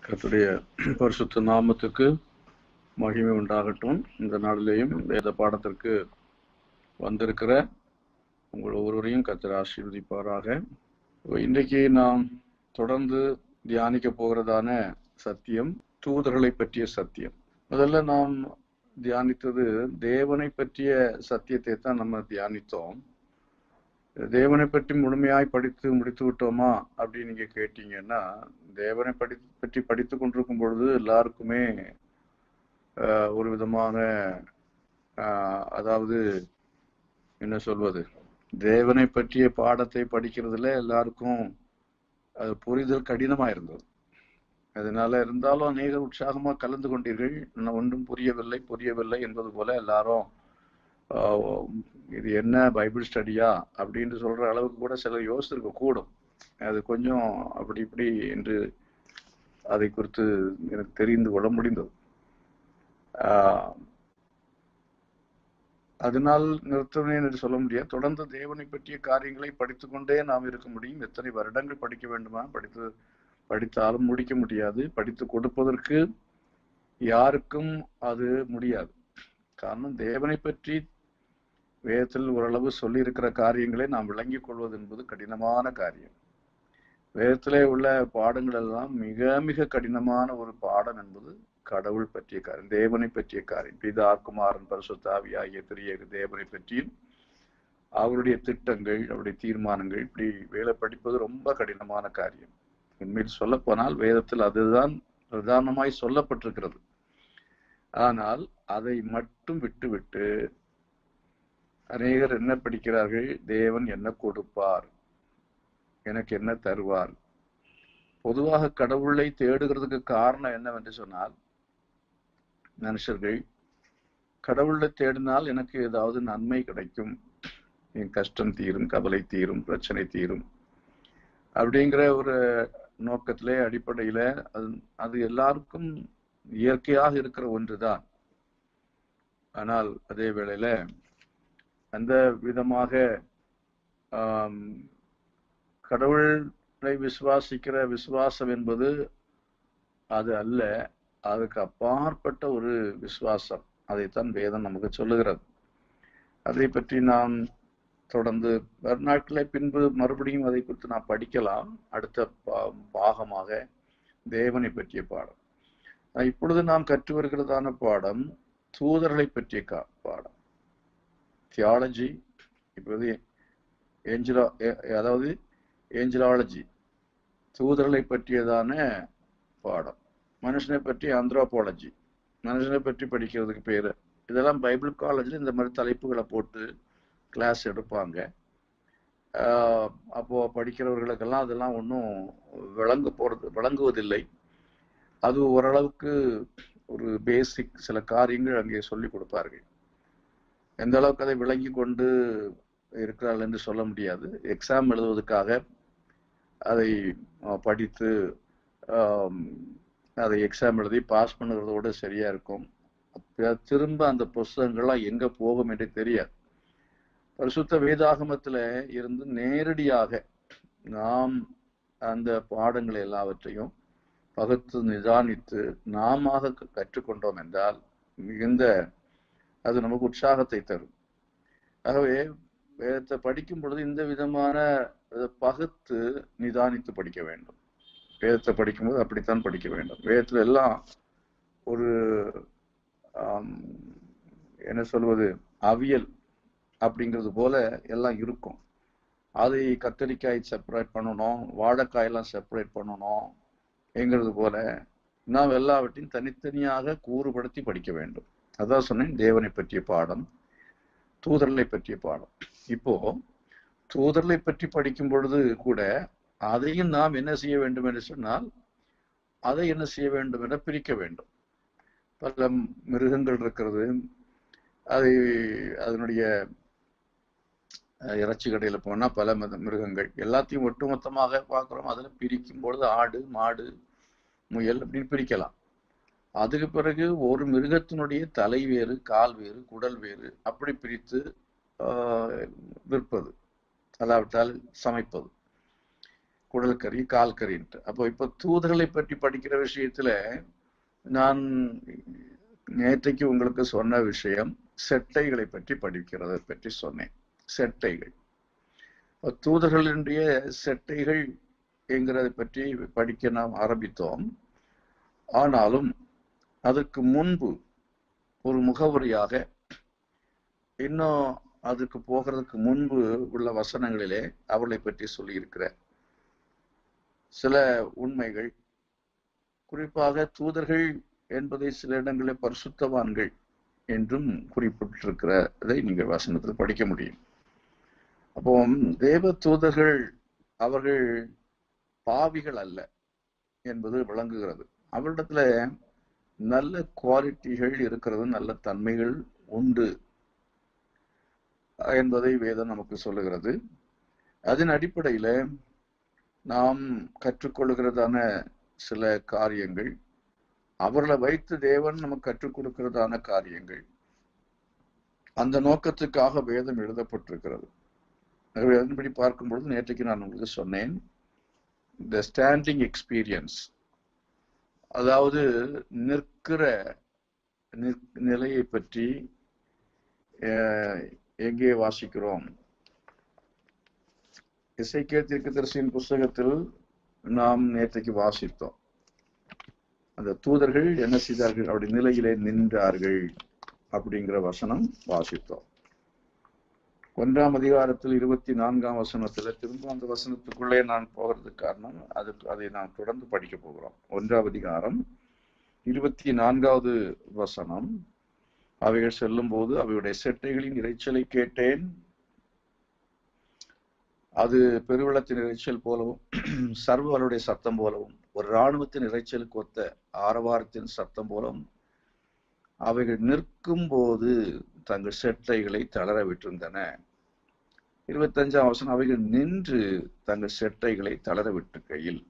கர்த்தருடைய பரிசுத்த நாமத்துக்கு மகிமை உண்டாகட்டும் இந்த நாளிலேயும் வேத பாடத்திற்கு வந்திருக்கிற உங்கள் ஒவ்வொருவரையும் கர்த்தர் ஆசீர்வதிப்பாராக இன்றைக்கு நாம் தொடர்ந்து தியானிக்க போகிறதான சத்தியம் தூதர்களை பற்றிய சத்தியம் முதல்ல நாம் தியானித்தது தேவனை பற்றிய சத்தியத்தை தான் நம்ம தியானித்தோம் தேவனை பற்றி முழுமையாய் படித்து முடித்து விட்டோமா அப்படின்னு நீங்க கேட்டீங்கன்னா தேவனை படி பற்றி படித்து கொண்டிருக்கும் பொழுது எல்லாருக்குமே ஆஹ், ஒரு விதமான ஆஹ், அதாவது என்ன சொல்வது தேவனை பற்றிய பாடத்தை படிக்கிறதுல எல்லாருக்கும் அது புரிதல் கடினமா இருந்தது அதனால இருந்தாலும் அநேகர் உற்சாகமா கலந்து கொண்டீர்கள் இன்னும் ஒன்றும் புரியவில்லை புரியவில்லை என்பது போல எல்லாரும் ஆஹ், இது என்ன பைபிள் ஸ்டடியா அப்படின்னு சொல்ற அளவுக்கு கூட சிலர் யோசிச்சிருக்க கூடும் அது கொஞ்சம் அப்படி இப்படி என்று அதை குறித்து எனக்கு தெரிந்து கொள்ள முடிந்தது ஆஹ், அதனால் நிறுத்துவேன் என்று சொல்ல முடியாது தொடர்ந்து தேவனை பற்றிய காரியங்களை படித்துக்கொண்டே நாம் இருக்க முடியும் எத்தனை வருடங்கள் படிக்க வேண்டுமா படித்து படித்தாலும் முடிக்க முடியாது படித்து கொடுப்பதற்கு யாருக்கும் அது முடியாது காரணம் தேவனை பற்றி வேதத்தில் ஓரளவு சொல்லி இருக்கிற காரியங்களை நாம் விளங்கிக் கொள்வது என்பது கடினமான காரியம் வேதத்திலே உள்ள பாடங்கள் எல்லாம் மிக மிக கடினமான ஒரு பாடம் என்பது கடவுள் பற்றிய காரியம் தேவனை பற்றிய காரியம் பிதா குமாரன் பரிசுத்தாவி ஆகிய திரிய தேவனை பற்றியும் அவருடைய திட்டங்கள் அவருடைய தீர்மானங்கள் இப்படி வேலை படிப்பது ரொம்ப கடினமான காரியம் உண்மையில் சொல்ல போனால் வேதத்தில் அதுதான் பிரதானமாய் சொல்லப்பட்டிருக்கிறது ஆனால் அதை மட்டும் விட்டுவிட்டு அநேகர் என்ன படிக்கிறார்கள் தேவன் என்ன கொடுப்பார் எனக்கு என்ன தருவார் பொதுவாக கடவுளை தேடுகிறதுக்கு காரணம் என்னவென்று சொன்னால் மனுஷர்கள் கடவுளை தேடினால் எனக்கு ஏதாவது நன்மை கிடைக்கும் என் கஷ்டம் தீரும் கவலை தீரும் பிரச்சனை தீரும் அப்படிங்கிற ஒரு நோக்கத்திலே அடிப்படையில அது அது எல்லாருக்கும் இயற்கையாக இருக்கிற ஒன்றுதான் ஆனால் அதே வேளையில அந்த விதமாக ஆம், கடவுளை விசுவாசிக்கிற விசுவாசம் என்பது அது அல்ல அதுக்கு அப்பாற்பட்ட ஒரு விசுவாசம் அதைத்தான் வேதம் நமக்கு சொல்லுகிறது அதை பற்றி நாம் தொடர்ந்து நாட்களை பின்பு மறுபடியும் அதை குறித்து நாம் படிக்கலாம் அடுத்த பா- பாகமாக தேவனை பற்றிய பாடம் அஹ் இப்பொழுது நாம் கற்று வருகிறதான பாடம் தூதர்களை பற்றிய கா- பாடம் தியாலஜி இப்போது ஏஞ்சலா ஏ- அதாவது ஏஞ்சலாலஜி தூதர்களை பற்றியதான பாடம் மனுஷனை பற்றி ஆந்த்ரோபாலஜி மனுஷனை பற்றி படிக்கிறதுக்கு பேரு இதெல்லாம் பைபிள் காலேஜில் இந்த மாதிரி தலைப்புகளை போட்டு கிளாஸ் எடுப்பாங்க ஆஹ் அப்போ படிக்கிறவர்களுக்கெல்லாம் அதெல்லாம் ஒன்றும் விளங்க போறது விளங்குவதில்லை அது ஓரளவுக்கு ஒரு பேசிக் சில காரியங்கள் அங்கே சொல்லி கொடுப்பார்கள் எந்த அளவுக்கு அதை விளங்கி கொண்டு இருக்கிறார்கள் என்று சொல்ல முடியாது எக்ஸாம் எழுதுவதற்காக அதை அஹ், படித்து ஆம், அதை எக்ஸாம் எழுதி பாஸ் பண்ணுறதோட சரியா இருக்கும் அப்ப திரும்ப அந்த புஸ்தகங்கள்லாம் எங்க போகும் என்று தெரியாது பரிசுத்த வேதாகமத்துல இருந்து நேரடியாக நாம் அந்த பாடங்களை எல்லாவற்றையும் பகுத்து நிதானித்து நாம கற்றுக்கொண்டோம் என்றால் மிகுந்த அது நமக்கு உற்சாகத்தை தரும் ஆகவே வேதத்தை படிக்கும் பொழுது இந்த விதமான அதை பகுத்து நிதானித்து படிக்க வேண்டும் வேதத்தை படிக்கும்போது அப்படித்தான் படிக்க வேண்டும் வேதத்துல எல்லாம் ஒரு ஆம், என்ன சொல்வது அவியல் அப்படிங்கிறது போல எல்லாம் இருக்கும் அதை கத்தரிக்காய் செப்பரேட் பண்ணணும் வாழைக்காயெல்லாம் செப்பரேட் பண்ணணும் என்கிறது போல நாம் எல்லாவற்றையும் தனித்தனியாக கூறுபடுத்தி படிக்க வேண்டும் அதான் சொன்னேன் தேவனை பற்றிய பாடம் தூதர்களை பற்றிய பாடம் இப்போ தூதர்களை பற்றி படிக்கும் பொழுது கூட அதையும் நாம் என்ன செய்ய வேண்டும் என்று சொன்னால் அதை என்ன செய்ய வேண்டும் என பிரிக்க வேண்டும் பல மிருகங்கள் இருக்கிறது அதை அதனுடைய அஹ், இறைச்சி கடையில போனா பல மத- மிருகங்கள் எல்லாத்தையும் ஒட்டுமொத்தமாக பார்க்கிறோம் அதுல பிரிக்கும் பொழுது ஆடு மாடு முயல் அப்படின்னு பிரிக்கலாம் அதுக்கு பிறகு ஒரு மிருகத்தினுடைய தலை வேறு கால் வேறு குடல் வேறு அப்படி பிரித்து ஆஹ், விற்பது அல்லாவிட்டால் சமைப்பது குடல் கறி கால் கறின்ட்டு அப்போ இப்ப தூதர்களை பற்றி படிக்கிற விஷயத்துல நான் நேற்றைக்கு உங்களுக்கு சொன்ன விஷயம் செட்டைகளை பற்றி படிக்கிறதை பற்றி சொன்னேன் செட்டைகள் இப்ப தூதர்களுடைய செட்டைகள் என்கிறதை பற்றி படிக்க நாம் ஆரம்பித்தோம் ஆனாலும் அதற்கு முன்பு ஒரு முகவரியாக இன்னும் அதுக்கு போகிறதுக்கு முன்பு உள்ள வசனங்களிலே அவளை பற்றி சொல்லியிருக்கிற சில உண்மைகள் குறிப்பாக தூதர்கள் என்பதை சில இடங்களில் பரிசுத்தவான்கள் என்றும் குறிப்பிட்டிருக்கிறதை நீங்கள் வசனத்தில் படிக்க முடியும் அப்போ தேவ தூதர்கள் அவர்கள் பாவிகள் அல்ல என்பது விளங்குகிறது அவரிடத்துல நல்ல குவாலிட்டிகள் இருக்கிறது நல்ல தன்மைகள் உண்டு என்பதை வேதம் நமக்கு சொல்லுகிறது அதன் அடிப்படையில நாம் கற்றுக்கொள்கிறதான சில காரியங்கள் அவர்களை வைத்து தேவன் நமக்கு கற்றுக் கொடுக்கிறதான காரியங்கள் அந்த நோக்கத்துக்காக வேதம் எழுதப்பட்டிருக்கிறது ஆகவே அதன்படி பார்க்கும்பொழுது நேற்றைக்கு நான் உங்களுக்கு சொன்னேன் இந்த ஸ்டாண்டிங் எக்ஸ்பீரியன்ஸ் அதாவது நிற்கிற நிற்- நிலையை பற்றி அஹ், எங்கே வாசிக்கிறோம் இசைக்கே தீர்க்கதரிசியின் புஸ்தகத்தில் நாம் நேற்றைக்கு வாசித்தோம் அந்த தூதர்கள் என்ன செய்தார்கள் அவருடைய நிலையிலே நின்றார்கள் அப்படிங்கிற வசனம் வாசித்தோம் ஒன்றாம் அதிகாரத்தில் இருபத்தி நான்காம் வசனத்துல திரும்ப அந்த வசனத்துக்குள்ளே நான் போகிறதுக்கு காரணம் அதுக்கு அதை நாம் தொடர்ந்து படிக்க போகிறோம் ஒன்றாம் அதிகாரம் இருபத்தி நான்காவது வசனம் அவைகள் செல்லும் போது அவையுடைய செட்டைகளின் இரைச்சலை கேட்டேன் அது பெருவெள்ளத்தின் இரைச்சல் போலவும் சர்வர்களுடைய சத்தம் போலவும் ஒரு இராணுவத்தின் இரைச்சலுக்கு ஒத்த ஆரவாரத்தின் சத்தம் போலவும் அவைகள் நிற்கும் போது தங்கள் செட்டைகளை தளர விட்டிருந்தன இருபத்தஞ்சாம் வசனம் அவைகள் நின்று தங்கள் செட்டைகளை தளர விட்டிருக்கையில்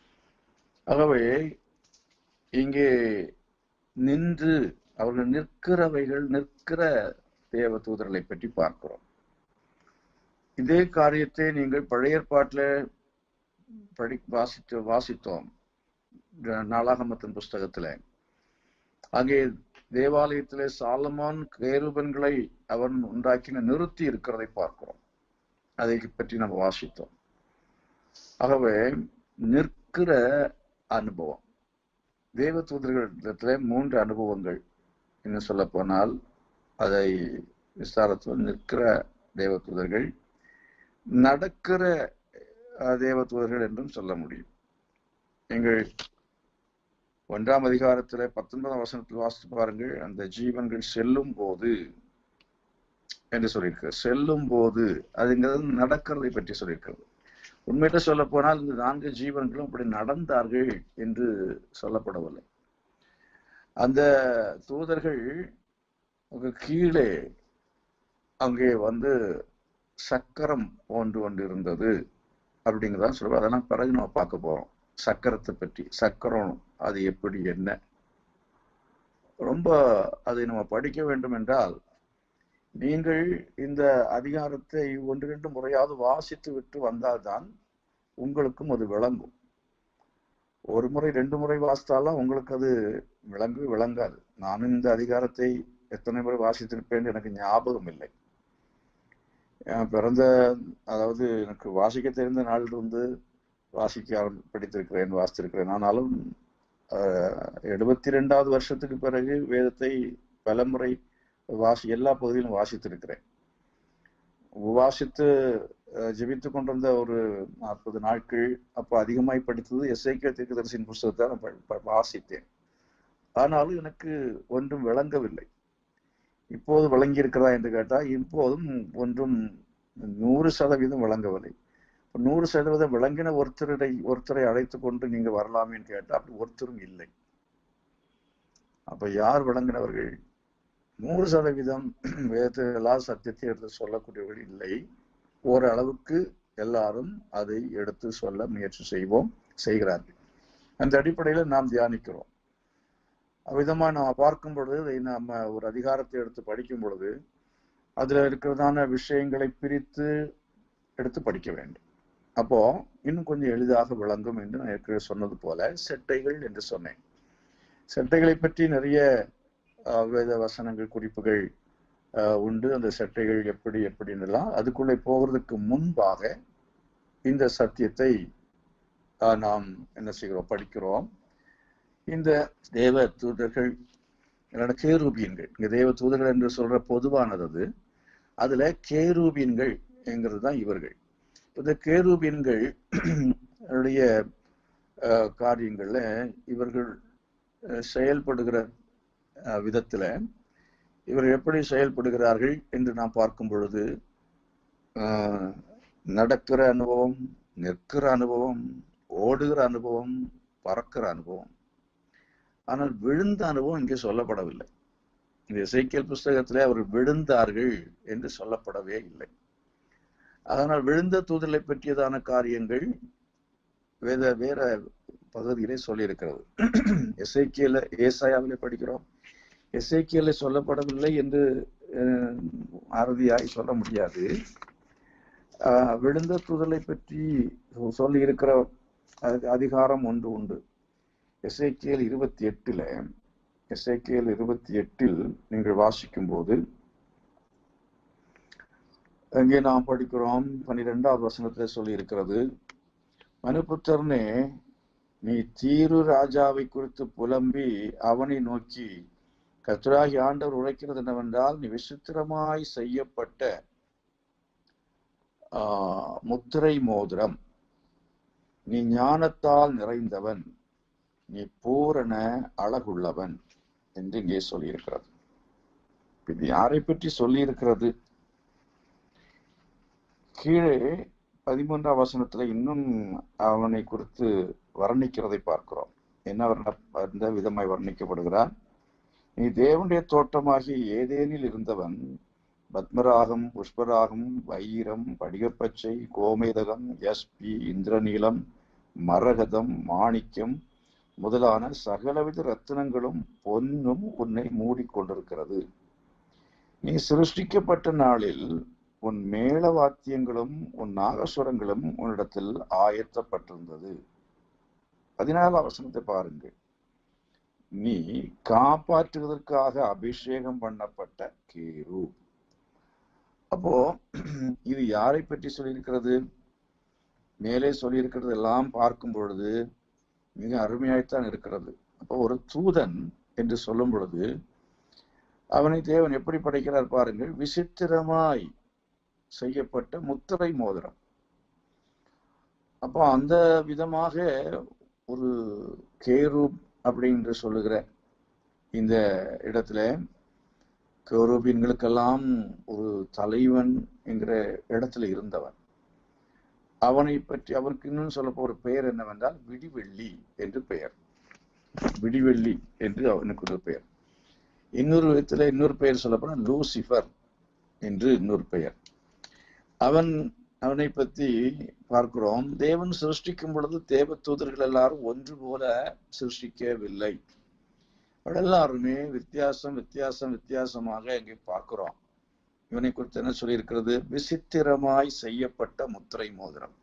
ஆகவே இங்கே நின்று அவர்கள் நிற்கிறவைகள் நிற்கிற தேவ தூதர்களை பற்றி பார்க்கிறோம் இதே காரியத்தை நீங்கள் பழைய ஏற்பாட்டில் படி வாசித்து வாசித்தோம் நாளாகமத்தின் புஸ்தகத்துல அங்கே தேவாலயத்திலே சாலமான் கேருபன்களை அவன் உண்டாக்கின நிறுத்தி இருக்கிறதை பார்க்கிறோம் அதை பற்றி நம்ம வாசித்தோம் ஆகவே நிற்கிற அனுபவம் தேவ தூதர்களிடத்துல மூன்று அனுபவங்கள் இன்னும் சொல்ல போனால் அதை விஸ்தாரத்தில் நிற்கிற தேவ தூதர்கள் நடக்கிற அஹ், தேவ தூதர்கள் என்றும் சொல்ல முடியும் எங்கள் ஒன்றாம் அதிகாரத்துல பத்தொன்பதாம் வசனத்தில் வாசித்து பாருங்கள் அந்த ஜீவன்கள் செல்லும் போது என்று சொல்லியிருக்கு செல்லும் போது அதுங்கிறது நடக்கிறதை பற்றி சொல்லியிருக்கிறது உண்மையில சொல்ல போனால் இந்த நான்கு ஜீவன்களும் அப்படி நடந்தார்கள் என்று சொல்லப்படவில்லை அந்த தூதர்கள் அங்க கீழே அங்கே வந்து சக்கரம் ஒன்று ஒன்று இருந்தது அப்படிங்கிறதான் சொல்லுவோம் அதெல்லாம் பிறகு நம்ம பார்க்க போறோம் சக்கரத்தை பற்றி சக்கரம் அது எப்படி என்ன ரொம்ப அதை நம்ம படிக்க வேண்டும் என்றால் நீங்கள் இந்த அதிகாரத்தை ஒன்று ரெண்டு முறையாவது வாசித்து விட்டு வந்தால்தான் உங்களுக்கும் அது விளங்கும் ஒரு முறை ரெண்டு முறை வாசித்தாலும் உங்களுக்கு அது விளங்கு விளங்காது நானும் இந்த அதிகாரத்தை எத்தனை முறை வாசித்திருப்பேன் எனக்கு ஞாபகம் இல்லை என் பிறந்த அதாவது எனக்கு வாசிக்க தெரிந்த நாளிலிருந்து வாசிக்க ஆரம்பி படித்திருக்கிறேன் வாசித்திருக்கிறேன் ஆனாலும் எழுபத்தி ரெண்டாவது வருஷத்துக்கு பிறகு வேதத்தை பலமுறை வாசி எல்லா பகுதியிலும் வாசித்திருக்கிறேன் வாசித்து ஜெபித்து கொண்டிருந்த ஒரு நாற்பது நாட்கள் அப்போ அதிகமாய் படித்தது எஸ்ஐகே தீர்க்கதரிசியின் புஸ்தகத்தை நான் ப- ப- வாசித்தேன் ஆனாலும் எனக்கு ஒன்றும் விளங்கவில்லை இப்போது விளங்கி இருக்கிறதா என்று கேட்டால் இப்போதும் ஒன்றும் நூறு சதவீதம் விளங்கவில்லை இப்ப நூறு சதவீதம் விளங்கின ஒருத்தரை ஒருத்தரை அழைத்து கொண்டு நீங்க வரலாமேன்னு கேட்டா அப்படி ஒருத்தரும் இல்லை அப்ப யார் விளங்கினவர்கள் நூறு சதவீதம் வேதத்தில் எல்லா சத்தியத்தை எடுத்து சொல்லக்கூடியவர்கள் இல்லை ஓரளவுக்கு எல்லாரும் அதை எடுத்து சொல்ல முயற்சி செய்வோம் செய்கிறார்கள் அந்த அடிப்படையில நாம் தியானிக்கிறோம் அவ்விதமா நாம் பார்க்கும் பொழுது இதை நாம ஒரு அதிகாரத்தை எடுத்து படிக்கும் பொழுது அதுல இருக்கிறதான விஷயங்களை பிரித்து எடுத்து படிக்க வேண்டும் அப்போ இன்னும் கொஞ்சம் எளிதாக விளங்கும் என்று நான் ஏற்கனவே சொன்னது போல செட்டைகள் என்று சொன்னேன் செட்டைகளை பற்றி நிறைய ஆஹ், வேத வசனங்கள் குறிப்புகள் ஆஹ், உண்டு அந்த செட்டைகள் எப்படி எப்படின்னுலாம் அதுக்குள்ளே போகிறதுக்கு முன்பாக இந்த சத்தியத்தை ஆஹ், நாம் என்ன செய்கிறோம் படிக்கிறோம் இந்த தேவ தூதர்கள் இல்லைன்னா கேரூபியன்கள் இங்க தேவ தூதர்கள் என்று சொல்ற பொதுவானது அது அதுல கேரூபியன்கள் என்கிறது தான் இவர்கள் இந்த கேரூபியன்கள் உடைய அஹ், காரியங்கள்ல இவர்கள் அஹ், செயல்படுகிற அஹ், விதத்துல இவர்கள் எப்படி செயல்படுகிறார்கள் என்று நாம் பார்க்கும் பொழுது ஆஹ், நடக்கிற அனுபவம் நிற்கிற அனுபவம் ஓடுகிற அனுபவம் பறக்கிற அனுபவம் ஆனால் விழுந்த அனுபவம் இங்கே சொல்லப்படவில்லை இந்த இசைக்கியல் புஸ்தகத்திலே அவர் விழுந்தார்கள் என்று சொல்லப்படவே இல்லை அதனால் விழுந்த தூதலை பற்றியதான காரியங்கள் வேத வேற பகுதியிலே சொல்லியிருக்கிறது எசைக்கியல ஏசாயாவிலே படிக்கிறோம் எசைக்கியல சொல்லப்படவில்லை என்று அஹ், அறுதியாய் சொல்ல முடியாது ஆஹ், விழுந்த தூதலை பற்றி சொல்லி இருக்கிற அதிகாரம் ஒன்று உண்டு எசேக்கியல் இருபத்தி எட்டுல எசேக்கியல் இருபத்தி எட்டில் நீங்கள் வாசிக்கும் போது அங்கே நாம் படிக்கிறோம் பன்னிரெண்டாவது வசனத்துல சொல்லி இருக்கிறது மனுபுத்திரனே நீ தீரு ராஜாவை குறித்து புலம்பி அவனை நோக்கி கர்த்தராகி ஆண்டவர் உரைக்கிறது என்னவென்றால் நீ விசித்திரமாய் செய்யப்பட்ட ஆஹ், முத்திரை மோதிரம் நீ ஞானத்தால் நிறைந்தவன் நீ பூரண அழகுள்ளவன் என்று இங்கே சொல்லியிருக்கிறது இது யாரை பற்றி சொல்லியிருக்கிறது கீழே பதிமூன்றாம் வசனத்துல இன்னும் அவனை குறித்து வர்ணிக்கிறதை பார்க்கிறோம் என்ன வர்ண எந்த விதமாய் வர்ணிக்கப்படுகிறான் நீ தேவனுடைய தோட்டமாகி ஏதேனில் இருந்தவன் பத்மராகம் புஷ்பராகம் வைரம் படிகப்பச்சை கோமேதகம் எஸ்பி இந்திரநீலம் மரகதம் மாணிக்கம் முதலான சகலவித ரத்தினங்களும் பொன்னும் உன்னை மூடிக்கொண்டிருக்கிறது நீ சிருஷ்டிக்கப்பட்ட நாளில் உன் மேள வாத்தியங்களும் உன் நாகசுரங்களும் உன்னிடத்தில் ஆயத்தப்பட்டிருந்தது பதினாலாம் வசனத்தை பாருங்கள் நீ காப்பாற்றுவதற்காக அபிஷேகம் பண்ணப்பட்ட கேரு அப்போ இது யாரை பற்றி சொல்லியிருக்கிறது மேலே சொல்லியிருக்கிறது எல்லாம் பார்க்கும் பொழுது மிக அருமையாய்த்தான் இருக்கிறது அப்போ ஒரு தூதன் என்று சொல்லும் பொழுது அவனை தேவன் எப்படி படைக்கிறார் பாருங்கள் விசித்திரமாய் செய்யப்பட்ட முத்திரை மோதிரம் அப்போ அந்த விதமாக ஒரு கேரூப் அப்படின்னு சொல்லுகிற இந்த இடத்துல கேரூபின்களுக்கெல்லாம் ஒரு தலைவன் என்கிற இடத்துல இருந்தவன் அவனை பற்றி அவருக்கு இன்னும் சொல்ல ஒரு பெயர் என்னவென்றால் விடிவெள்ளி என்று பெயர் விடிவெள்ளி என்று அவனுக்கு ஒரு பெயர் இன்னொரு விதத்துல இன்னொரு பெயர் சொல்லப்போனால் லூசிஃபர் என்று இன்னொரு பெயர் அவன் அவனை பத்தி பார்க்கிறோம் தேவன் சிருஷ்டிக்கும் பொழுது தேவ தூதர்கள் எல்லாரும் ஒன்று போல சிருஷ்டிக்கவில்லை எல்லாருமே வித்தியாசம் வித்தியாசம் வித்தியாசமாக இங்கே பார்க்கிறோம் இவனை குறித்து என்ன சொல்லியிருக்கிறது விசித்திரமாய் செய்யப்பட்ட முத்திரை மோதிரம்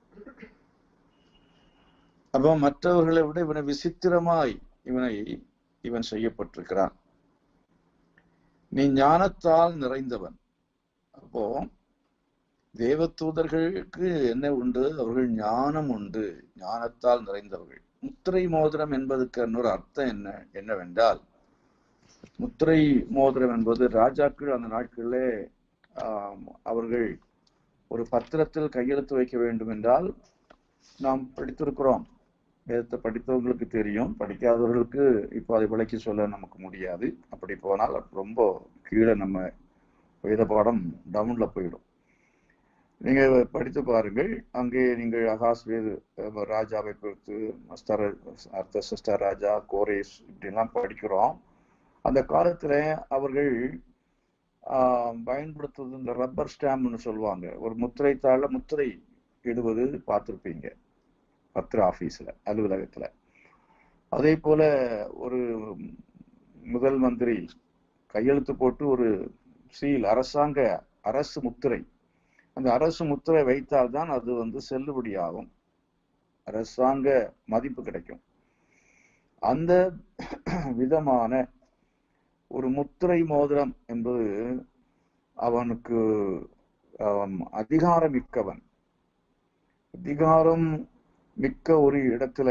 அப்போ மற்றவர்களை விட இவனை விசித்திரமாய் இவனை இவன் செய்யப்பட்டிருக்கிறான் நீ ஞானத்தால் நிறைந்தவன் அப்போ தேவதூதர்களுக்கு என்ன உண்டு அவர்கள் ஞானம் உண்டு ஞானத்தால் நிறைந்தவர்கள் முத்திரை மோதிரம் என்பதற்கு இன்னொரு அர்த்தம் என்ன என்னவென்றால் முத்திரை மோதிரம் என்பது ராஜாக்கள் அந்த நாட்களிலே ஆம், அவர்கள் ஒரு பத்திரத்தில் கையெழுத்து வைக்க வேண்டும் என்றால் நாம் படித்திருக்கிறோம் வேதத்தை படித்தவங்களுக்கு தெரியும் படிக்காதவர்களுக்கு இப்போ அதை விளக்கி சொல்ல நமக்கு முடியாது அப்படி போனால் ரொம்ப கீழே நம்ம வேத பாடம் டவுன்ல போயிடும் நீங்க படித்து பாருங்கள் அங்கே நீங்கள் அகாஸ் வேது அஹ், ராஜாவை குறித்து மஸ்தர அர்த்த சிஸ்டர் ராஜா கோரேஸ் இப்படிலாம் படிக்கிறோம் அந்த காலத்துல அவர்கள் ஆஹ், பயன்படுத்துவது இந்த ரப்பர் ஸ்டாம்ப்னு சொல்லுவாங்க ஒரு முத்திரை தாள முத்திரை இடுவது பார்த்துருப்பீங்க பத்திர ஆபீஸ்ல அலுவலகத்துல அதே போல ஒரு முதல் மந்திரி கையெழுத்து போட்டு ஒரு சீல் அரசாங்க அரசு முத்திரை அந்த அரசு முத்திரை வைத்தால்தான் அது வந்து செல்லுபடியாகும் அரசாங்க மதிப்பு கிடைக்கும் அந்த விதமான ஒரு முத்திரை மோதிரம் என்பது அவனுக்கு அவன் அதிகாரம் மிக்கவன் அதிகாரம் மிக்க ஒரு இடத்துல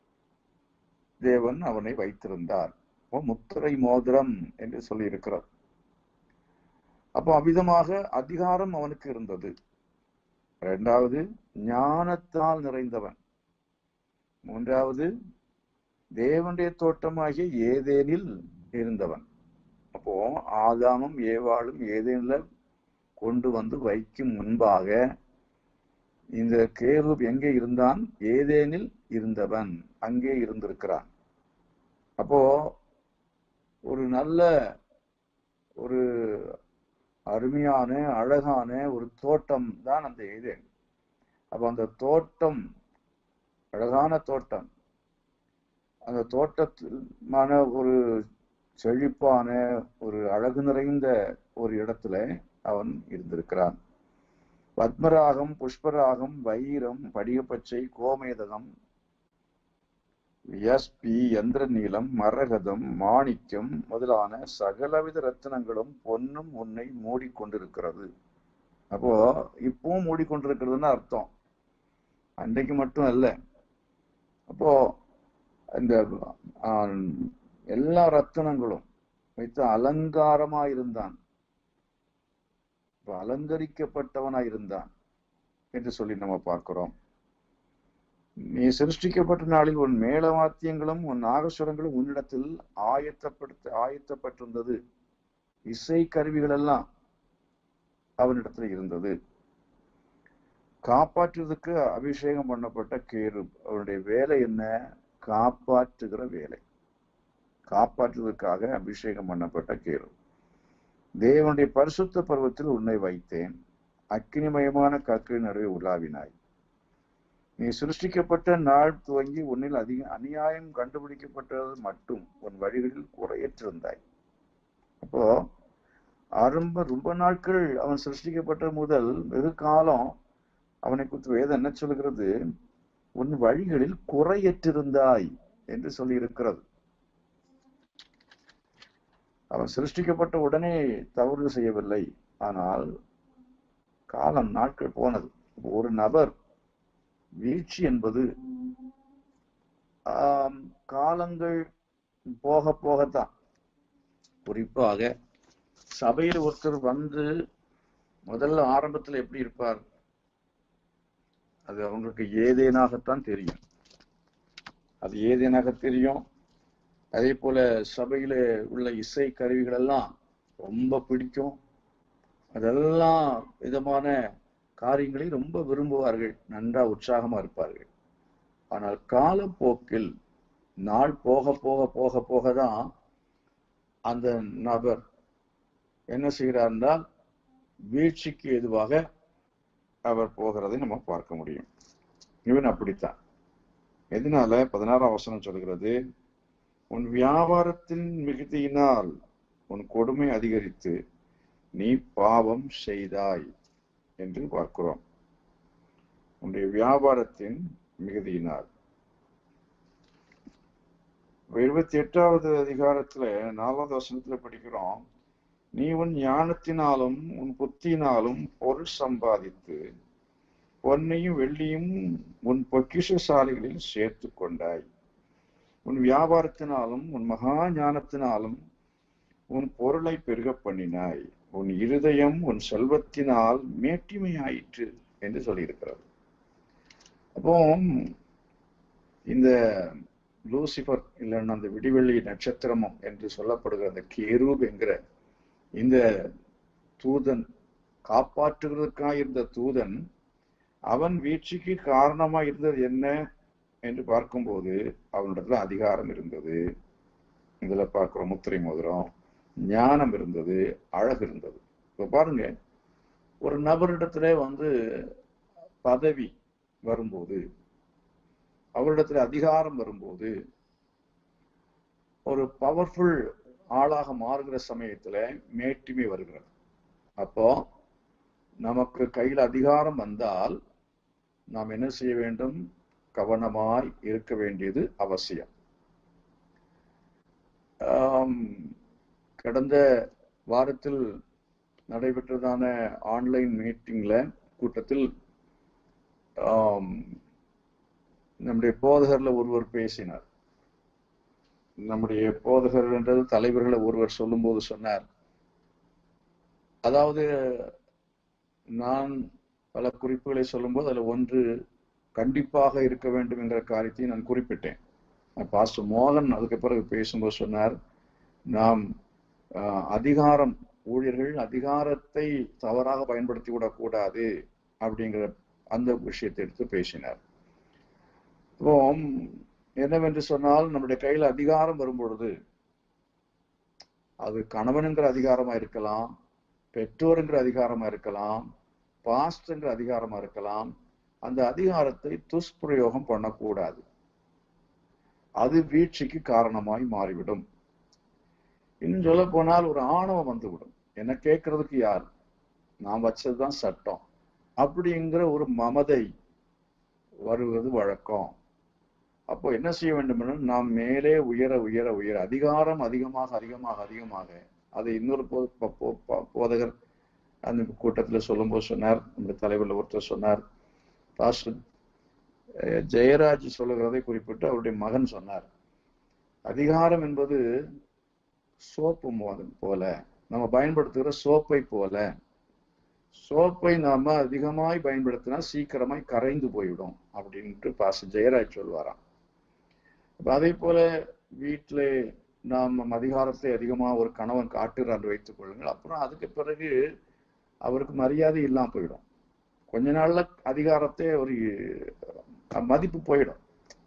தேவன் அவனை வைத்திருந்தார் அப்போ முத்திரை மோதிரம் என்று சொல்லி இருக்கிறார் அப்போ அவ்விதமாக அதிகாரம் அவனுக்கு இருந்தது இரண்டாவது ஞானத்தால் நிறைந்தவன் மூன்றாவது தேவனுடைய தோட்டமாகிய ஏதேனில் இருந்தவன் அப்போ ஆதாமும் ஏவாளும் ஏதேனில கொண்டு வந்து வைக்கும் முன்பாக இந்த கேருப் எங்கே இருந்தான் ஏதேனில் இருந்தவன் அங்கே இருந்திருக்கிறான் அப்போ ஒரு நல்ல ஒரு அருமையான அழகான ஒரு தோட்டம் தான் அந்த ஏதேன் அப்ப அந்த தோட்டம் அழகான தோட்டம் அந்த தோட்டமான ஒரு செழிப்பான ஒரு அழகு நிறைந்த ஒரு இடத்துல அவன் இருந்திருக்கிறான் பத்மராகம் புஷ்பராகம் வைரம் படிகப்பச்சை கோமேதகம் எஸ்பி யந்திர நீலம் மரகதம் மாணிக்கம் முதலான சகலவித ரத்தினங்களும் பொன்னும் உன்னை மூடிக்கொண்டிருக்கிறது அப்போ இப்பவும் மூடிக்கொண்டிருக்கிறதுன்னு அர்த்தம் அன்றைக்கு மட்டும் அல்ல அப்போ இந்த எல்லா ரத்தினங்களும் வைத்து அலங்காரமா இருந்தான் அலங்கரிக்கப்பட்டவனா இருந்தான் என்று சொல்லி நம்ம பார்க்கிறோம் நீ சிருஷ்டிக்கப்பட்ட நாளில் உன் மேலவாத்தியங்களும் உன் நாகஸ்வரங்களும் உன்னிடத்தில் ஆயத்தப்படுத்த ஆயத்தப்பட்டிருந்தது இசை கருவிகள் எல்லாம் அவனிடத்தில் இருந்தது காப்பாற்றுவதற்கு அபிஷேகம் பண்ணப்பட்ட கேரு அவனுடைய வேலை என்ன காப்பாற்றுகிற வேலை காப்பாற்றுவதற்காக அபிஷேகம் பண்ணப்பட்ட கேரு தேவனுடைய பரிசுத்த பருவத்தில் உன்னை வைத்தேன் அக்கினிமயமான கற்களின் நடுவே உலாவினாய் நீ சிருஷ்டிக்கப்பட்ட நாள் துவங்கி உன்னில் அதிக அநியாயம் கண்டுபிடிக்கப்பட்டது மட்டும் உன் வழிகளில் குறையற்றிருந்தாய் அப்போ ஆரம்ப ரொம்ப நாட்கள் அவன் சிருஷ்டிக்கப்பட்ட முதல் வெகு காலம் அவனை குறித்து வேதம் என்ன சொல்கிறது உன் வழிகளில் குறையற்றிருந்தாய் என்று சொல்லி இருக்கிறது அவன் சிருஷ்டிக்கப்பட்ட உடனே தவறு செய்யவில்லை ஆனால் காலம் நாட்கள் போனது ஒரு நபர் வீழ்ச்சி என்பது காலங்கள் போக போகத்தான் குறிப்பாக சபையில் ஒருத்தர் வந்து முதல்ல ஆரம்பத்தில் எப்படி இருப்பார் அது அவங்களுக்கு ஏதேனாகத்தான் தெரியும் அது ஏதேனாக தெரியும் அதே போல சபையில உள்ள இசை கருவிகள் எல்லாம் ரொம்ப பிடிக்கும் அதெல்லாம் விதமான காரியங்களை ரொம்ப விரும்புவார்கள் நன்றா உற்சாகமா இருப்பார்கள் ஆனால் காலப்போக்கில் நாள் போக போக போக போக தான் அந்த நபர் என்ன செய்கிறார் என்றால் வீழ்ச்சிக்கு எதுவாக அவர் போகிறதை நம்ம பார்க்க முடியும் இவன் அப்படித்தான் எதனால பதினாறாம் வசனம் சொல்கிறது உன் வியாபாரத்தின் மிகுதியினால் உன் கொடுமை அதிகரித்து நீ பாவம் செய்தாய் என்று பார்க்கிறோம் உன்னுடைய வியாபாரத்தின் மிகுதியினால் இருபத்தி எட்டாவது அதிகாரத்துல நாலாவது வசனத்துல படிக்கிறோம் நீ உன் ஞானத்தினாலும் உன் புத்தியினாலும் பொருள் சம்பாதித்து பொன்னையும் வெள்ளியும் உன் பொக்கிஷசாலைகளில் சேர்த்து கொண்டாய் உன் வியாபாரத்தினாலும் உன் மகா ஞானத்தினாலும் உன் பொருளை பெருக பண்ணினாய் உன் இருதயம் உன் செல்வத்தினால் மேட்டிமையாயிற்று என்று சொல்லியிருக்கிறது அப்போ இந்த லூசிபர் இல்லைன்னா அந்த விடிவெள்ளி நட்சத்திரமும் என்று சொல்லப்படுகிற அந்த கேரூப் என்கிற இந்த தூதன் காப்பாற்றுவதற்காக இருந்த தூதன் அவன் வீழ்ச்சிக்கு காரணமா இருந்தது என்ன என்று பார்க்கும்போது அவனிடத்துல அதிகாரம் இருந்தது இதுல பார்க்கிற முத்திரை மோதிரம் ஞானம் இருந்தது அழகு இருந்தது இப்ப பாருங்க ஒரு நபரிடத்துல வந்து பதவி வரும்போது அவரிடத்துல அதிகாரம் வரும்போது ஒரு பவர்ஃபுல் ஆளாக மாறுகிற சமயத்துல மேட்டிமை வருகிறது அப்போ நமக்கு கையில் அதிகாரம் வந்தால் நாம் என்ன செய்ய வேண்டும் கவனமாய் இருக்க வேண்டியது அவசியம் ஆம், கடந்த வாரத்தில் நடைபெற்றதான ஆன்லைன் மீட்டிங்ல கூட்டத்தில் ஆம், நம்முடைய போதகர்ல ஒருவர் பேசினார் நம்முடைய போதகர் என்றது தலைவர்களை ஒருவர் சொல்லும்போது சொன்னார் அதாவது நான் பல குறிப்புகளை சொல்லும்போது அதுல ஒன்று கண்டிப்பாக இருக்க வேண்டும் என்ற காரியத்தை நான் குறிப்பிட்டேன் பாஸ்டர் மோகன் அதுக்கு பிறகு பேசும்போது சொன்னார் நாம் ஆஹ், அதிகாரம் ஊழியர்கள் அதிகாரத்தை தவறாக பயன்படுத்தி விடக்கூடாது அப்படிங்கிற அந்த விஷயத்தை எடுத்து பேசினார் இப்போ என்னவென்று சொன்னால் நம்முடைய கையில் அதிகாரம் வரும் பொழுது அது கணவனுங்கிற அதிகாரமா இருக்கலாம் பெற்றோருங்கிற அதிகாரமா இருக்கலாம் பாஸ்ட்ங்கிற அதிகாரமா இருக்கலாம் அந்த அதிகாரத்தை துஷ்பிரயோகம் பண்ணக்கூடாது அது வீழ்ச்சிக்கு காரணமாய் மாறிவிடும் இன்னும் சொல்ல போனால் ஒரு ஆணவம் வந்துவிடும் என்ன கேட்கறதுக்கு யார் நான் வச்சதுதான் சட்டம் அப்படிங்கிற ஒரு மமதை வருவது வழக்கம் அப்போ என்ன செய்ய வேண்டும் என்றால் நாம் மேலே உயர உயர உயர அதிகாரம் அதிகமாக அதிகமாக அதிகமாக அதை இன்னொரு போ- போ- போ- போ- போதகர் அந்த கூட்டத்தில் சொல்லும்போது சொன்னார் நம்முடைய தலைவர்ல ஒருத்தர் சொன்னார் பாஸ்டர் அஹ், ஜெயராஜ் சொல்லுகிறதை குறிப்பிட்டு அவருடைய மகன் சொன்னார் அதிகாரம் என்பது சோப்பு மோதல் போல நம்ம பயன்படுத்துகிற சோப்பை போல சோப்பை நாம அதிகமாய் பயன்படுத்தினா சீக்கிரமாய் கரைந்து போய்விடும் அப்படின்ட்டு பாச ஜெயராஜ் சொல்வாராம் அப்ப அதே போல வீட்டில நாம் அதிகாரத்தை அதிகமா ஒரு கணவன் காட்டுறார் வைத்துக் கொள்ளுங்கள் அப்புறம் அதுக்கு பிறகு அவருக்கு மரியாதை இல்லாம போயிடும் கொஞ்ச நாள்ல அதிகாரத்தை ஒரு மதிப்பு போயிடும்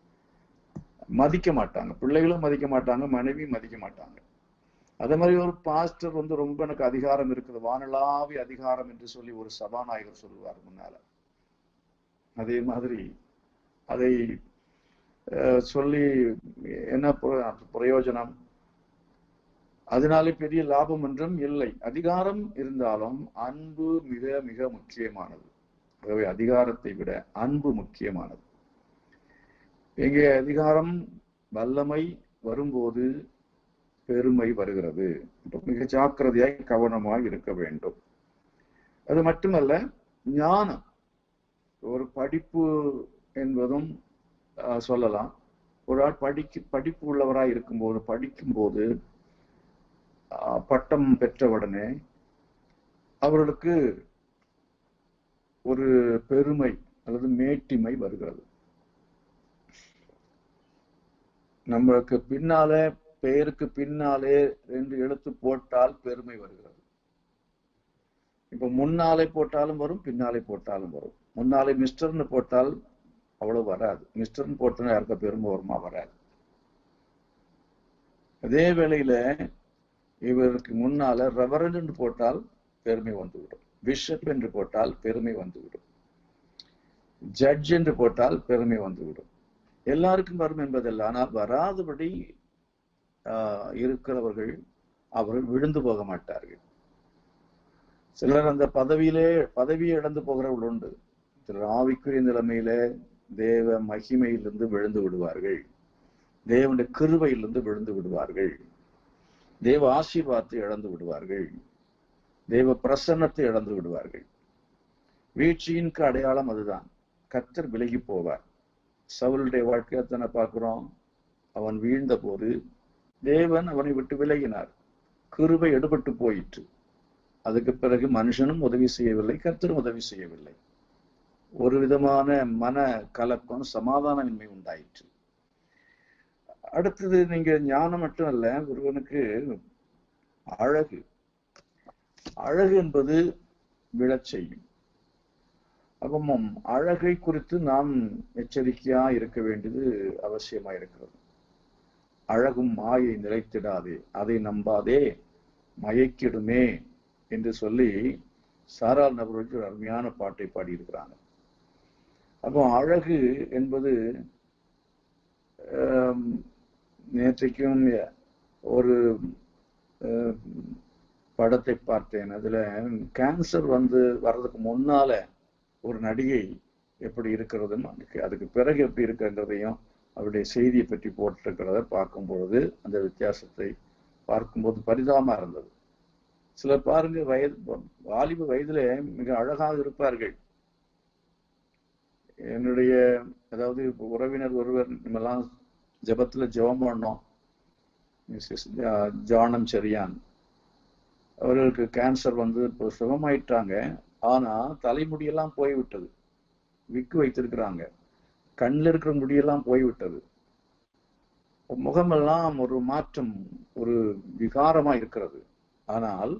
மதிக்க மாட்டாங்க பிள்ளைகளும் மதிக்க மாட்டாங்க மனைவியும் மதிக்க மாட்டாங்க அதே மாதிரி ஒரு பாஸ்டர் வந்து ரொம்ப எனக்கு அதிகாரம் இருக்குது வானளாவி அதிகாரம் என்று சொல்லி ஒரு சபாநாயகர் சொல்லுவார் முன்னால அதே மாதிரி அதை அஹ், சொல்லி என்ன பிர- பிரயோஜனம் அதனாலே பெரிய லாபம் என்றும் இல்லை அதிகாரம் இருந்தாலும் அன்பு மிக மிக முக்கியமானது ஆகவே அதிகாரத்தை விட அன்பு முக்கியமானது இங்கே அதிகாரம் வல்லமை வரும்போது பெருமை வருகிறது அப்ப மிக ஜாக்கிரதையாய் கவனமாய் இருக்க வேண்டும் அது மட்டுமல்ல ஞானம் ஒரு படிப்பு என்பதும் ஆஹ், சொல்லலாம் ஒரு ஆள் படிக்க படிப்பு உள்ளவராய் இருக்கும்போது படிக்கும்போது ஆஹ், பட்டம் பெற்றவுடனே அவர்களுக்கு ஒரு பெருமை அல்லது மேட்டிமை வருகிறது நம்மளுக்கு பின்னாலே பெயருக்கு பின்னாலே ரெண்டு எழுத்து போட்டால் பெருமை வருகிறது இப்ப முன்னாலே போட்டாலும் வரும் பின்னாலே போட்டாலும் வரும் முன்னாலே மிஸ்டர்னு போட்டால் அவ்வளவு வராது மிஸ்டர்னு போட்டோன்னா யாருக்கா பெருமை வருமா வராது அதே வேளையில இவருக்கு முன்னால ரெவரண்ட் என்று போட்டால் பெருமை வந்துவிடும் பிஷப் என்று போட்டால் பெருமை வந்துவிடும் ஜட்ஜ் என்று போட்டால் பெருமை வந்துவிடும் எல்லாருக்கும் வரும் என்பதல்ல ஆனால் வராதபடி ஆஹ், இருக்கிறவர்கள் அவர்கள் விழுந்து போக மாட்டார்கள் சிலர் அந்த பதவியிலே பதவியை இழந்து போகிறவர்கள் உண்டு சிலர் ஆவிக்குரிய நிலைமையில தேவ மகிமையிலிருந்து விழுந்து விடுவார்கள் தேவனுடைய கிருபையிலிருந்து விழுந்து விடுவார்கள் தேவ ஆசீர்வாதத்தை இழந்து விடுவார்கள் தேவ பிரசன்னத்தை இழந்து விடுவார்கள் வீழ்ச்சியின்க்கு அடையாளம் அதுதான் கர்த்தர் விலகி போவார் சவுளுடைய வாழ்க்கையை தானே பார்க்கிறோம் அவன் வீழ்ந்த போது தேவன் அவனை விட்டு விலகினார் கிருபை எடுபட்டு போயிற்று அதுக்கு பிறகு மனுஷனும் உதவி செய்யவில்லை கர்த்தரும் உதவி செய்யவில்லை ஒரு விதமான மன கலக்கம் சமாதானமின்மை உண்டாயிற்று அடுத்தது நீங்க ஞானம் மட்டும் அல்ல ஒருவனுக்கு அழகு அழகு என்பது விழச் செய்யும் அப்போ அழகை குறித்து நாம் எச்சரிக்கையா இருக்க வேண்டியது அவசியமா இருக்கிறது அழகும் மாயை நிலைத்திடாதே அதை நம்பாதே மயக்கிடுமே என்று சொல்லி சாரால் நபர்களுக்கு ஒரு அருமையான பாட்டை பாடியிருக்கிறாங்க அப்போ அழகு என்பது ஆம், நேற்றைக்கும் ஒரு அஹ், படத்தை பார்த்தேன் அதுல கேன்சர் வந்து வர்றதுக்கு முன்னால ஒரு நடிகை எப்படி இருக்கிறதுன்னு அதுக்கு அதுக்கு பிறகு எப்படி இருக்கிறதையும் அவருடைய செய்தியை பற்றி போட்டிருக்கிறத பார்க்கும் பொழுது அந்த வித்தியாசத்தை பார்க்கும்போது பரிதாபமா இருந்தது சிலர் பாருங்க வயது வாலிப வயதுல மிக அழகாக இருப்பார்கள் என்னுடைய அதாவது இப்ப உறவினர் ஒருவர் நம்மெல்லாம் ஜெபத்துல ஜெபம் பண்ணோம் மிஸ்ஸஸ் ஜா- ஜானம் சரியான் அவர்களுக்கு கேன்சர் வந்து இப்போ சுகமாயிட்டாங்க ஆனா தலைமுடியெல்லாம் போய்விட்டது விக்கு வைத்திருக்கிறாங்க கண்ணில் இருக்கிற முடியெல்லாம் போய்விட்டது முகமெல்லாம் ஒரு மாற்றம் ஒரு விகாரமா இருக்கிறது ஆனால்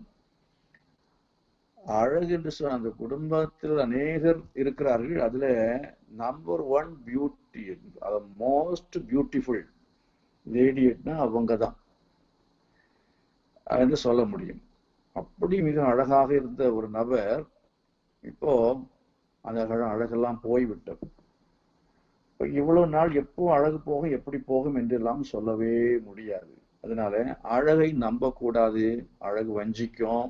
அழகு என்று சொன்ன அந்த குடும்பத்தில் அநேகர் இருக்கிறார்கள் அதுல நம்பர் ஒன் பியூட்டி அது மோஸ்ட் பியூட்டிஃபுல் லேடினா அவங்க தான் என்று சொல்ல முடியும் அப்படி மிக அழகாக இருந்த ஒரு நபர் இப்போ அந்த அழ- அழகெல்லாம் போய்விட்டது இப்ப இவ்வளவு நாள் எப்போ அழகு போகும் எப்படி போகும் என்று எல்லாம் சொல்லவே முடியாது அதனால அழகை நம்பக்கூடாது அழகு வஞ்சிக்கும்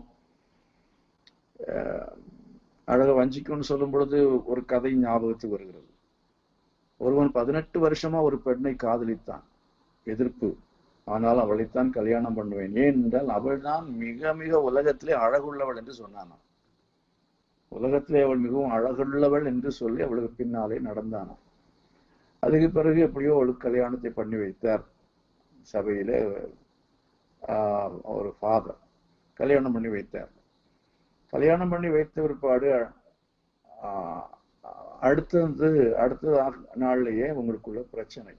அஹ் அழகை வஞ்சிக்கும்னு சொல்லும் பொழுது ஒரு கதை ஞாபகத்துக்கு வருகிறது ஒருவன் பதினெட்டு வருஷமா ஒரு பெண்ணை காதலித்தான் எதிர்ப்பு ஆனால் அவளைத்தான் கல்யாணம் பண்ணுவேன் ஏன் என்றால் அவள்தான் மிக மிக உலகத்திலே அழகுள்ளவள் என்று சொன்னானாம் உலகத்திலே அவள் மிகவும் அழகுள்ளவள் என்று சொல்லி அவளுக்கு பின்னாலே நடந்தானாம் அதுக்கு பிறகு எப்படியோ அவளுக்கு கல்யாணத்தை பண்ணி வைத்தார் சபையிலே ஆஹ், ஒரு ஃபாதர் கல்யாணம் பண்ணி வைத்தார் கல்யாணம் பண்ணி வைத்த பிற்பாடு ஆஹ், அடுத்தது அடுத்த நாள்லயே உங்களுக்குள்ள பிரச்சனை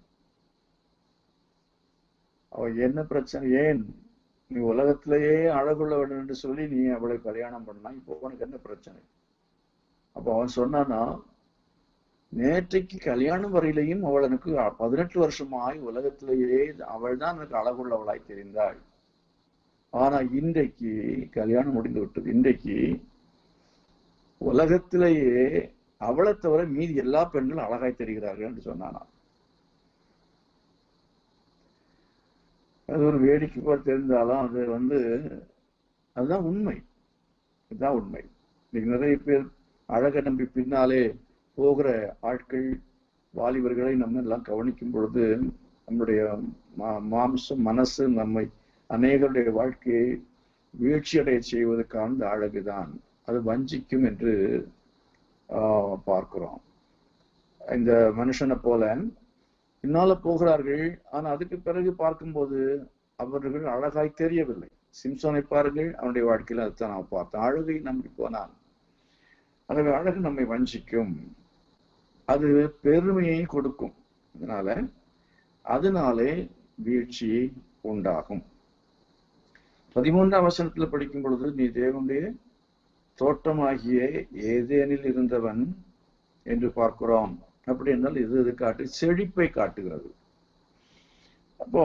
அவ என்ன பிரச்சனை ஏன் நீ உலகத்திலேயே அழகுள்ளவன் என்று சொல்லி நீ அவளை கல்யாணம் பண்ணா இப்போ உனக்கு என்ன பிரச்சனை அப்போ அவன் சொன்னானா நேற்றைக்கு கல்யாணம் வரையிலையும் அவள் எனக்கு பதினெட்டு வருஷமாய் உலகத்திலேயே அவள் தான் எனக்கு அழகுள்ளவளாய் தெரிந்தாள் ஆனா இன்றைக்கு கல்யாணம் முடிந்து விட்டது இன்றைக்கு உலகத்திலேயே அவளை தவிர மீதி எல்லா பெண்களும் அழகாய் தெரிகிறார்கள் என்று சொன்னானா அது ஒரு வேடிக்கை போல் தெரிந்தாலும் அது வந்து அதுதான் உண்மை இதுதான் உண்மை இன்னைக்கு நிறைய பேர் அழகை நம்பி பின்னாலே போகிற ஆட்கள் வாலிபர்களை நம்ம எல்லாம் கவனிக்கும் பொழுது நம்முடைய மா- மாம்சம் மனசு நம்மை அநேகருடைய வாழ்க்கையை வீழ்ச்சியடைய செய்வதற்கான இந்த அழகுதான் அது வஞ்சிக்கும் என்று ஆஹ், பார்க்கிறோம் இந்த மனுஷனை போல பின்னால போகிறார்கள் ஆனா அதுக்கு பிறகு பார்க்கும்போது அவர்கள் அழகாய் தெரியவில்லை சிம்சோனை பாருங்கள் அவனுடைய வாழ்க்கையில அதுதான் நான் பார்த்தேன் அழகை நம்பி போனான் ஆகவே அழகு நம்மை வஞ்சிக்கும் அது பெருமையை கொடுக்கும் அதனால அதனாலே வீழ்ச்சி உண்டாகும் பதிமூன்றாம் வசனத்துல படிக்கும் பொழுது நீ தேவனுடைய தோட்டமாகிய ஏதேனில் இருந்தவன் என்று பார்க்கிறோம் அப்படி என்றால் இது இது காட்டு செழிப்பை காட்டுகிறது அப்போ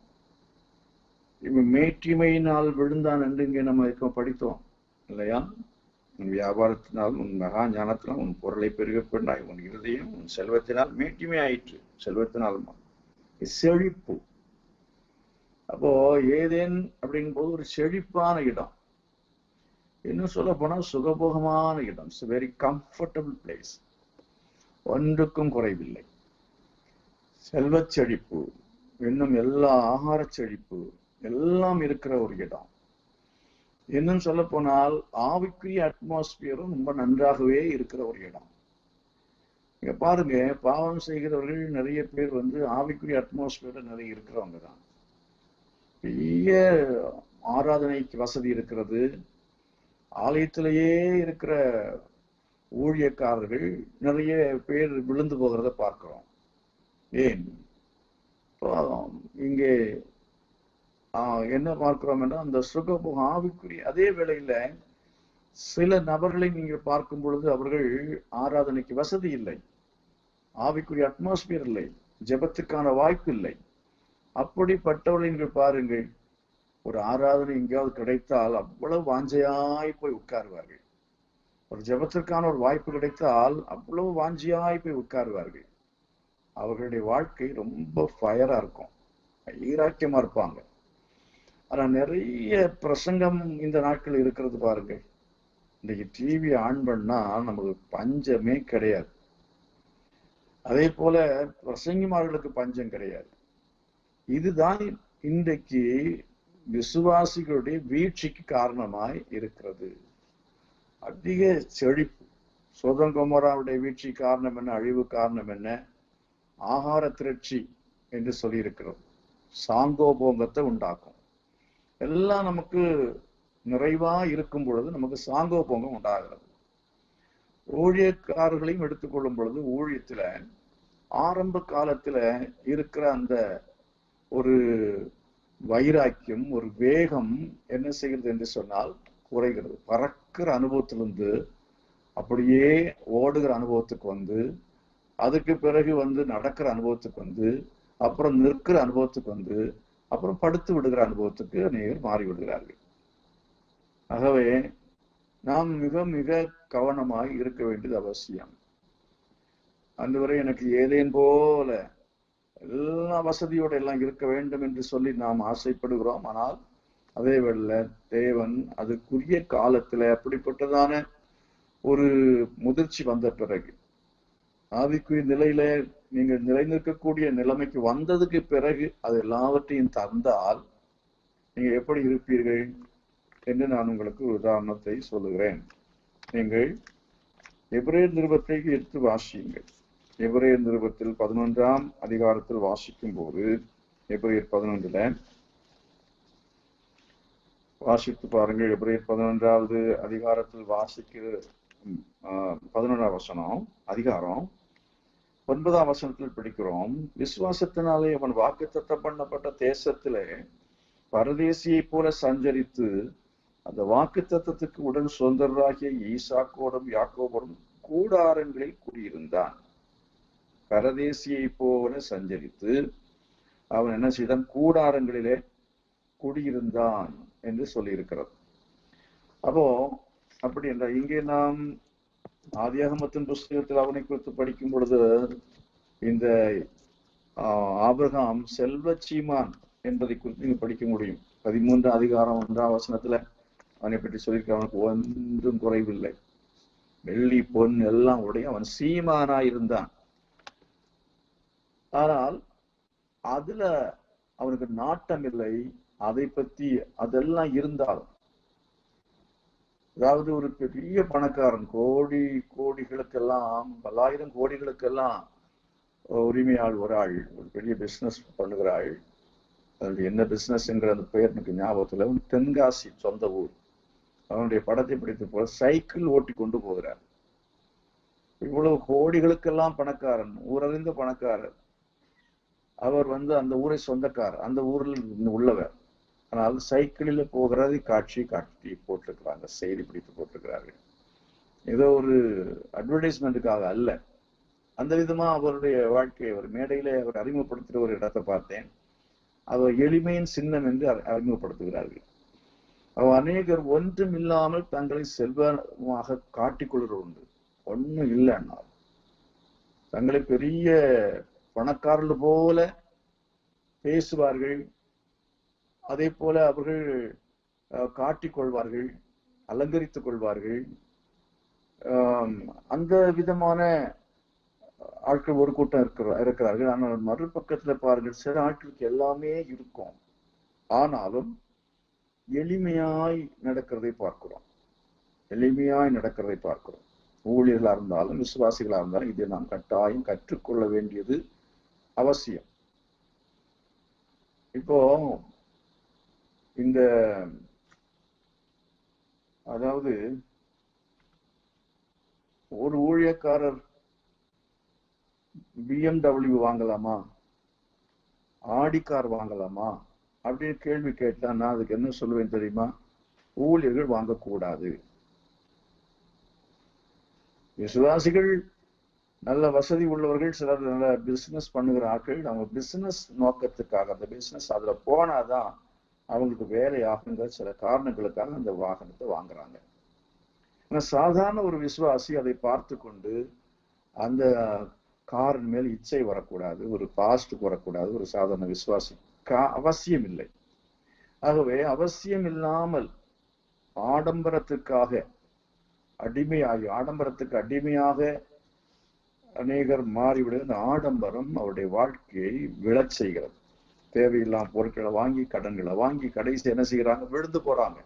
இவன் மேட்டிமையினால் விழுந்தான் என்று இங்கே நம்ம இப்போ படித்தோம் இல்லையா உன் வியாபாரத்தினால் உன் மகா ஞானத்தினால் உன் பொருளை பெருக பெண்ணாய் உன் இருதயம் உன் செல்வத்தினால் மேட்டிமை ஆயிற்று செல்வத்தினால் ம- செழிப்பு அப்போ ஏதேன் அப்படிங்கும் போது ஒரு செழிப்பான இடம் இன்னும் சொல்ல போனா சுகபோகமான இடம் இட்ஸ் வெரி கம்ஃபர்டபுள் பிளேஸ் ஒன்றுக்கும் குறைவில்லை செல்வச் செழிப்பு இன்னும் எல்லா ஆகாரச் செழிப்பு எல்லாம் இருக்கிற ஒரு இடம் இன்னும் சொல்ல போனால் ஆவிக்குரிய அட்மாஸ்பியரும் ரொம்ப நன்றாகவே இருக்கிற ஒரு இடம் இங்க பாருங்க பாவம் செய்கிறவர்கள் நிறைய பேர் வந்து ஆவிக்குரிய அட்மாஸ்பியர்ல நிறைய இருக்கிறவங்க தான் பெரிய ஆராதனைக்கு வசதி இருக்கிறது ஆலயத்திலேயே இருக்கிற ஊழியக்காரர்கள் நிறைய பேர் விழுந்து போகிறத பார்க்கிறோம் ஏன் இப்போ இங்கே ஆஹ், என்ன பார்க்கிறோம் என்றால் அந்த சுகபோகம் ஆவிக்குரிய அதே வேளையில சில நபர்களை நீங்க பார்க்கும் பொழுது அவர்கள் ஆராதனைக்கு வசதி இல்லை ஆவிக்குரிய அட்மாஸ்பியர் இல்லை ஜெபத்துக்கான வாய்ப்பு இல்லை அப்படிப்பட்டவர்களை நீங்கள் பாருங்கள் ஒரு ஆராதனை எங்கேயாவது கிடைத்தால் அவ்வளவு வாஞ்சையாய் போய் உட்காருவார்கள் ஒரு ஜெபத்திற்கான ஒரு வாய்ப்பு கிடைத்தால் அவ்வளவு வாஞ்சியாய் போய் உட்காருவார்கள் அவர்களுடைய வாழ்க்கை ரொம்ப ஃபயரா இருக்கும் ஈராக்கியமா இருப்பாங்க ஆனா நிறைய பிரசங்கம் இந்த நாட்கள் இருக்கிறது பாருங்க இன்னைக்கு டிவி ஆன் பண்ணா நமக்கு பஞ்சமே கிடையாது அதே போல பிரசங்கிமார்களுக்கு பஞ்சம் கிடையாது இதுதான் இன்றைக்கு விசுவாசிகளுடைய வீழ்ச்சிக்கு காரணமாய் இருக்கிறது அதிக செழிப்பு சோதங்கோமராவுடைய வீழ்ச்சி காரணம் என்ன அழிவு காரணம் என்ன ஆகார திரட்சி என்று சொல்லியிருக்கிறோம் சாங்கோபோங்கத்தை உண்டாக்கும் எல்லாம் நமக்கு நிறைவா இருக்கும் பொழுது நமக்கு சாங்கோபோங்கம் உண்டாகிறது ஊழியக்காரர்களையும் எடுத்துக்கொள்ளும் பொழுது ஊழியத்துல ஆரம்ப காலத்துல இருக்கிற அந்த ஒரு வைராக்கியம் ஒரு வேகம் என்ன செய்கிறது என்று சொன்னால் குறைகிறது பறக்கிற அனுபவத்திலிருந்து அப்படியே ஓடுகிற அனுபவத்துக்கு வந்து அதுக்கு பிறகு வந்து நடக்கிற அனுபவத்துக்கு வந்து அப்புறம் நிற்கிற அனுபவத்துக்கு வந்து அப்புறம் படுத்து விடுகிற அனுபவத்துக்கு அநேகர் மாறி விடுகிறார்கள் ஆகவே நாம் மிக மிக கவனமாய் இருக்க வேண்டியது அவசியம் அன்றுவரை எனக்கு ஏதேன் போல எல்லா வசதியோட எல்லாம் இருக்க வேண்டும் என்று சொல்லி நாம் ஆசைப்படுகிறோம் ஆனால் அதே வேளை தேவன் அதுக்குரிய காலத்துல அப்படிப்பட்டதான ஒரு முதிர்ச்சி வந்த பிறகு ஆவிக்குரிய நிலையில நீங்கள் நிலைநிற்கக்கூடிய நிலைமைக்கு வந்ததுக்கு பிறகு அது எல்லாவற்றையும் தந்தால் நீங்க எப்படி இருப்பீர்கள் என்று நான் உங்களுக்கு ஒரு உதாரணத்தை சொல்லுகிறேன் நீங்கள் எபிரேயர் நிருபத்தை எடுத்து வாசியுங்கள் எபிரேயர் நிருபத்தில் பதினொன்றாம் அதிகாரத்தில் வாசிக்கும் போது எபிரேயர் பதினொன்றுல வாசித்து பாருங்கள் எபிரேயர் பதினொன்றாவது அதிகாரத்தில் வாசிக்கிற பதினொன்றாம் வசனம் அதிகாரம் ஒன்பதாம் வசனத்தில் படிக்கிறோம் விசுவாசத்தினாலே அவன் வாக்குத்தத்தம் பண்ணப்பட்ட தேசத்திலே பரதேசியை போல சஞ்சரித்து அந்த வாக்கு தத்துவத்துக்கு உடன் சுதந்திரராகிய ஈசாக்கோடும் யாக்கோபோடும் கூடாரங்களில் குடியிருந்தான் பரதேசியை போல சஞ்சரித்து அவன் என்ன செய்தான் கூடாரங்களிலே குடியிருந்தான் என்று சொல்லியிருக்கிறது அப்போ அப்படி என்றால் இங்கே நாம் ஆதியாகமத்தின் புஸ்தகத்தில் அவனை குறித்து படிக்கும் பொழுது இந்த ஆபிரகாம் செல்வ சீமான் என்பதை குறித்து நீங்க படிக்க முடியும் பதிமூன்று அதிகாரம் ஒன்றாம் வசனத்துல அவனை பற்றி சொல்லியிருக்க அவனுக்கு ஒன்றும் குறைவில்லை வெள்ளி பொன் எல்லாம் உடைய அவன் சீமானா இருந்தான் ஆனால் அதுல அவனுக்கு நாட்டம் இல்லை அதை பத்தி அதெல்லாம் இருந்தாலும் அதாவது ஒரு பெரிய பணக்காரன் கோடி கோடிகளுக்கெல்லாம் பல்லாயிரம் கோடிகளுக்கெல்லாம் உரிமையாள் ஒரு ஆள் ஒரு பெரிய பிசினஸ் பண்ணுகிற ஆள் அது என்ன பிசினஸ்ங்கிற அந்த பெயர் எனக்கு ஞாபகத்துல தென்காசி சொந்த ஊர் அவனுடைய படத்தை பிடித்து போல சைக்கிள் ஓட்டி கொண்டு போகிறார் இவ்வளவு கோடிகளுக்கெல்லாம் பணக்காரன் ஊரறிந்த பணக்காரர் அவர் வந்து அந்த ஊரை சொந்தக்காரர் அந்த ஊரில் உள்ளவர் ஆனால் சைக்கிளில் போகிறதை காட்சி காட்டி போட்டிருக்கிறாங்க செய்தி பிடித்து போட்டிருக்கிறார்கள் ஏதோ ஒரு அட்வர்டைஸ்மெண்ட்டுக்காக அல்ல அந்த விதமா அவருடைய வாழ்க்கையை அவர் மேடையில அவர் அறிமுகப்படுத்துகிற ஒரு இடத்தை பார்த்தேன் அவர் எளிமையின் சின்னம் என்று அறிமுகப்படுத்துகிறார்கள் அவர் அநேகர் ஒன்றும் இல்லாமல் தங்களை செல்வமாக காட்டிக்கொள்கிற உண்டு ஒன்றும் இல்லைன்னா தங்களை பெரிய பணக்காரர்கள் போல பேசுவார்கள் அதே போல அவர்கள் காட்டிக் கொள்வார்கள் அலங்கரித்துக் கொள்வார்கள் அந்த விதமான ஆட்கள் ஒரு கூட்டம் இருக்கிற இருக்கிறார்கள் ஆனால் மறுபக்கத்துல பாருங்கள் சில ஆட்களுக்கு எல்லாமே இருக்கும் ஆனாலும் எளிமையாய் நடக்கிறதை பார்க்கிறோம் எளிமையாய் நடக்கிறதை பார்க்கிறோம் ஊழியர்களா இருந்தாலும் விசுவாசிகளா இருந்தாலும் இதை நாம் கட்டாயம் கற்றுக்கொள்ள வேண்டியது அவசியம் இப்போ இந்த அதாவது ஒரு ஊழியக்காரர் பிஎம்டபிள்யூ வாங்கலாமா ஆடி கார் வாங்கலாமா அப்படின்னு கேள்வி கேட்டா நான் அதுக்கு என்ன சொல்லுவேன் தெரியுமா ஊழியர்கள் வாங்கக்கூடாது விசுவாசிகள் நல்ல வசதி உள்ளவர்கள் சிலர் நல்ல பிசினஸ் பண்ணுகிற ஆட்கள் அவங்க பிசினஸ் நோக்கத்துக்காக அந்த பிசினஸ் அதுல போனாதான் அவங்களுக்கு வேலை ஆகுங்கிற சில காரணங்களுக்காக அந்த வாகனத்தை வாங்குறாங்க ஆனா சாதாரண ஒரு விசுவாசி அதை பார்த்து கொண்டு அந்த காரின் மேல் இச்சை வரக்கூடாது ஒரு பாஸ்டுக்கு வரக்கூடாது ஒரு சாதாரண விசுவாசி அவசியம் இல்லை ஆகவே அவசியம் இல்லாமல் ஆடம்பரத்துக்காக அடிமையாகி ஆடம்பரத்துக்கு அடிமையாக அநேகர் மாறிவிட இந்த ஆடம்பரம் அவருடைய வாழ்க்கையை விழச் செய்கிறது தேவையில்லாம பொருட்களை வாங்கி கடன்களை வாங்கி கடைசி என்ன செய்யறாங்க விழுந்து போறாங்க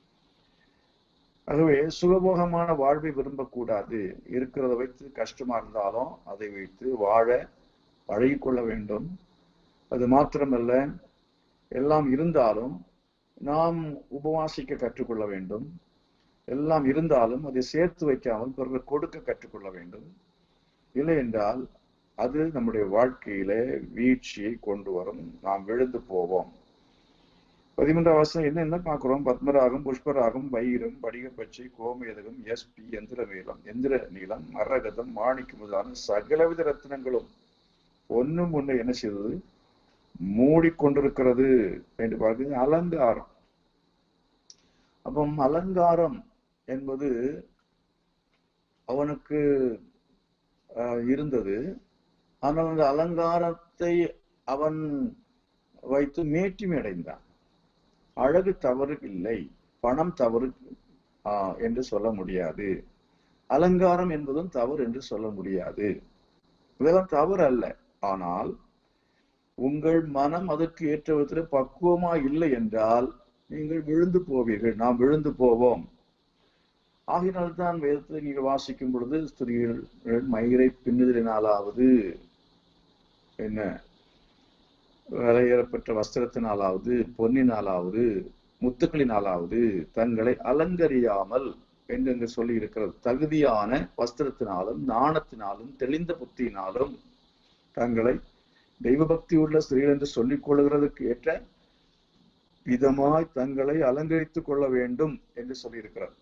ஆகவே சுகபோகமான வாழ்வை விரும்பக்கூடாது இருக்கிறத வைத்து கஷ்டமா இருந்தாலும் அதை வைத்து வாழ பழகிக்கொள்ள வேண்டும் அது மாத்திரமல்ல எல்லாம் இருந்தாலும் நாம் உபவாசிக்க கற்றுக்கொள்ள வேண்டும் எல்லாம் இருந்தாலும் அதை சேர்த்து வைக்காமல் பிறகு கொடுக்க கற்றுக்கொள்ள வேண்டும் இல்லை என்றால் அது நம்முடைய வாழ்க்கையில வீழ்ச்சியை கொண்டு வரும் நாம் விழுந்து போவோம் பதிமூன்றாம் வருஷம் என்ன என்ன பார்க்கிறோம் பத்மராகம் புஷ்பராகம் வைரம் படிகப்பச்சை கோமேதகம் எஸ்பி எந்திர நீளம் எந்திர நீளம் மரகதம் மாணிக்கு முதலான சகலவித ரத்தினங்களும் ஒன்னும் ஒண்ணு என்ன செய்தது மூடிக்கொண்டிருக்கிறது என்று பார்க்கிறது அலங்காரம் அப்போ அலங்காரம் என்பது அவனுக்கு இருந்தது ஆனால் அந்த அலங்காரத்தை அவன் வைத்து மேட்டிமை அடைந்தான் அழகு தவறு இல்லை பணம் தவறு என்று சொல்ல முடியாது அலங்காரம் என்பதும் தவறு என்று சொல்ல முடியாது இதெல்லாம் தவறு அல்ல ஆனால் உங்கள் மனம் அதற்கு ஏற்ற விதத்தில் பக்குவமா இல்லை என்றால் நீங்கள் விழுந்து போவீர்கள் நாம் விழுந்து போவோம் ஆகினால்தான் வேதத்தை நீங்கள் வாசிக்கும் பொழுது ஸ்திரீகள் மயிரை பின்னுதலினாலாவது என்ன விலையேறப்பெற்ற வஸ்திரத்தினாலாவது பொன்னினாலாவது முத்துக்களினாலாவது தங்களை அலங்கரியாமல் என்று சொல்லி இருக்கிறது தகுதியான வஸ்திரத்தினாலும் நாணத்தினாலும் தெளிந்த புத்தியினாலும் தங்களை தெய்வ பக்தி உள்ள ஸ்திரீகள் என்று சொல்லிக் கொள்கிறதுக்கு ஏற்ற விதமாய் தங்களை அலங்கரித்துக் கொள்ள வேண்டும் என்று சொல்லியிருக்கிறார்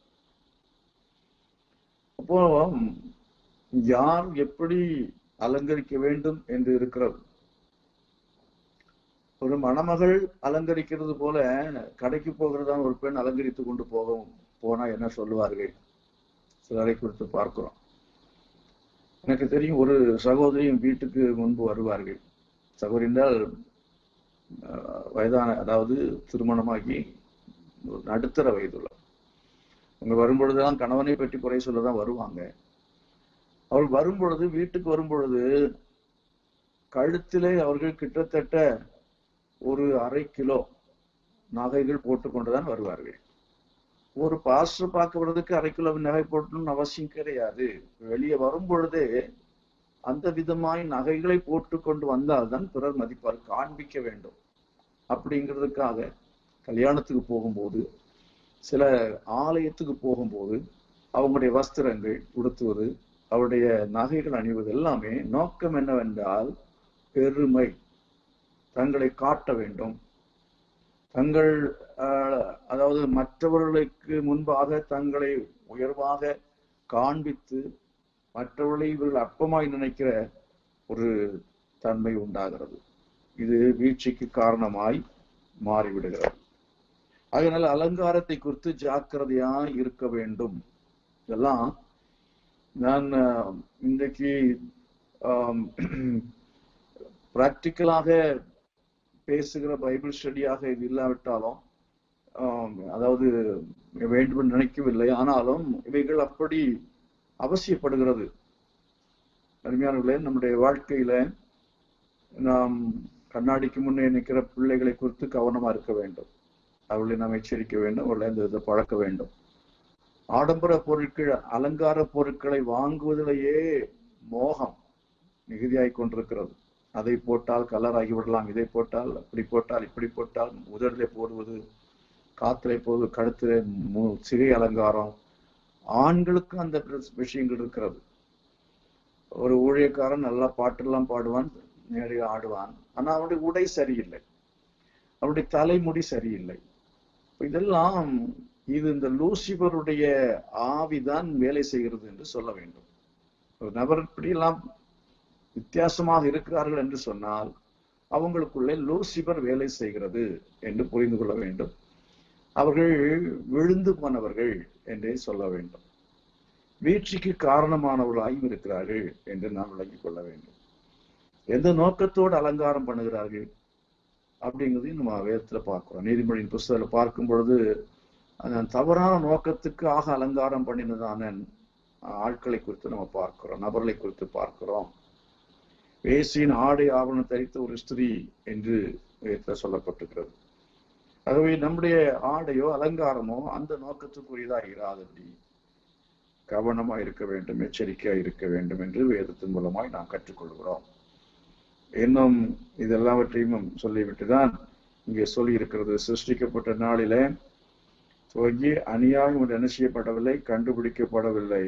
அப்போ யார் எப்படி அலங்கரிக்க வேண்டும் என்று இருக்கிறது ஒரு மணமகள் அலங்கரிக்கிறது போல கடைக்கு போகிறதான் ஒரு பெண் அலங்கரித்து கொண்டு போகும் போனா என்ன சொல்லுவார்கள் சிலரை குறித்து பார்க்கிறோம் எனக்கு தெரியும் ஒரு சகோதரியும் வீட்டுக்கு முன்பு வருவார்கள் சகோதரி என்றால் வயதான அதாவது திருமணமாகி நடுத்தர வயதுள்ள அவங்க வரும்பொழுதுதான் கணவனை பற்றி குறை சொல்லதான் வருவாங்க அவள் வரும்பொழுது வீட்டுக்கு வரும்பொழுது கழுத்திலே அவர்கள் கிட்டத்தட்ட ஒரு அரை கிலோ நகைகள் போட்டுக்கொண்டுதான் வருவார்கள் ஒரு பாஸ்டர் பார்க்க வர்றதுக்கு அரை கிலோ நகை போட்டணும்னு அவசியம் கிடையாது வெளியே வரும் பொழுதே அந்த விதமாய் நகைகளை போட்டு கொண்டு வந்தால்தான் பிறர் மதிப்பார் காண்பிக்க வேண்டும் அப்படிங்கிறதுக்காக கல்யாணத்துக்கு போகும்போது சில ஆலயத்துக்கு போகும்போது அவங்களுடைய வஸ்திரங்கள் உடுத்துவது அவருடைய நகைகள் அணிவது எல்லாமே நோக்கம் என்னவென்றால் பெருமை தங்களை காட்ட வேண்டும் தங்கள் அதாவது மற்றவர்களுக்கு முன்பாக தங்களை உயர்வாக காண்பித்து மற்றவர்களை இவர்கள் அற்பமாய் நினைக்கிற ஒரு தன்மை உண்டாகிறது இது வீழ்ச்சிக்கு காரணமாய் மாறிவிடுகிறது அதனால அலங்காரத்தை குறித்து ஜாக்கிரதையா இருக்க வேண்டும் இதெல்லாம் நான் இன்றைக்கு பிராக்டிக்கலாக பேசுகிற பைபிள் ஸ்டடியாக இது இல்லாவிட்டாலும் அதாவது வேண்டும் நினைக்கவில்லை ஆனாலும் இவைகள் அப்படி அவசியப்படுகிறது அருமையானவர்களே நம்முடைய வாழ்க்கையில நாம் கண்ணாடிக்கு முன்னே நிற்கிற பிள்ளைகளை குறித்து கவனமா இருக்க வேண்டும் அவர்களை நாம் எச்சரிக்க வேண்டும் அவர்களை அந்த இதை பழக்க வேண்டும் ஆடம்பர பொருட்கள் அலங்கார பொருட்களை வாங்குவதிலேயே மோகம் மிகுதியாய் கொண்டிருக்கிறது அதை போட்டால் கலர் ஆகிவிடலாம் இதை போட்டால் அப்படி போட்டால் இப்படி போட்டால் உதடிலே போடுவது காத்திலே போடுவது கழுத்திலே சிகை அலங்காரம் ஆண்களுக்கும் அந்த விஷயங்கள் இருக்கிறது ஒரு ஊழியக்காரன் நல்லா பாட்டெல்லாம் பாடுவான் நேரடியாக ஆடுவான் ஆனா அவனுடைய உடை சரியில்லை அவனுடைய தலைமுடி சரியில்லை இதெல்லாம் இது இந்த லூசிபருடைய ஆவிதான் வேலை செய்கிறது என்று சொல்ல வேண்டும் ஒரு நபர் இப்படியெல்லாம் வித்தியாசமாக இருக்கிறார்கள் என்று சொன்னால் அவங்களுக்குள்ளே லூசிபர் வேலை செய்கிறது என்று புரிந்து கொள்ள வேண்டும் அவர்கள் விழுந்து போனவர்கள் என்றே சொல்ல வேண்டும் வீழ்ச்சிக்கு காரணமானவர்களாயும் இருக்கிறார்கள் என்று நாம் விளங்கிக் கொள்ள வேண்டும் எந்த நோக்கத்தோடு அலங்காரம் பண்ணுகிறார்கள் அப்படிங்கிறதையும் நம்ம வேதத்துல பார்க்கிறோம் நீதிமொழியின் புஸ்தகத்துல பார்க்கும் பொழுது அந்த தவறான நோக்கத்துக்கு ஆக அலங்காரம் பண்ணினதான ஆட்களை குறித்து நம்ம பார்க்கிறோம் நபர்களை குறித்து பார்க்கிறோம் வேசியின் ஆடை ஆவணம் தரித்த ஒரு ஸ்திரீ என்று வேதத்துல சொல்லப்பட்டிருக்கிறது ஆகவே நம்முடைய ஆடையோ அலங்காரமோ அந்த நோக்கத்துக்குரியதா இராதபடி கவனமா இருக்க வேண்டும் எச்சரிக்கையா இருக்க வேண்டும் என்று வேதத்தின் மூலமாய் நாம் கற்றுக்கொள்கிறோம் இன்னும் இதெல்லாவற்றையும் சொல்லிவிட்டுதான் இங்கே சொல்லி இருக்கிறது சிருஷ்டிக்கப்பட்ட நாளிலே துவங்கி அநியாயம் ஒன்று என்ன செய்யப்படவில்லை கண்டுபிடிக்கப்படவில்லை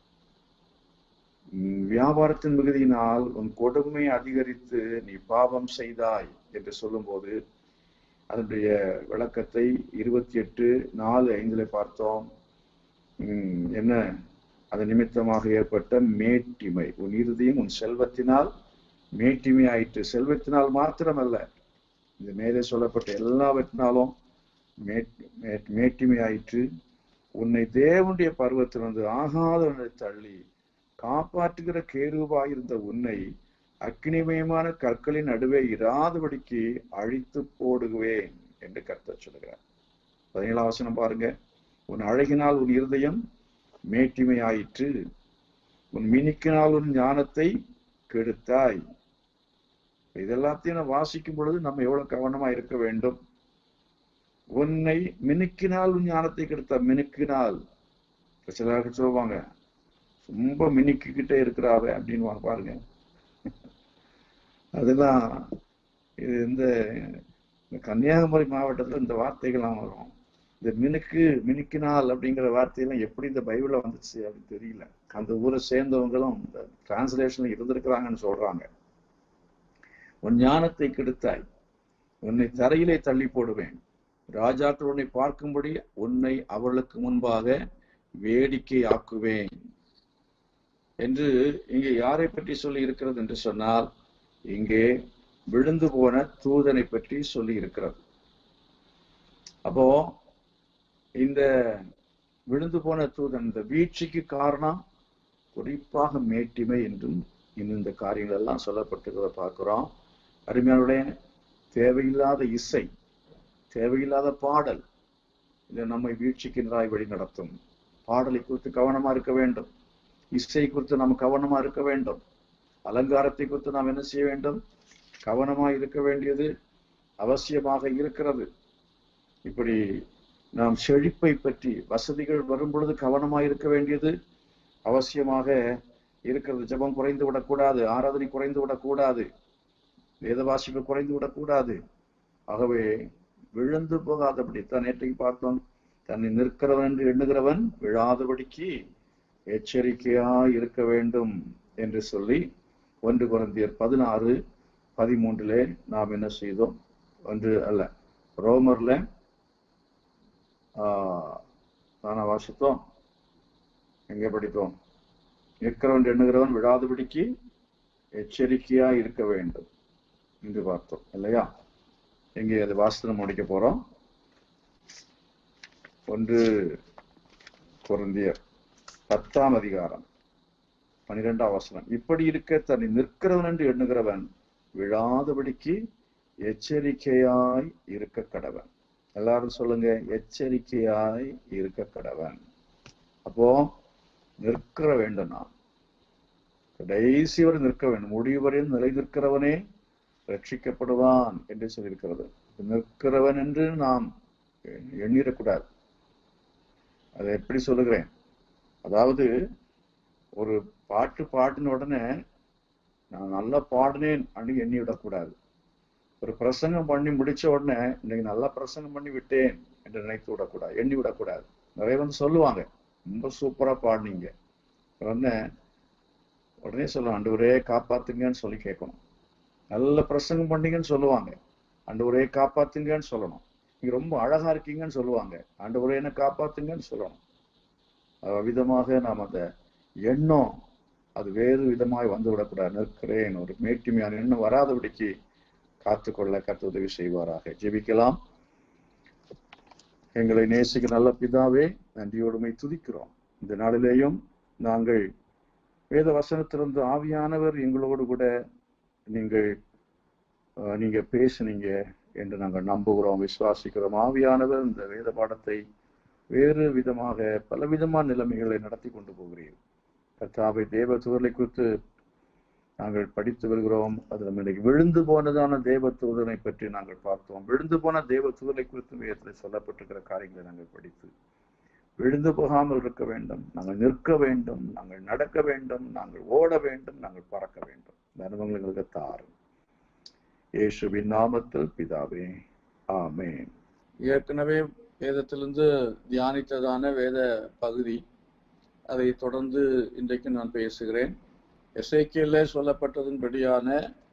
உம், வியாபாரத்தின் மிகுதியினால் உன் கொடுமை அதிகரித்து நீ பாவம் செய்தாய் என்று சொல்லும்போது அதனுடைய விளக்கத்தை இருபத்தி எட்டு நாலு ஐந்துல பார்த்தோம் உம், என்ன அது நிமித்தமாக ஏற்பட்ட மேட்டிமை உன் இறுதியும் உன் செல்வத்தினால் மேட்டிமை ஆயிற்று செல்வத்தினால் மாத்திரமல்ல இந்த மேலே சொல்லப்பட்ட எல்லாவற்றினாலும் மேட்- மேட்- மேட்டிமை ஆயிற்று உன்னை தேவனுடைய பருவத்திலிருந்து ஆகாதவனை தள்ளி காப்பாற்றுகிற கேருவாயிருந்த உன்னை அக்னிமயமான கற்களின் நடுவே இராதபடிக்கு அழித்து போடுவேன் என்று கர்த்தர் சொல்கிறார் பதினேழாம் வசனம் பாருங்க உன் அழகினால் உன் இருதயம் மேட்டிமை ஆயிற்று உன் மினுக்கினால் உன் ஞானத்தை கெடுத்தாய் இதெல்லாத்தையும் நான் வாசிக்கும் பொழுது நம்ம எவ்வளவு கவனமா இருக்க வேண்டும் உன்னை மினுக்கினால் உன் ஞானத்தை கெடுத்த மினுக்கினால் சிலருக்கு சொல்லுவாங்க ரொம்ப மினுக்கிக்கிட்டே இருக்கிறாவ அப்படின்னு பாருங்க அதெல்லாம் இது இந்த இந்த கன்னியாகுமரி மாவட்டத்துல இந்த வார்த்தைகள்லாம் வரும் இந்த மினுக்கு மினுக்கினால் அப்படிங்கிற வார்த்தையெல்லாம் எப்படி இந்த பைபிள்ல வந்துச்சு அப்படின்னு தெரியல அந்த ஊரை சேர்ந்தவங்களும் இந்த டிரான்ஸ்லேஷன்ல இருந்திருக்கிறாங்கன்னு சொல்றாங்க உன் ஞானத்தை கெடுத்தாய் உன்னை தரையிலே தள்ளி போடுவேன் ராஜாக்கள் உன்னை பார்க்கும்படி உன்னை அவர்களுக்கு முன்பாக வேடிக்கை ஆக்குவேன் என்று இங்கே யாரை பற்றி சொல்லி இருக்கிறது என்று சொன்னால் இங்கே விழுந்து போன தூதனை பற்றி சொல்லி இருக்கிறது அப்போ இந்த விழுந்து போன தூதன் இந்த வீழ்ச்சிக்கு காரணம் குறிப்பாக மேட்டிமை என்றும் இன்னும் இந்த காரியங்கள் எல்லாம் சொல்லப்பட்டிருக்கிறத பார்க்கிறோம் அருமையானுடைய தேவையில்லாத இசை தேவையில்லாத பாடல் இது நம்மை வீழ்ச்சிக்கு நேராய் வழி நடத்தும் பாடலை குறித்து கவனமா இருக்க வேண்டும் இசை குறித்து நாம் கவனமா இருக்க வேண்டும் அலங்காரத்தை குறித்து நாம் என்ன செய்ய வேண்டும் கவனமா இருக்க வேண்டியது அவசியமாக இருக்கிறது இப்படி நாம் செழிப்பை பற்றி வசதிகள் வரும் பொழுது கவனமா இருக்க வேண்டியது அவசியமாக இருக்கிறது ஜெபம் குறைந்து விடக்கூடாது ஆராதனை குறைந்து விடக்கூடாது வேதவாசிகள் குறைந்து விடக்கூடாது ஆகவே விழுந்து போகாதபடி தான் நேற்றைக்கு பார்த்தோம் தன்னை நிற்கிறவன் என்று எண்ணுகிறவன் விழாதபடிக்கு எச்சரிக்கையா இருக்க வேண்டும் என்று சொல்லி ஒன்று குழந்தையர் பதினாறு பதிமூன்றிலே நாம் என்ன செய்தோம் ஒன்று அல்ல ரோமர்ல ஆஹ் தானே வாசித்தோம் எங்க படித்தோம் நிற்கிறவன் எண்ணுகிறவன் விழாதபடிக்கு எச்சரிக்கையா இருக்க வேண்டும் என்று பார்த்தோம் இல்லையா எங்கே அது வாசனம் முடிக்க போறோம் ஒன்று குருந்தியர் பத்தாம் அதிகாரம் பனிரெண்டாம் வசனம் இப்படி இருக்க தன்னை நிற்கிறவன் என்று எண்ணுகிறவன் விழாதபடிக்கு எச்சரிக்கையாய் இருக்க கடவன் எல்லாரும் சொல்லுங்க எச்சரிக்கையாய் இருக்க கடவன் அப்போ நிற்கிற வேண்டும் நாம் கடைசி வரை நிற்க வேண்டும் முடிவு வரையில் நிலை நிற்கிறவனே ரட்சிக்கப்படுவான் என்று சொல்லியிருக்கிறது நிற்கிறவன் என்று நாம் எண்ணிடக்கூடாது அதை எப்படி சொல்லுகிறேன் அதாவது ஒரு பாட்டு பாட்டின உடனே நான் நல்லா பாடினேன் அப்படின்னு எண்ணி விடக்கூடாது ஒரு பிரசங்கம் பண்ணி முடிச்ச உடனே இன்னைக்கு நல்லா பிரசங்கம் பண்ணி விட்டேன் என்று நினைத்து விடக்கூடாது எண்ணி விடக்கூடாது நிறைய வந்து சொல்லுவாங்க ரொம்ப சூப்பரா பாடினீங்க உடனே உடனே சொல்லலாம் ஆண்டவரே காப்பாத்துங்கன்னு சொல்லி கேட்கணும் நல்ல பிரசங்கம் பண்ணீங்கன்னு சொல்லுவாங்க ஆண்டவரே காப்பாத்துங்கன்னு சொல்லணும் நீங்க ரொம்ப அழகா இருக்கீங்கன்னு சொல்லுவாங்க ஆண்டவரே என்ன காப்பாத்துங்கன்னு சொல்லணும் விதமாக நாம் அந்த எண்ணம் அது வேறு விதமாய் வந்து விடக்கூடாது நிற்கிறேன் ஒரு மேட்டிமையான எண்ணம் வராதபடிக்கு காத்துக்கொள்ள கத்து உதவி செய்வாராக ஜெபிக்கலாம் எங்களை நேசிக்க நல்ல பிதாவே நன்றியோடுமை துதிக்கிறோம் இந்த நாளிலேயும் நாங்கள் வேத வசனத்திலிருந்து ஆவியானவர் எங்களோடு கூட நீங்கள் நீங்க பேசுனீங்க என்று நாங்கள் நம்புகிறோம் விசுவாசிக்கிறோம் ஆவியானவர் இந்த வேத பாடத்தை வேறு விதமாக பலவிதமான நிலைமைகளை நடத்தி கொண்டு போகிறீர் கர்த்தாவை தேவ தூதரை குறித்து நாங்கள் படித்து வருகிறோம் அது நம்ம இன்னைக்கு விழுந்து போனதான தேவ தூதனை பற்றி நாங்கள் பார்த்தோம் விழுந்து போன தேவ தூதரை குறித்து வேதத்தில் சொல்லப்பட்டிருக்கிற காரியங்களை நாங்கள் படித்து விழுந்து போகாமல் இருக்க வேண்டும் நாங்கள் நிற்க வேண்டும் நாங்கள் நடக்க வேண்டும் நாங்கள் ஓட வேண்டும் நாங்கள் பறக்க வேண்டும் இந்த அனுபவங்கள் எங்களுக்கு தாரும் இயேசுவின் நாமத்தில் பிதாவே ஆமென் ஏற்கனவே வேதத்திலிருந்து தியானித்ததான வேத பகுதி அதை தொடர்ந்து இன்றைக்கு நான் பேசுகிறேன் எஸ்ஐக்கியல்ல சொல்லப்பட்டதன்படியான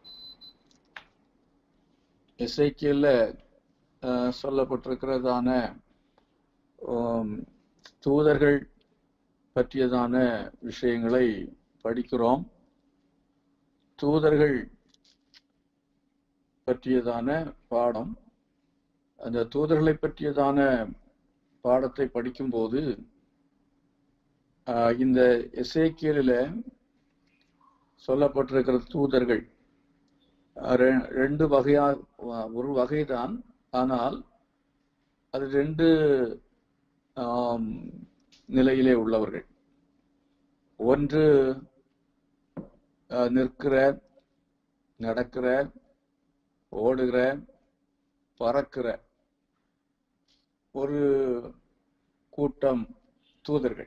எஸ்ஐக்கியல்ல சொல்லப்பட்டிருக்கிறதான ஆம், தூதர்கள் பற்றியதான விஷயங்களை படிக்கிறோம் தூதர்கள் பற்றியதான பாடம் அந்த தூதர்களை பற்றியதான பாடத்தை படிக்கும்போது ஆஹ், இந்த எசேக்கியலில் சொல்லப்பட்டிருக்கிற தூதர்கள் அஹ், ரெ- ரெண்டு வகையா வ- ஒரு வகைதான் ஆனால் அது ரெண்டு ஆம், நிலையிலே உள்ளவர்கள் ஒன்று அஹ், நிற்கிற நடக்கிற ஓடுகிற பறக்கிற ஒரு கூட்டம் தூதர்கள்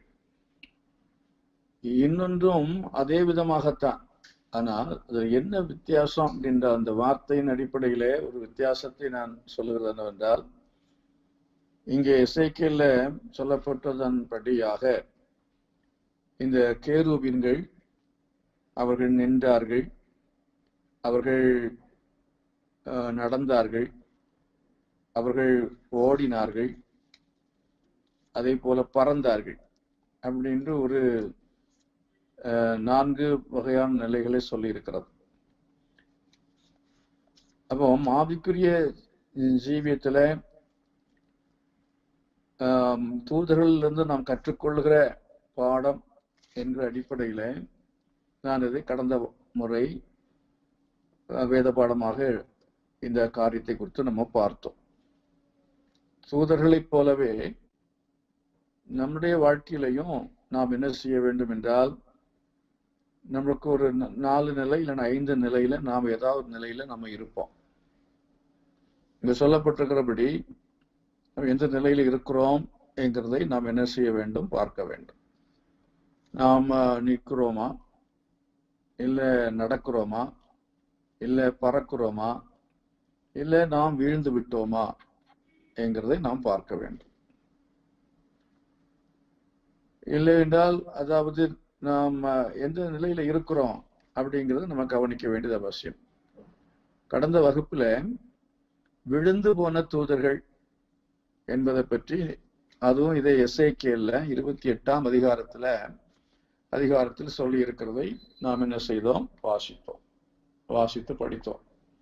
இன்னொன்றும் அதே விதமாகத்தான் ஆனால் அது என்ன வித்தியாசம் அப்படின்ற அந்த வார்த்தையின் அடிப்படையிலே ஒரு வித்தியாசத்தை நான் சொல்லுகிறது என்னவென்றால் இங்கே இசைக்கியல்ல சொல்லப்பட்டதன்படியாக இந்த கேருபீன்கள் அவர்கள் நின்றார்கள் அவர்கள் அஹ், நடந்தார்கள் அவர்கள் ஓடினார்கள் அதே போல பறந்தார்கள் அப்படின்று ஒரு அஹ், நான்கு வகையான நிலைகளை சொல்லி இருக்கிறது அப்போ ஆவிக்குரிய ஜீவியத்துல ஆம், தூதர்களிலிருந்து நாம் கற்றுக்கொள்கிற பாடம் என்ற அடிப்படையில நான் இதை கடந்த முறை அஹ், வேத பாடமாக இந்த காரியத்தை குறித்து நம்ம பார்த்தோம் தூதர்களைப் போலவே நம்முடைய வாழ்க்கையிலையும் நாம் என்ன செய்ய வேண்டும் என்றால் நம்மளுக்கு ஒரு ந- நாலு நிலை இல்லைன்னா ஐந்து நிலையில நாம் ஏதாவது நிலையில நம்ம இருப்போம் இங்க சொல்லப்பட்டிருக்கிறபடி நம்ம எந்த நிலையில இருக்கிறோம் என்கிறதை நாம் என்ன செய்ய வேண்டும் பார்க்க வேண்டும் நாம் அஹ், நிற்கிறோமா இல்ல நடக்கிறோமா இல்ல பறக்கிறோமா இல்ல நாம் வீழ்ந்து விட்டோமா என்கிறதை நாம் பார்க்க வேண்டும் இல்லை என்றால் அதாவது நாம் அஹ், எந்த நிலையில இருக்கிறோம் அப்படிங்கறத நம்ம கவனிக்க வேண்டியது அவசியம் கடந்த வகுப்புல விழுந்து போன தூதர்கள் என்பதை பற்றி அதுவும் இதை எஸ்ஐகேல இருபத்தி எட்டாம் அதிகாரத்துல அதிகாரத்தில் சொல்லி இருக்கிறதை நாம் என்ன செய்தோம் வாசித்தோம் வாசித்து படித்தோம்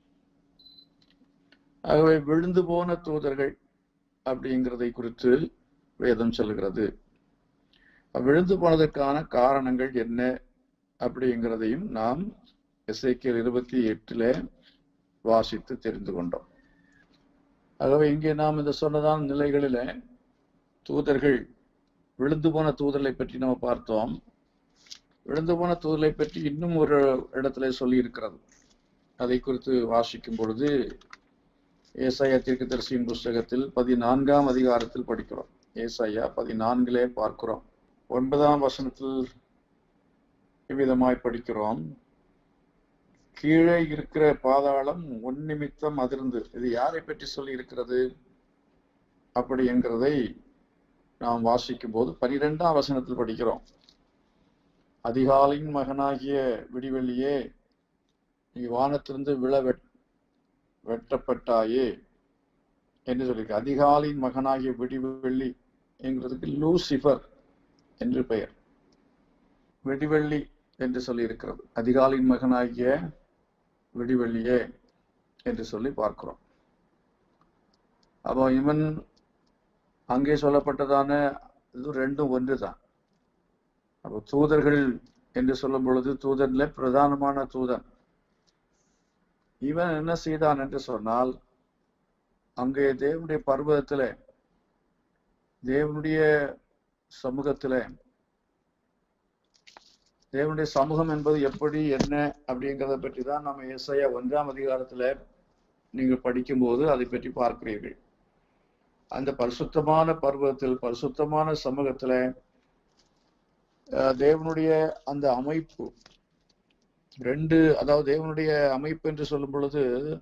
ஆகவே விழுந்து போன தூதர்கள் அப்படிங்கிறதை குறித்து வேதம் சொல்கிறது விழுந்து போனதற்கான காரணங்கள் என்ன அப்படிங்கிறதையும் நாம் எஸ்ஐக்கியல் இருபத்தி எட்டுல வாசித்து தெரிந்து கொண்டோம் ஆகவே இங்கே நாம் இந்த சொன்னதான நிலைகளில தூதர்கள் விழுந்து போன தூதர்களை பற்றி நம்ம பார்த்தோம் விழுந்து போன தூதர்களை பற்றி இன்னும் ஒரு இடத்துல சொல்லி இருக்கிறது அதை குறித்து வாசிக்கும் பொழுது ஏசாயா தீர்க்கதரிசியின் புஸ்தகத்தில் பதினான்காம் அதிகாரத்தில் படிக்கிறோம் ஏசாயா பதினான்கிலே பார்க்கிறோம் ஒன்பதாம் வசனத்தில் இவ்விதமாய் படிக்கிறோம் கீழே இருக்கிற பாதாளம் உன் நிமித்தம் அதிர்ந்து இது யாரை பற்றி சொல்லி இருக்கிறது அப்படி என்கிறதை நாம் வாசிக்கும் போது பனிரெண்டாம் வசனத்தில் படிக்கிறோம் அதிகாலையின் மகனாகிய விடிவெள்ளியே நீ வானத்திலிருந்து விழ வெட் வெட்டப்பட்டாயே என்று சொல்லியிருக்கு அதிகாலையின் மகனாகிய விடிவெள்ளி என்கிறதுக்கு லூசிஃபர் என்று பெயர் விடிவெள்ளி என்று சொல்லி இருக்கிறது அதிகாலையின் மகனாகிய விடிவெள்ளியே என்று சொல்லி பார்க்கிறோம் அப்போ இவன் அங்கே சொல்லப்பட்டதான இது ரெண்டும் ஒன்றுதான் அப்போ தூதர்கள் என்று சொல்லும் பொழுது தூதன்ல பிரதானமான தூதன் இவன் என்ன செய்தான் என்று சொன்னால் அங்கே தேவனுடைய பர்வதத்துல தேவனுடைய சமூகத்துல தேவனுடைய சமூகம் என்பது எப்படி என்ன அப்படிங்கிறத பற்றி தான் நம்ம ஏசாயா ஒன்றாம் அதிகாரத்துல நீங்கள் படிக்கும்போது அதை பற்றி பார்க்கிறீர்கள் அந்த பரிசுத்தமான பருவத்தில் பரிசுத்தமான சமூகத்துல அஹ், தேவனுடைய அந்த அமைப்பு ரெண்டு அதாவது தேவனுடைய அமைப்பு என்று சொல்லும் பொழுது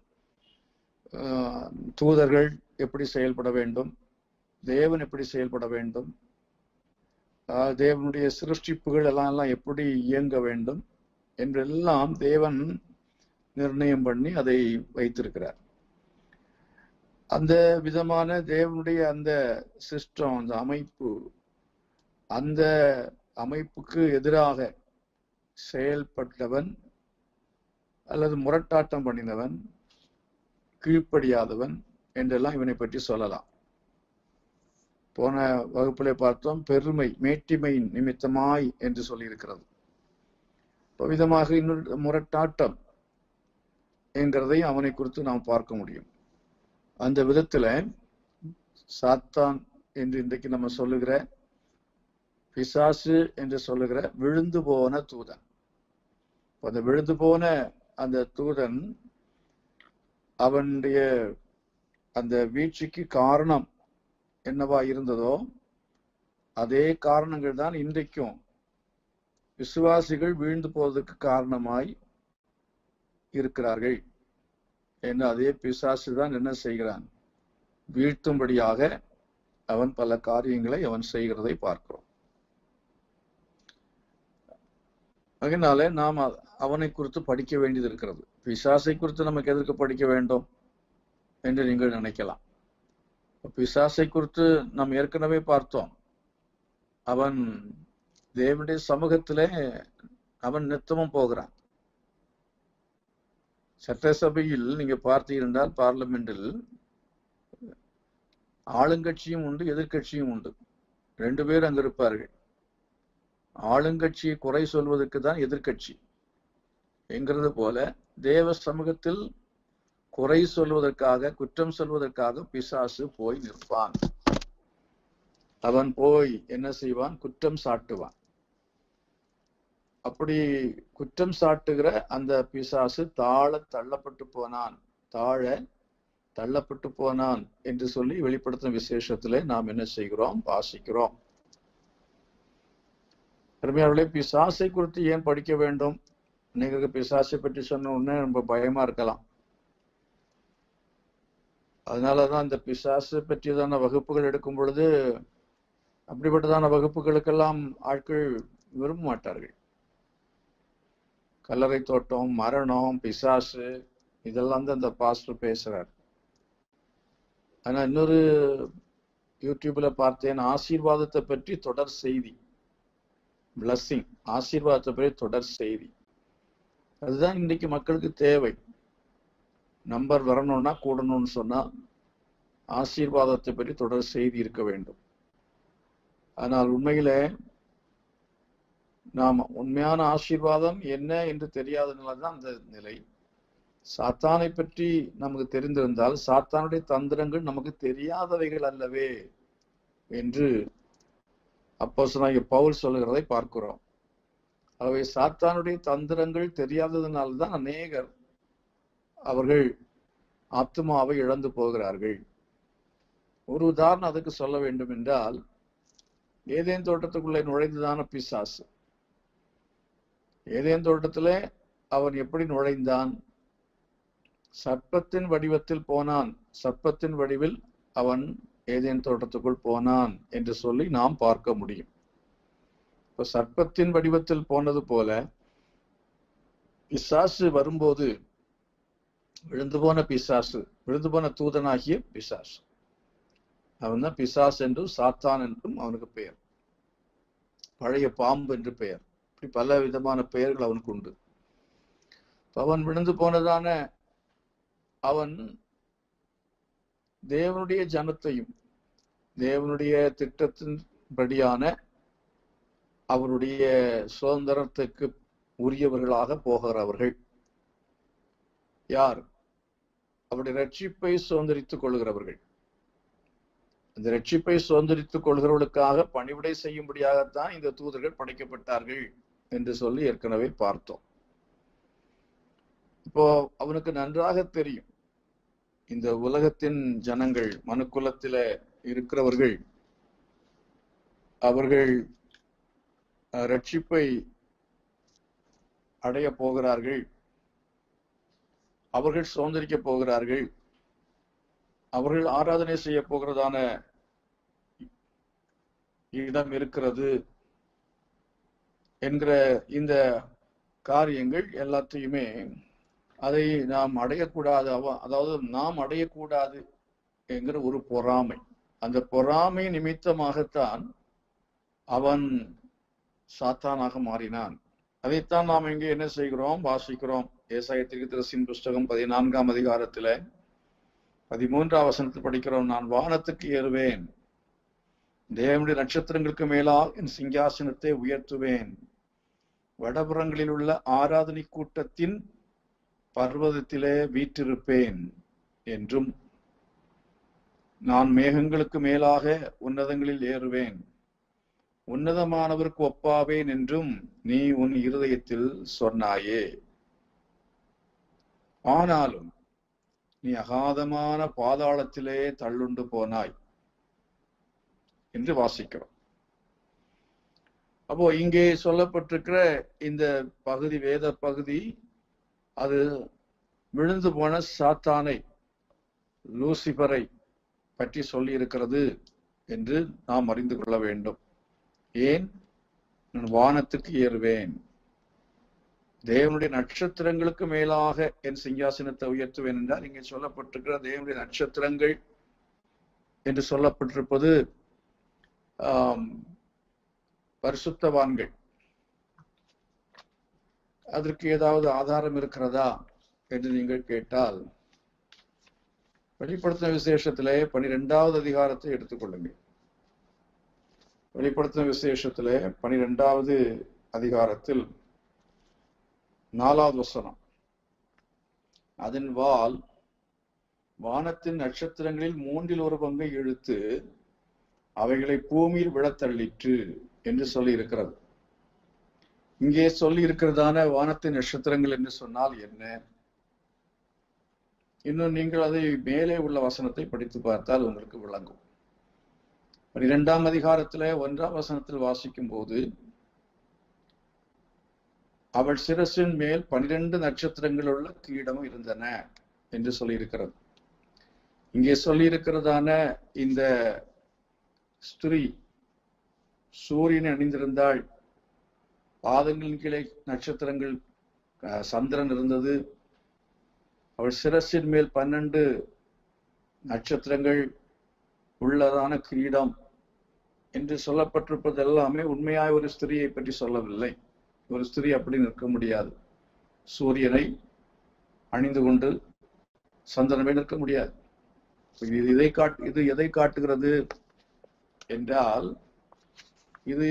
அஹ், தூதர்கள் எப்படி செயல்பட வேண்டும் தேவன் எப்படி செயல்பட வேண்டும் அஹ், தேவனுடைய சிருஷ்டிப்புகள் எல்லாம் எல்லாம் எப்படி இயங்க வேண்டும் என்றெல்லாம் தேவன் நிர்ணயம் பண்ணி அதை வைத்திருக்கிறார் அந்த விதமான தேவனுடைய அந்த சிஸ்டம் அந்த அமைப்பு அந்த அமைப்புக்கு எதிராக செயல்பட்டவன் அல்லது முரட்டாட்டம் பண்ணினவன் கீழ்ப்படியாதவன் என்றெல்லாம் இவனை பற்றி சொல்லலாம் போன வகுப்பிலே பார்த்தோம் பெருமை மேட்டிமை நிமித்தமாய் என்று சொல்லியிருக்கிறது இப்போ விதமாக இன்னொரு முரட்டாட்டம் என்கிறதை அவனை குறித்து நாம் பார்க்க முடியும் அந்த விதத்துல சாத்தான் என்று இன்றைக்கு நம்ம சொல்லுகிற பிசாசு என்று சொல்லுகிற விழுந்து போன தூதன் அப்ப அந்த விழுந்து போன அந்த தூதன் அவனுடைய அந்த வீழ்ச்சிக்கு காரணம் என்னவா இருந்ததோ அதே காரணங்கள் தான் இன்றைக்கும் விசுவாசிகள் வீழ்ந்து போவதற்கு காரணமாய் இருக்கிறார்கள் என்று அதே பிசாசு தான் என்ன செய்கிறான் வீழ்த்தும்படியாக அவன் பல காரியங்களை அவன் செய்கிறதை பார்க்கிறோம் அதனால நாம் அ- அவனை குறித்து படிக்க வேண்டியது இருக்கிறது பிசாசை குறித்து நமக்கு எதற்கு படிக்க வேண்டும் என்று நீங்கள் நினைக்கலாம் பிசாசை குறித்து நாம் ஏற்கனவே பார்த்தோம் அவன் தேவனுடைய சமூகத்திலே அவன் நித்தமும் போகிறான் சட்டசபையில் நீங்க பார்த்தீர்கள் பார்லிமெண்டில் ஆளுங்கட்சியும் உண்டு எதிர்க்கட்சியும் உண்டு ரெண்டு பேர் அங்க இருப்பார்கள் ஆளுங்கட்சியை குறை சொல்வதற்கு தான் எதிர்க்கட்சி என்கிறது போல தேவ சமூகத்தில் குறை சொல்வதற்காக குற்றம் சொல்வதற்காக பிசாசு போய் நிற்பான் அவன் போய் என்ன செய்வான் குற்றம் சாட்டுவான் அப்படி குற்றம் சாட்டுகிற அந்த பிசாசு தாழ தள்ளப்பட்டு போனான் தாழ தள்ளப்பட்டு போனான் என்று சொல்லி வெளிப்படுத்தும் விசேஷத்திலே நாம் என்ன செய்கிறோம் வாசிக்கிறோம் அருமையாளர்களே பிசாசை குறித்து ஏன் படிக்க வேண்டும் நீங்க பிசாசை பற்றி சொன்ன உடனே ரொம்ப பயமா இருக்கலாம் அதனாலதான் இந்த பிசாசு பற்றியதான வகுப்புகள் எடுக்கும் பொழுது அப்படிப்பட்டதான வகுப்புகளுக்கெல்லாம் ஆட்கள் விரும்ப மாட்டார்கள் கல்லறை தோட்டம் மரணம் பிசாசு இதெல்லாம் தான் இந்த பாஸ்டர் பேசுறார் ஆனா இன்னொரு யூடியூப்ல பார்த்தேன் ஆசீர்வாதத்தை பற்றி தொடர் செய்தி பிளஸ்ஸிங் ஆசீர்வாதத்தை பற்றி தொடர் செய்தி அதுதான் இன்னைக்கு மக்களுக்கு தேவை நம்பர் வரணும்னா கூடணும்னு சொன்னா ஆசீர்வாதத்தை பற்றி தொடர் செய்தி இருக்க வேண்டும் ஆனால் உண்மையில நாம் உண்மையான ஆசீர்வாதம் என்ன என்று தெரியாதனால தான் அந்த நிலை சாத்தானை பற்றி நமக்கு தெரிந்திருந்தால் சாத்தானுடைய தந்திரங்கள் நமக்கு தெரியாதவைகள் அல்லவே என்று அப்போ பவுல் சொல்லுகிறதை பார்க்கிறோம் ஆகவே சாத்தானுடைய தந்திரங்கள் தெரியாததுனால்தான் அநேகர் அவர்கள் ஆத்மாவை இழந்து போகிறார்கள் ஒரு உதாரணம் அதுக்கு சொல்ல வேண்டும் என்றால் ஏதேன் தோட்டத்துக்குள்ளே நுழைந்ததான பிசாசு ஏதேன் தோட்டத்திலே அவன் எப்படி நுழைந்தான் சர்ப்பத்தின் வடிவத்தில் போனான் சர்ப்பத்தின் வடிவில் அவன் ஏதேன் தோட்டத்துக்குள் போனான் என்று சொல்லி நாம் பார்க்க முடியும் இப்ப சர்ப்பத்தின் வடிவத்தில் போனது போல பிசாசு வரும்போது விழுந்து போன பிசாசு விழுந்து போன தூதனாகிய பிசாசு அவன் தான் பிசாஸ் என்றும் சாத்தான் என்றும் அவனுக்கு பெயர் பழைய பாம்பு என்று பெயர் இப்படி பல விதமான பெயர்கள் அவனுக்கு உண்டு அவன் விழுந்து போனதான அவன் தேவனுடைய ஜனத்தையும் தேவனுடைய திட்டத்தின்படியான அவருடைய சுதந்திரத்துக்கு உரியவர்களாக போகிறவர்கள் யார் அவருடைய ரட்சிப்பை சுதந்திரித்துக் கொள்கிறவர்கள் அந்த ரட்சிப்பை சுதந்திரித்துக் கொள்கிறவர்களுக்காக பணிவிடை செய்யும்படியாகத்தான் இந்த தூதர்கள் படைக்கப்பட்டார்கள் என்று சொல்லி ஏற்கனவே பார்த்தோம் இப்போ அவனுக்கு நன்றாக தெரியும் இந்த உலகத்தின் ஜனங்கள் மனுக்குலத்தில இருக்கிறவர்கள் அவர்கள் அஹ், ரட்சிப்பை அடைய போகிறார்கள் அவர்கள் சுதந்திரிக்க போகிறார்கள் அவர்கள் ஆராதனை செய்ய போகிறதான இடம் இருக்கிறது என்கிற இந்த காரியங்கள் எல்லாத்தையுமே அதை நாம் அடையக்கூடாது அவ- அதாவது நாம் அடையக்கூடாது என்கிற ஒரு பொறாமை அந்த பொறாமை நிமித்தமாகத்தான் அவன் சாத்தானாக மாறினான் அதைத்தான் நாம் இங்கே என்ன செய்கிறோம் வாசிக்கிறோம் ஏசாயத்திற்கு திருசின் புஸ்தகம் பதினான்காம் அதிகாரத்துல பதிமூன்றாம் வசனத்தில் படிக்கிறோம் நான் வானத்துக்கு ஏறுவேன் தேவனுடைய நட்சத்திரங்களுக்கு மேலால் என் சிங்காசனத்தை உயர்த்துவேன் வடபுறங்களில் உள்ள ஆராதனை கூட்டத்தின் பர்வதத்திலே வீற்றிருப்பேன் என்றும் நான் மேகங்களுக்கு மேலாக உன்னதங்களில் ஏறுவேன் உன்னதமானவருக்கு ஒப்பாவேன் என்றும் நீ உன் இருதயத்தில் சொன்னாயே ஆனாலும் நீ அகாதமான பாதாளத்திலே தள்ளுண்டு போனாய் என்று வாசிக்கிறோம் அப்போ இங்கே சொல்லப்பட்டிருக்கிற இந்த பகுதி வேத பகுதி அது விழுந்து போன சாத்தானை லூசிபரை பற்றி சொல்லி இருக்கிறது என்று நாம் அறிந்து கொள்ள வேண்டும் ஏன் நான் வானத்துக்கு ஏறுவேன் தேவனுடைய நட்சத்திரங்களுக்கு மேலாக என் சிங்காசனத்தை உயர்த்துவேன் என்றால் இங்கே சொல்லப்பட்டிருக்கிற தேவனுடைய நட்சத்திரங்கள் என்று சொல்லப்பட்டிருப்பது ஆம், பரிசுத்தவான்கள் அதற்கு ஏதாவது ஆதாரம் இருக்கிறதா என்று நீங்கள் கேட்டால் வெளிப்படுத்தின விசேஷத்திலே பனிரெண்டாவது அதிகாரத்தை எடுத்துக்கொள்ளுங்கள் வெளிப்படுத்தின விசேஷத்திலே பனிரெண்டாவது அதிகாரத்தில் நாலாவது வசனம் அதன் வால் வானத்தின் நட்சத்திரங்களில் மூன்றில் ஒரு பங்கை இழுத்து அவைகளை பூமியில் விழத்தள்ளிற்று என்று சொல்லி இருக்கிறது இங்கே சொல்லி இருக்கிறதான வானத்தின் நட்சத்திரங்கள் என்று சொன்னால் என்ன இன்னும் நீங்கள் அதை மேலே உள்ள வசனத்தை படித்து பார்த்தால் உங்களுக்கு விளங்கும் பனிரெண்டாம் அதிகாரத்திலே ஒன்றாம் வசனத்தில் வாசிக்கும் போது அவள் சிரசின் மேல் பனிரெண்டு நட்சத்திரங்கள் உள்ள கிரீடம் இருந்தன என்று சொல்லியிருக்கிறது இங்கே சொல்லியிருக்கிறதான இந்த ஸ்திரீ சூரியனை அணிந்திருந்தாள் பாதங்களின் கீழே நட்சத்திரங்கள் அஹ், சந்திரன் இருந்தது அவள் சிரசின் மேல் பன்னெண்டு நட்சத்திரங்கள் உள்ளதான கிரீடம் என்று சொல்லப்பட்டிருப்பது எல்லாமே உண்மையாய் ஒரு ஸ்திரியை பற்றி சொல்லவில்லை ஒரு ஸ்திரீ அப்படி நிற்க முடியாது சூரியனை அணிந்து கொண்டு சந்திரனை நிற்க முடியாது இது இதை காட்டு இது எதை காட்டுகிறது என்றால் இது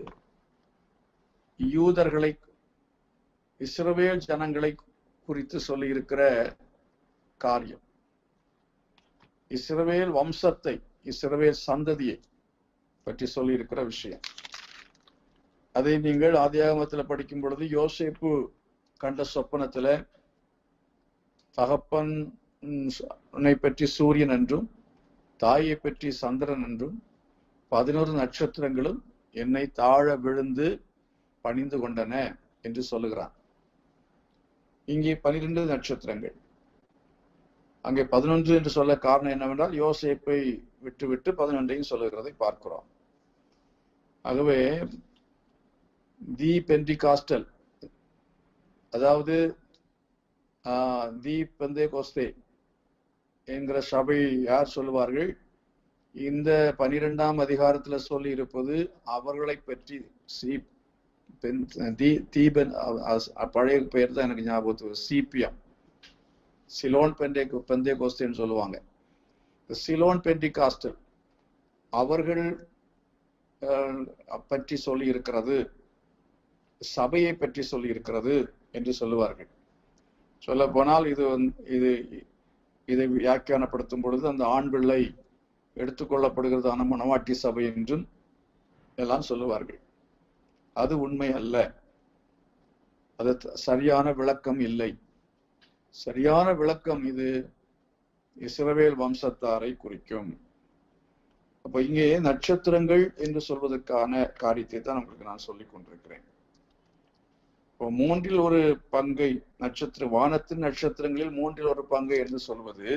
யூதர்களை இஸ்ரவேல் ஜனங்களை குறித்து சொல்லியிருக்கிற காரியம் இஸ்ரவேல் வம்சத்தை இஸ்ரவேல் சந்ததியை பற்றி சொல்லியிருக்கிற விஷயம் அதை நீங்கள் ஆதியாகமத்துல படிக்கும் பொழுது யோசேப்பு கண்ட சொப்பனத்துல தகப்பன் ம், உன்னை பற்றி சூரியன் என்றும் தாயை பற்றி சந்திரன் என்றும் பதினோரு நட்சத்திரங்களும் என்னை தாழ விழுந்து பணிந்து கொண்டன என்று சொல்லுகிறான் இங்கே பனிரெண்டு நட்சத்திரங்கள் அங்கே பதினொன்று என்று சொல்ல காரணம் என்னவென்றால் யோசேப்பை விட்டுவிட்டு பதினொன்றையும் சொல்லுகிறதை பார்க்கிறோம் ஆகவே தி பென்டிகாஸ்டல் அதாவது ஆஹ், தி பெந்தே கோஸ்தே என்கிற சபை யார் சொல்லுவார்கள் இந்த பனிரெண்டாம் அதிகாரத்துல சொல்லி இருப்பது அவர்களை பற்றி சி பென் தி தீபன் அ- அ- பழைய பெயர் தான் எனக்கு ஞாபகத்து வரும். சிபிஎம் சிலோன் பெண்டே பெந்தே கோஸ்தேன்னு சொல்லுவாங்க இந்த சிலோன் பெண்டிகாஸ்டல் அவர்கள் அஹ், பற்றி சொல்லி இருக்கிறது சபையை பற்றி சொல்லி இருக்கிறது என்று சொல்லுவார்கள் சொல்ல போனால் இது வந்து- இது இதை வியாக்கியானப்படுத்தும் பொழுது அந்த ஆண் பிள்ளை எடுத்துக்கொள்ளப்படுகிறதான மணவாட்டி சபை என்றும் எல்லாம் சொல்லுவார்கள் அது உண்மை அல்ல அது த- சரியான விளக்கம் இல்லை சரியான விளக்கம் இது இஸ்ரவேல் வம்சத்தாரை குறிக்கும் அப்ப இங்கே நட்சத்திரங்கள் என்று சொல்வதற்கான காரியத்தை தான் உங்களுக்கு நான் சொல்லிக் கொண்டிருக்கிறேன் இப்போ மூன்றில் ஒரு பங்கை நட்சத்திர வானத்தின் நட்சத்திரங்களில் மூன்றில் ஒரு பங்கை என்று சொல்வது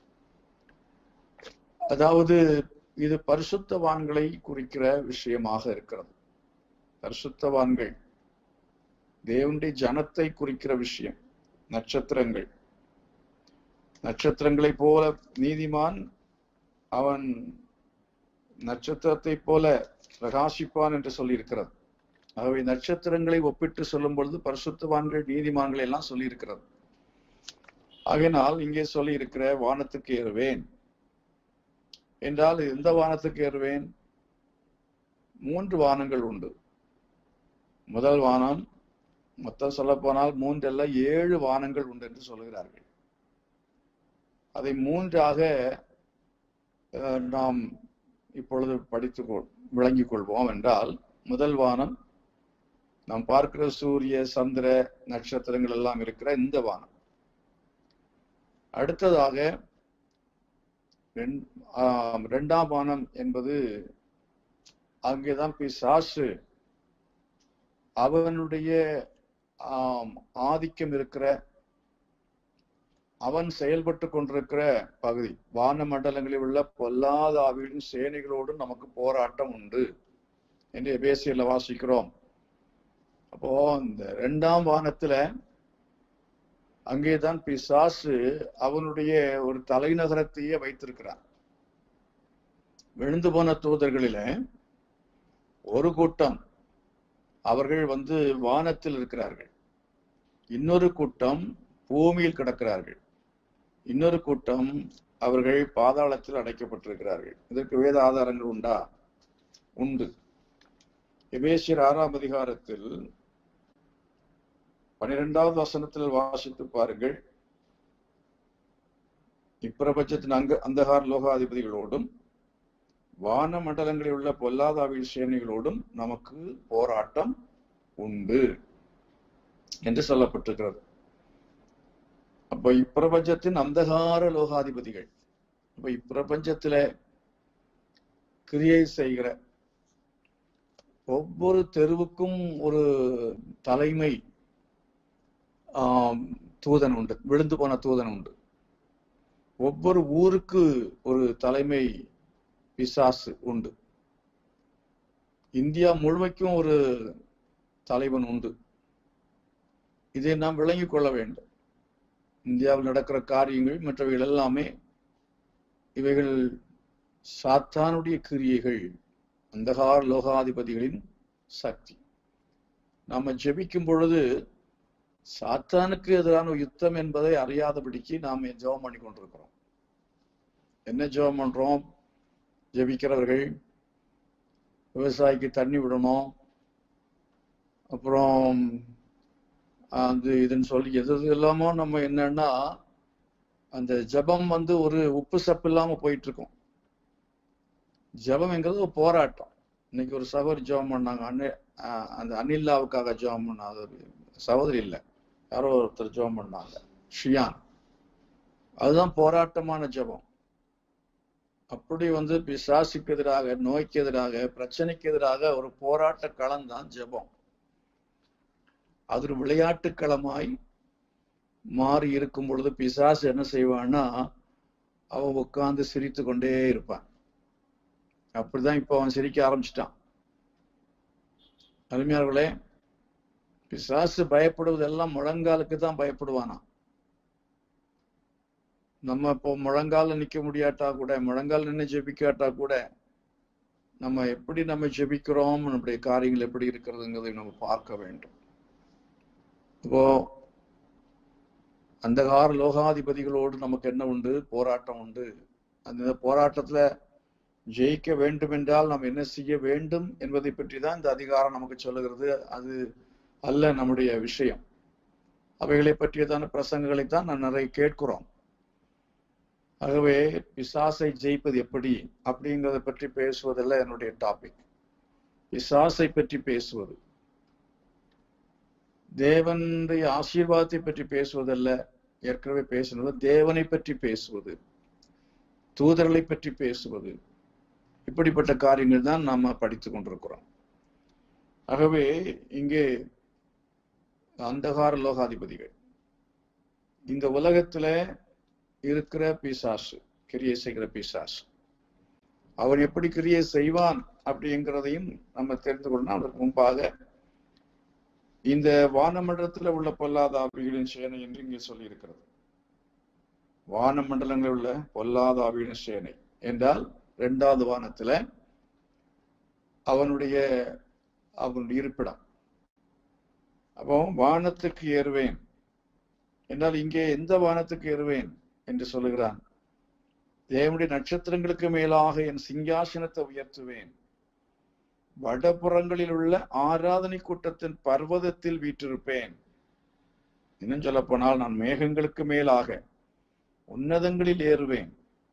அதாவது இது பரிசுத்தவான்களை குறிக்கிற விஷயமாக இருக்கிறது பரிசுத்தவான்கள் தேவனுடைய ஜனத்தை குறிக்கிற விஷயம் நட்சத்திரங்கள் நட்சத்திரங்களை போல நீதிமான் அவன் நட்சத்திரத்தை போல பிரகாசிப்பான் என்று சொல்லியிருக்கிறது ஆகவே நட்சத்திரங்களை ஒப்பிட்டு சொல்லும் பொழுது பரிசுத்தவான்கள் நீதிமான்கள் எல்லாம் சொல்லியிருக்கிறது ஆகையினால் இங்கே சொல்லி இருக்கிற வானத்துக்கு ஏறுவேன் என்றால் எந்த வானத்துக்கு ஏறுவேன் மூன்று வானங்கள் உண்டு முதல் வானம் மொத்தம் சொல்ல போனால் மூன்றல்ல ஏழு வானங்கள் உண்டு என்று சொல்கிறார்கள் அதை மூன்றாக அஹ், நாம் இப்பொழுது படித்து கொள் விளங்கிக் கொள்வோம் என்றால் முதல் வானம் நாம் பார்க்கிற சூரிய சந்திர நட்சத்திரங்கள் எல்லாம் இருக்கிற இந்த வானம் அடுத்ததாக ரெண்- ஆம், இரண்டாம் வானம் என்பது அங்கேதான் பிசாசு அவனுடைய ஆம், ஆதிக்கம் இருக்கிற அவன் செயல்பட்டு கொண்டிருக்கிற பகுதி வான மண்டலங்களில் உள்ள பொல்லாத ஆவிகளின் சேனைகளோடு நமக்கு போராட்டம் உண்டு என்று எபேசியர்ல வாசிக்கிறோம் அப்போ இந்த இரண்டாம் வானத்துல அங்கேதான் பிசாசு அவனுடைய ஒரு தலைநகரத்தையே வைத்திருக்கிறான் விழுந்து போன தூதர்களில ஒரு கூட்டம் அவர்கள் வந்து வானத்தில் இருக்கிறார்கள் இன்னொரு கூட்டம் பூமியில் கிடக்கிறார்கள் இன்னொரு கூட்டம் அவர்கள் பாதாளத்தில் அடைக்கப்பட்டிருக்கிறார்கள் இதற்கு வேத ஆதாரங்கள் உண்டா உண்டு எபேசியர் ஆறாம் அதிகாரத்தில் பனிரெண்டாவது வசனத்தில் வாசித்து பாருங்கள் இப்பிரபஞ்சத்தின் அங்க அந்தகார லோகாதிபதிகளோடும் வான மண்டலங்களில் உள்ள பொல்லாதாவில் சேனைகளோடும் நமக்கு போராட்டம் உண்டு என்று சொல்லப்பட்டிருக்கிறது அப்ப இப்பிரபஞ்சத்தின் அந்தகார லோகாதிபதிகள் அப்ப இப்பிரபஞ்சத்தில கிரியை செய்கிற ஒவ்வொரு தெருவுக்கும் ஒரு தலைமை ஆம், தூதன் உண்டு விழுந்து போன தூதன் உண்டு ஒவ்வொரு ஊருக்கு ஒரு தலைமை பிசாசு உண்டு இந்தியா முழுமைக்கும் ஒரு தலைவன் உண்டு இதை நாம் விளங்கிக் கொள்ள வேண்டும் இந்தியாவில் நடக்கிற காரியங்கள் மற்றவைகள் எல்லாமே இவைகள் சாத்தானுடைய கிரியைகள் அந்தகார லோகாதிபதிகளின் சக்தி நாம ஜெபிக்கும் பொழுது சாத்தானுக்கு எதிரான யுத்தம் என்பதை அறியாதபடிக்கு நாம் ஜெபம் பண்ணி கொண்டிருக்கிறோம் என்ன ஜெபம் பண்றோம் ஜெபிக்கிறவர்கள் விவசாயிக்கு தண்ணி விடணும் அப்புறம் அது இதுன்னு சொல்லி எது எது இல்லாமோ நம்ம என்னன்னா அந்த ஜெபம் வந்து ஒரு உப்பு சப்பு இல்லாம போயிட்டு இருக்கும் ஜெபம்ங்கிறது ஒரு போராட்டம் இன்னைக்கு ஒரு சகோதரி ஜெபம் பண்ணாங்க அண்ணே ஆஹ் அந்த அனில்லாவுக்காக ஜெபம் பண்ணாங்க அது சகோதரி இல்லை யாரோ ஒருத்தர் ஜெபம் பண்ணாங்க ஷியான் அதுதான் போராட்டமான ஜெபம் அப்படி வந்து பிசாசுக்கு எதிராக நோய்க்கு எதிராக பிரச்சனைக்கு எதிராக ஒரு போராட்ட களம் தான் ஜெபம் அது ஒரு விளையாட்டு களமாய் மாறி இருக்கும் பொழுது பிசாசு என்ன செய்வான்னா அவன் உட்கார்ந்து சிரித்து கொண்டே இருப்பான் அப்படிதான் இப்போ அவன் சிரிக்க ஆரம்பிச்சிட்டான் அருமையார்களே பிசாசு பயப்படுவதெல்லாம் முழங்காலுக்கு தான் பயப்படுவானா நம்ம இப்போ முழங்கால நிக்க முடியாட்டா கூட முழங்கால் நின்று ஜெபிக்காட்டா கூட நம்ம எப்படி நம்ம ஜெபிக்கிறோம் நம்முடைய காரியங்கள் எப்படி இருக்கிறதுங்கிறதை நம்ம பார்க்க வேண்டும் இப்போ அந்தகார லோகாதிபதிகளோடு நமக்கு என்ன உண்டு போராட்டம் உண்டு அந்த போராட்டத்துல ஜெயிக்க வேண்டும் என்றால் நாம் என்ன செய்ய வேண்டும் என்பதை பற்றி தான் இந்த அதிகாரம் நமக்கு சொல்லுகிறது அது அல்ல நம்முடைய விஷயம் அவைகளை பற்றியதான பிரசங்கங்களை தான் நாம் நிறைய கேட்கிறோம் ஆகவே பிசாசை ஜெயிப்பது எப்படி அப்படிங்கிறத பற்றி பேசுவதல்ல என்னுடைய டாபிக் பிசாசை பற்றி பேசுவது தேவனுடைய ஆசீர்வாதத்தை பற்றி பேசுவதல்ல ஏற்கனவே பேசுனது தேவனை பற்றி பேசுவது தூதர்களை பற்றி பேசுவது இப்படிப்பட்ட காரியங்கள் தான் நாம படித்துக் கொண்டிருக்கிறோம் ஆகவே இங்கே அந்தகார லோகாதிபதிகள் இந்த உலகத்துல இருக்கிற பிசாசு கிரியை செய்கிற பிசாசு அவன் எப்படி கிரியை செய்வான் அப்படிங்கிறதையும் நம்ம தெரிந்து கொள்ளணும் அதற்கு முன்பாக இந்த வானமண்டலத்துல உள்ள பொல்லாத ஆவிகளின் சேனை என்று இங்கே சொல்லி இருக்கிறது வானமண்டலங்களில் உள்ள பொல்லாத ஆவிகளின் சேனை என்றால் இரண்டாவது வானத்துல அவனுடைய அவனுடைய இருப்பிடம் அப்போ வானத்துக்கு ஏறுவேன் என்றால் இங்கே எந்த வானத்துக்கு ஏறுவேன் என்று சொல்லுகிறான் தேவனுடைய நட்சத்திரங்களுக்கு மேலாக என் சிங்காசனத்தை உயர்த்துவேன் வடபுறங்களில் உள்ள ஆராதனை கூட்டத்தின் பர்வதத்தில் வீற்றிருப்பேன் இன்னும் சொல்ல போனால் நான் மேகங்களுக்கு மேலாக உன்னதங்களில் ஏறுவேன்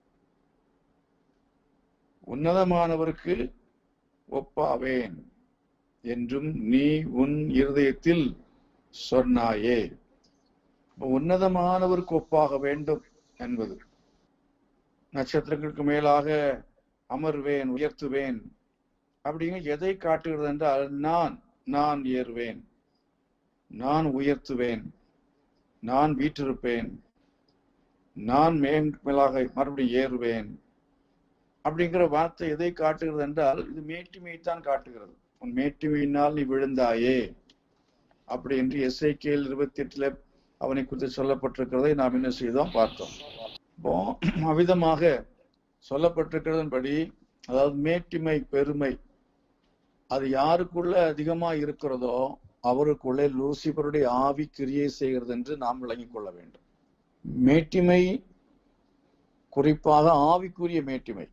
உன்னதமானவருக்கு ஒப்பாவேன் என்றும் நீ உன் இருதயத்தில் சொன்னாயே உன்னதமானவருக்கு ஒப்பாக வேண்டும் என்பது நட்சத்திரங்களுக்கு மேலாக அமர்வேன் உயர்த்துவேன் அப்படிங்க எதை காட்டுகிறது என்றால் நான் நான் ஏறுவேன் நான் உயர்த்துவேன் நான் வீற்றிருப்பேன் நான் மேலாக மறுபடியும் ஏறுவேன் அப்படிங்கிற வார்த்தை எதை காட்டுகிறது என்றால் இது மேட்டிமையைத்தான் காட்டுகிறது உன் மேட்டிமையினால் நீ விழுந்தாயே அப்படி என்று எஸ்ஐகேல் இருபத்தி எட்டுல அவனை குறித்து சொல்லப்பட்டிருக்கிறதை நாம் என்ன செய்தோம் பார்த்தோம் இப்போ அவ்விதமாக சொல்லப்பட்டிருக்கிறதன்படி அதாவது மேட்டிமை பெருமை அது யாருக்குள்ள அதிகமா இருக்கிறதோ அவருக்குள்ளே லூசிபருடைய ஆவி கிரியை செய்கிறது என்று நாம் விளங்கிக் கொள்ள வேண்டும் மேட்டிமை குறிப்பாக ஆவிக்குரிய மேட்டிமை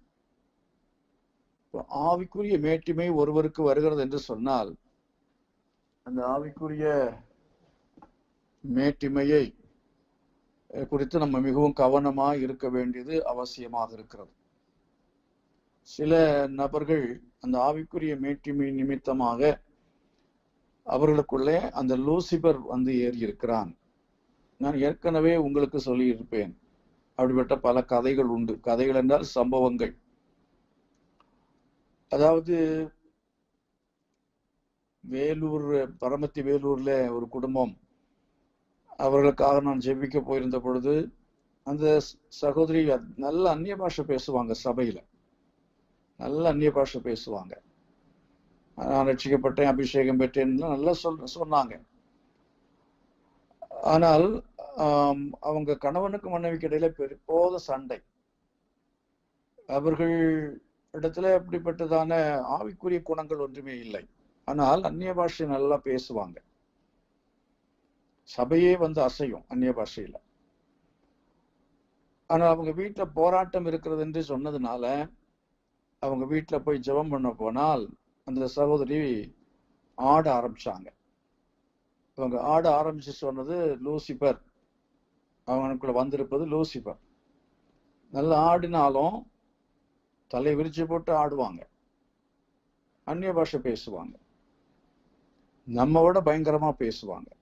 ஆவிக்குரிய மேட்டிமை ஒருவருக்கு வருகிறது என்று சொன்னால் அந்த ஆவிக்குரிய மேட்டிமையை குறித்து நம்ம மிகவும் கவனமா இருக்க வேண்டியது அவசியமாக இருக்கிறது சில நபர்கள் அந்த ஆவிக்குரிய மேட்டிமை நிமித்தமாக அவர்களுக்குள்ளே அந்த லூசிபர் வந்து ஏறி இருக்கிறான் நான் ஏற்கனவே உங்களுக்கு சொல்லி இருப்பேன் அப்படிப்பட்ட பல கதைகள் உண்டு கதைகள் என்றால் சம்பவங்கள் அதாவது வேலூர் பரமத்தி வேலூர்ல ஒரு குடும்பம் அவர்களுக்காக நான் ஜெபிக்க போயிருந்த பொழுது அந்த சகோதரி நல்ல அந்நிய பாஷை பேசுவாங்க சபையில நல்ல அந்நிய பாஷை பேசுவாங்க நான் ரட்சிக்கப்பட்டேன் அபிஷேகம் பெற்றேன் நல்லா சொல் சொன்னாங்க ஆனால் அவங்க கணவனுக்கு மனைவிக்கு இடையில பெருப்போத சண்டை அவர்கள் இடத்துல அப்படிப்பட்டதான ஆவிக்குரிய குணங்கள் ஒன்றுமே இல்லை ஆனால் அந்நிய பாஷை நல்லா பேசுவாங்க சபையே வந்து அசையும் அந்நிய பாஷையில ஆனா அவங்க வீட்டுல போராட்டம் இருக்கிறது என்று சொன்னதுனால அவங்க வீட்டுல போய் ஜெபம் பண்ண போனால் அந்த சகோதரி ஆட ஆரம்பிச்சாங்க அவங்க ஆட ஆரம்பிச்சு சொன்னது லூசிபர் அவனுக்குள்ள வந்திருப்பது லூசிபர் நல்லா ஆடினாலும் தலை விரிச்சு போட்டு ஆடுவாங்க அந்நிய பாஷை பேசுவாங்க நம்ம விட பயங்கரமா பேசுவாங்க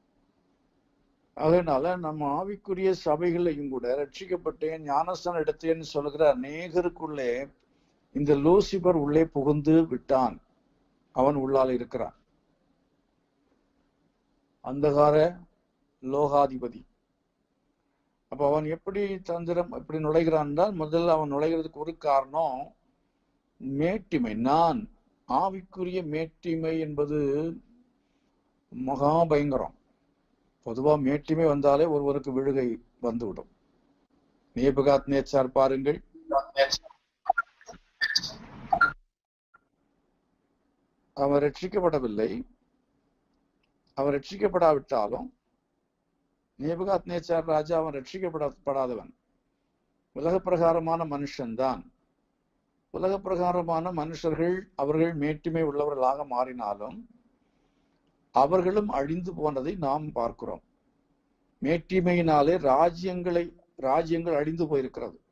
அதனால நம்ம ஆவிக்குரிய சபைகளையும் கூட ரட்சிக்கப்பட்டேன் ஞானஸ்தானம் எடுத்தேன்னு சொல்லுகிற அநேகருக்குள்ளே இந்த லூசிபர் உள்ளே புகுந்து விட்டான் அவன் உள்ளால் இருக்கிறான் அந்தகார லோகாதிபதி அப்ப அவன் எப்படி தந்திரம் எப்படி நுழைகிறான் என்றால் முதல்ல அவன் நுழைகிறதுக்கு ஒரு காரணம் மேட்டிமை நான் ஆவிக்குரிய மேட்டிமை என்பது மகா பயங்கரம் பொதுவா மேட்டிமை வந்தாலே ஒருவருக்கு விழுகை வந்துவிடும் நேபுகாத் நேச்சார் பாருங்கள் அவன் ரட்சிக்கப்படவில்லை அவன் ரட்சிக்கப்படாவிட்டாலும் நேபுகாத் நேச்சார் ராஜா அவன் ரட்சிக்கப்படப்படாதவன் உலக பிரகாரமான மனுஷன்தான் உலக பிரகாரமான மனுஷர்கள் அவர்கள் மேட்டுமை உள்ளவர்களாக மாறினாலும் அவர்களும் அழிந்து போனதை நாம் பார்க்கிறோம் மேட்டிமையினாலே ராஜ்யங்களை ராஜ்யங்கள் அழிந்து போயிருக்கிறது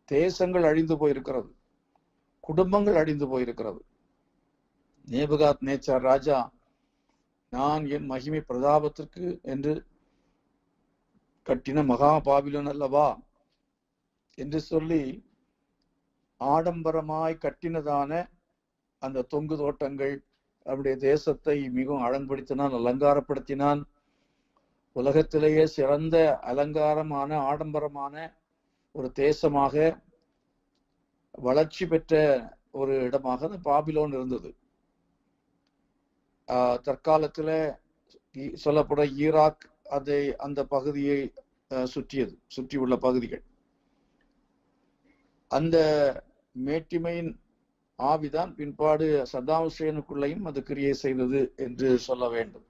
தேசங்கள் அழிந்து போயிருக்கிறது குடும்பங்கள் அழிந்து போயிருக்கிறது நேபுகாத் நேச்சார் ராஜா நான் என் மகிமை பிரதாபத்திற்கு என்று கட்டின மகா பாபிலோன் அல்லவா என்று சொல்லி ஆடம்பரமாய் கட்டினதான அந்த தொங்கு தோட்டங்கள் அவருடைய தேசத்தை மிகவும் அழங்குபடுத்தினான் அலங்காரப்படுத்தினான் உலகத்திலேயே சிறந்த அலங்காரமான ஆடம்பரமான ஒரு தேசமாக வளர்ச்சி பெற்ற ஒரு இடமாக அந்த பாபிலோன் இருந்தது ஆஹ் தற்காலத்துல ஈ- சொல்லப்பட ஈராக் அதை அந்த பகுதியை ஆஹ் சுற்றியது சுற்றியுள்ள பகுதிகள் அந்த மேட்டிமையின் ஆவிதான் பின்பாடு சதாம் ஹுசேனுக்குள்ளேயும் அது கிரியை செய்தது என்று சொல்ல வேண்டும்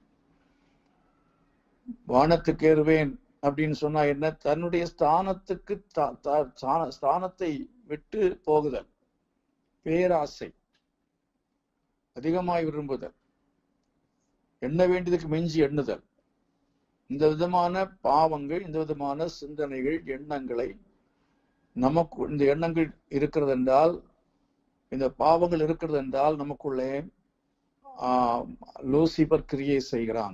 வானத்துக்கு ஏறுவேன் அப்படின்னு சொன்னா என்ன தன்னுடைய ஸ்தானத்துக்கு தா- தா- ஸ்தான- ஸ்தானத்தை விட்டு போகுதல் பேராசை அதிகமாய் விரும்புதல் எண்ண வேண்டியதுக்கு மிஞ்சி எண்ணுதல் இந்த விதமான பாவங்கள் இந்த விதமான சிந்தனைகள் எண்ணங்களை நமக்கு இந்த எண்ணங்கள் இருக்கிறது என்றால் இந்த பாவங்கள் இருக்கிறது என்றால் நமக்குள்ளே ஆஹ், லூசிபர் கிரியை செய்கிறான்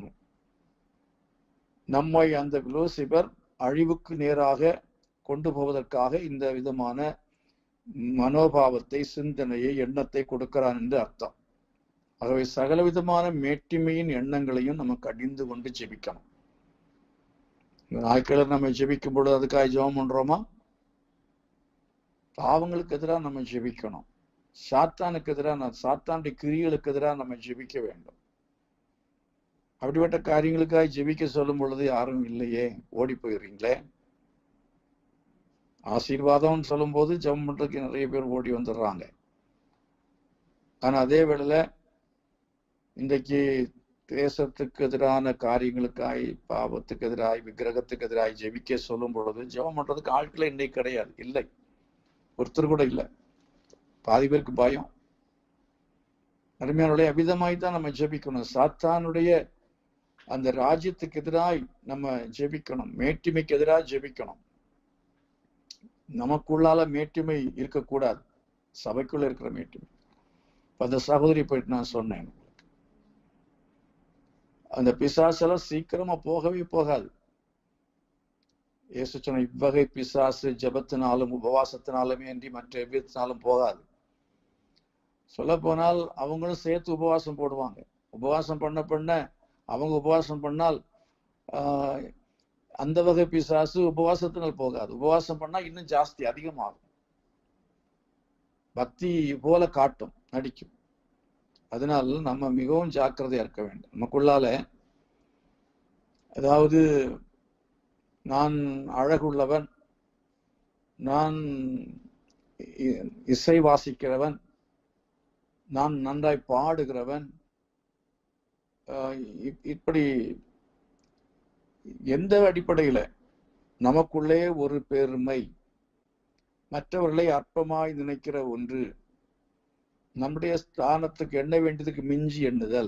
நம்மை அந்த லூசிபர் அழிவுக்கு நேராக கொண்டு போவதற்காக இந்த விதமான மனோபாவத்தை சிந்தனையை எண்ணத்தை கொடுக்கிறான் என்று அர்த்தம் ஆகவே சகல விதமான மேட்டிமையின் எண்ணங்களையும் நமக்கு அடிந்து கொண்டு ஜெபிக்கணும் நாட்களில் நம்ம ஜெபிக்கும் பொழுது அதுக்காக ஜெபம் பண்றோமா பாவங்களுக்கு எதிராக நம்ம ஜெபிக்கணும் சாத்தானுக்கு எதிராக சாத்தானுடைய கிரிகளுக்கு எதிராக நம்ம ஜெபிக்க வேண்டும் அப்படிப்பட்ட காரியங்களுக்காக ஜெபிக்க சொல்லும் பொழுது யாரும் இல்லையே ஓடி போயிடுறீங்களே ஆசீர்வாதம் சொல்லும் போது ஜெபம் பண்றதுக்கு நிறைய பேர் ஓடி வந்துடுறாங்க ஆனா அதே வேளையில இன்றைக்கு தேசத்துக்கு எதிரான காரியங்களுக்காய் பாவத்துக்கு எதிராய் விக்கிரகத்துக்கு எதிராய் ஜெபிக்க சொல்லும் பொழுது ஜெபம் பண்றதுக்கு ஆட்களே இன்னைக்கு கிடையாது இல்லை ஒருத்தர் கூட இல்லை பாதி பேருக்கு பயம் அருமையானுடைய அபிதமாய் தான் நம்ம ஜெபிக்கணும் சாத்தானுடைய அந்த ராஜ்யத்துக்கு எதிராய் நம்ம ஜெபிக்கணும் மேட்டிமைக்கு எதிராக ஜெபிக்கணும் நமக்குள்ளால மேட்டிமை இருக்கக்கூடாது சபைக்குள்ள இருக்கிற மேட்டிமை இப்ப அந்த சகோதரி போயிட்டு நான் சொன்னேன் அந்த பிசாசெல்லாம் சீக்கிரமா போகவே போகாது இயேசு சொன்ன இவ்வகை பிசாசு ஜபத்தினாலும் உபவாசத்தினாலுமே அன்றி மற்ற எவ்விதத்தினாலும் போகாது சொல்ல போனால் அவங்களும் சேர்த்து உபவாசம் போடுவாங்க உபவாசம் பண்ண பண்ண அவங்க உபவாசம் பண்ணால் ஆஹ், அந்த வகை பிசாசு உபவாசத்தினால் போகாது உபவாசம் பண்ணா இன்னும் ஜாஸ்தி அதிகமாகும் பக்தி போல காட்டும் நடிக்கும் அதனால் நம்ம மிகவும் ஜாக்கிரதையா இருக்க வேண்டும் நமக்குள்ளால அதாவது நான் அழகுள்ளவன் நான் இ- இசை வாசிக்கிறவன் நான் நன்றாய் பாடுகிறவன் ஆஹ் இப்- இப்படி எந்த அடிப்படையில நமக்குள்ளே ஒரு பெருமை மற்றவர்களை அற்பமாய் நினைக்கிற ஒன்று நம்முடைய ஸ்தானத்துக்கு எண்ண வேண்டியதுக்கு மிஞ்சி எண்ணுதல்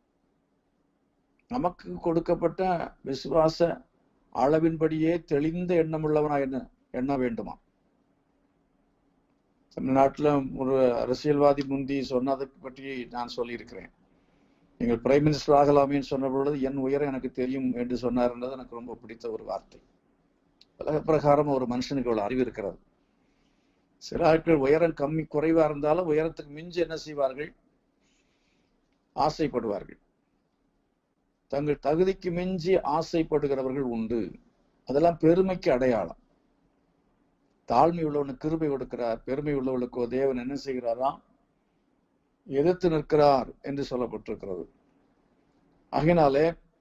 நமக்கு கொடுக்கப்பட்ட விசுவாச அளவின்படியே தெளிந்த எண்ணமுள்ளவனா என்ன எண்ண வேண்டுமா தமிழ்நாட்டுல ஒரு அரசியல்வாதி முந்தி சொன்னதை பற்றி நான் சொல்லியிருக்கிறேன் நீங்கள் பிரைம் மினிஸ்டர் ஆகலாமேன்னு சொன்ன பொழுது என் உயரம் எனக்கு தெரியும் என்று சொன்னார்ன்றது எனக்கு ரொம்ப பிடித்த ஒரு வார்த்தை உலக பிரகாரம் ஒரு மனுஷனுக்கு இவ்வளவு அறிவு இருக்கிறது சில ஆட்கள் உயரம் கம்மி குறைவா இருந்தாலும் உயரத்துக்கு மிஞ்சி என்ன செய்வார்கள் ஆசைப்படுவார்கள் தங்கள் தகுதிக்கு மிஞ்சி ஆசைப்படுகிறவர்கள் உண்டு அதெல்லாம் பெருமைக்கு அடையாளம் தாழ்மை உள்ளவனுக்கு கிருபை கொடுக்கிறார் பெருமை உள்ளவளுக்கோ தேவன் என்ன செய்கிறாராம் எதிர்த்து நிற்கிறார் என்று சொல்லப்பட்டிருக்கிறது ஆகினாலே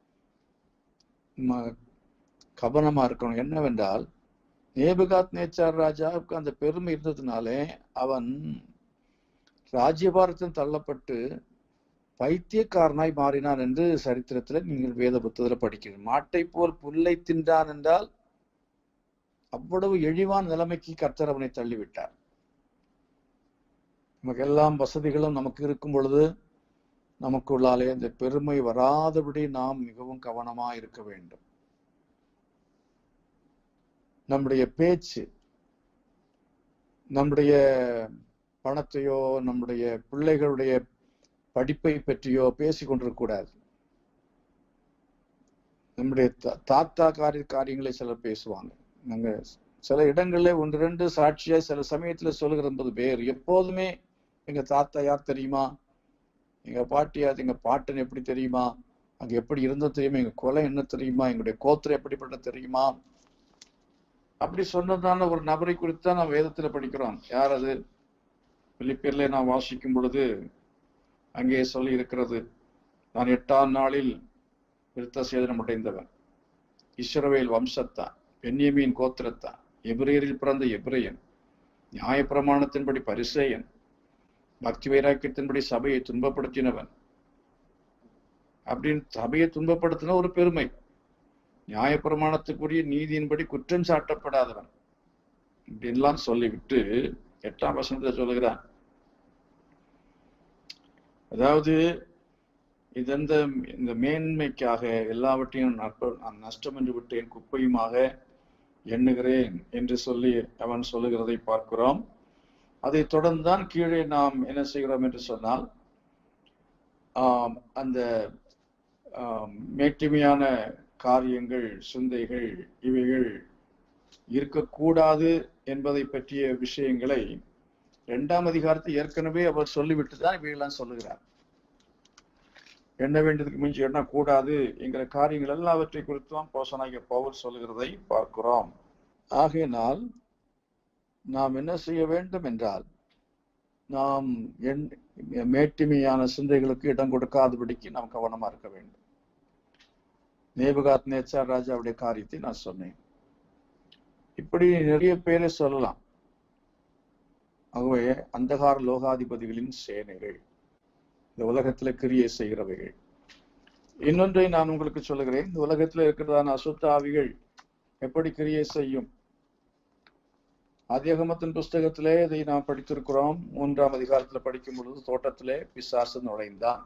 ம- கவனமா இருக்கணும் என்னவென்றால் நேபுகாத் நேச்சார் ராஜாவுக்கு அந்த பெருமை இருந்ததுனாலே அவன் ராஜ்யபாரத்தில் தள்ளப்பட்டு பைத்தியக்காரனாய் மாறினான் என்று சரித்திரத்துல நீங்கள் வேத புத்தகத்துல படிக்கிறீங்க மாட்டை போல் புல்லை தின்றான் என்றால் அவ்வளவு இழிவான நிலைமைக்கு கர்த்தர் அவனை தள்ளிவிட்டார் நமக்கு எல்லாம் வசதிகளும் நமக்கு இருக்கும் பொழுது நமக்குள்ளாலே அந்த பெருமை வராதபடி நாம் மிகவும் கவனமா இருக்க வேண்டும் நம்முடைய பேச்சு நம்முடைய பணத்தையோ நம்முடைய பிள்ளைகளுடைய படிப்பை பற்றியோ பேசிக் கொண்டிருக்கக்கூடாது நம்முடைய தா- தாத்தா காரிய காரியங்களை சிலர் பேசுவாங்க நாங்க சில இடங்கள்ல ஒன்று ரெண்டு சாட்சியா சில சமயத்துல சொல்லுகிற என்பது பேர் எப்போதுமே எங்க தாத்தா யார் தெரியுமா எங்க பாட்டி யார் எங்க பாட்டன் எப்படி தெரியுமா அங்க எப்படி இருந்தது தெரியுமா எங்க கொலை என்ன தெரியுமா எங்களுடைய கோத்திரம் எப்படிப்பட்ட தெரியுமா அப்படி சொன்னதான ஒரு நபரை குறித்து தான் நாம் வேதத்துல படிக்கிறோம் யார் அது பிலிப்பியர்ல நான் வாசிக்கும் பொழுது அங்கே சொல்லி இருக்கிறது நான் எட்டாம் நாளில் விருத்த சேதனம் அடைந்தவன் இஸ்ரவேல் வம்சத்தான் பென்யமீன் கோத்திரத்தான் எபிரேயரில் பிறந்த எபிரேயன் நியாயப்பிரமாணத்தின்படி பரிசேயன் பக்தி வைராக்கியத்தின்படி சபையை துன்பப்படுத்தினவன் அப்படின்னு சபையை துன்பப்படுத்தின ஒரு பெருமை நியாயப்பிரமாணத்துக்குரிய நீதியின்படி குற்றம் சாட்டப்படாதவன் இப்படின்லாம் சொல்லிவிட்டு எட்டாம் வசனத்தை சொல்லுகிறான் அதாவது இதெந்த இந்த மேன்மைக்காக எல்லாவற்றையும் நற்ப நான் நஷ்டம் என்று விட்டேன் குப்பையுமாக எண்ணுகிறேன் என்று சொல்லி அவன் சொல்லுகிறதை பார்க்கிறோம் அதை தொடர்ந்துதான் கீழே நாம் என்ன செய்கிறோம் என்று சொன்னால் ஆம், அந்த ஆம், மேட்டிமையான காரியங்கள் சிந்தைகள் இவைகள் இருக்கக்கூடாது என்பதை பற்றிய விஷயங்களை இரண்டாம் அதிகாரத்தை ஏற்கனவே அவர் சொல்லிவிட்டு தான் இவையெல்லாம் சொல்லுகிறார் எண்ண வேண்டியதுக்கு மிஞ்சி எண்ண கூடாது என்கிற காரியங்கள் எல்லாவற்றை குறித்தும் போசனாகிய பவுல் சொல்லுகிறதை பார்க்கிறோம் ஆகையினால் நாம் என்ன செய்ய வேண்டும் என்றால் நாம் எண் மேட்டிமையான சிந்தைகளுக்கு இடம் கொடுக்காதபடிக்கு நாம் கவனமா இருக்க வேண்டும் நேபுகாத் நேச்சார் ராஜாவுடைய காரியத்தை நான் சொன்னேன் இப்படி நிறைய பேரை சொல்லலாம் ஆகவே அந்தகார லோகாதிபதிகளின் சேனைகள் இந்த உலகத்துல கிரியை செய்கிறவைகள் இன்னொன்றை நான் உங்களுக்கு சொல்லுகிறேன் இந்த உலகத்துல இருக்கிறதான அசுத்த ஆவிகள் எப்படி கிரியை செய்யும் அதிகமத்தின் புஸ்தகத்திலே இதை நாம் படித்திருக்கிறோம் மூன்றாம் அதிகாரத்துல படிக்கும் பொழுது தோட்டத்திலே பிசாசு நுழைந்தான்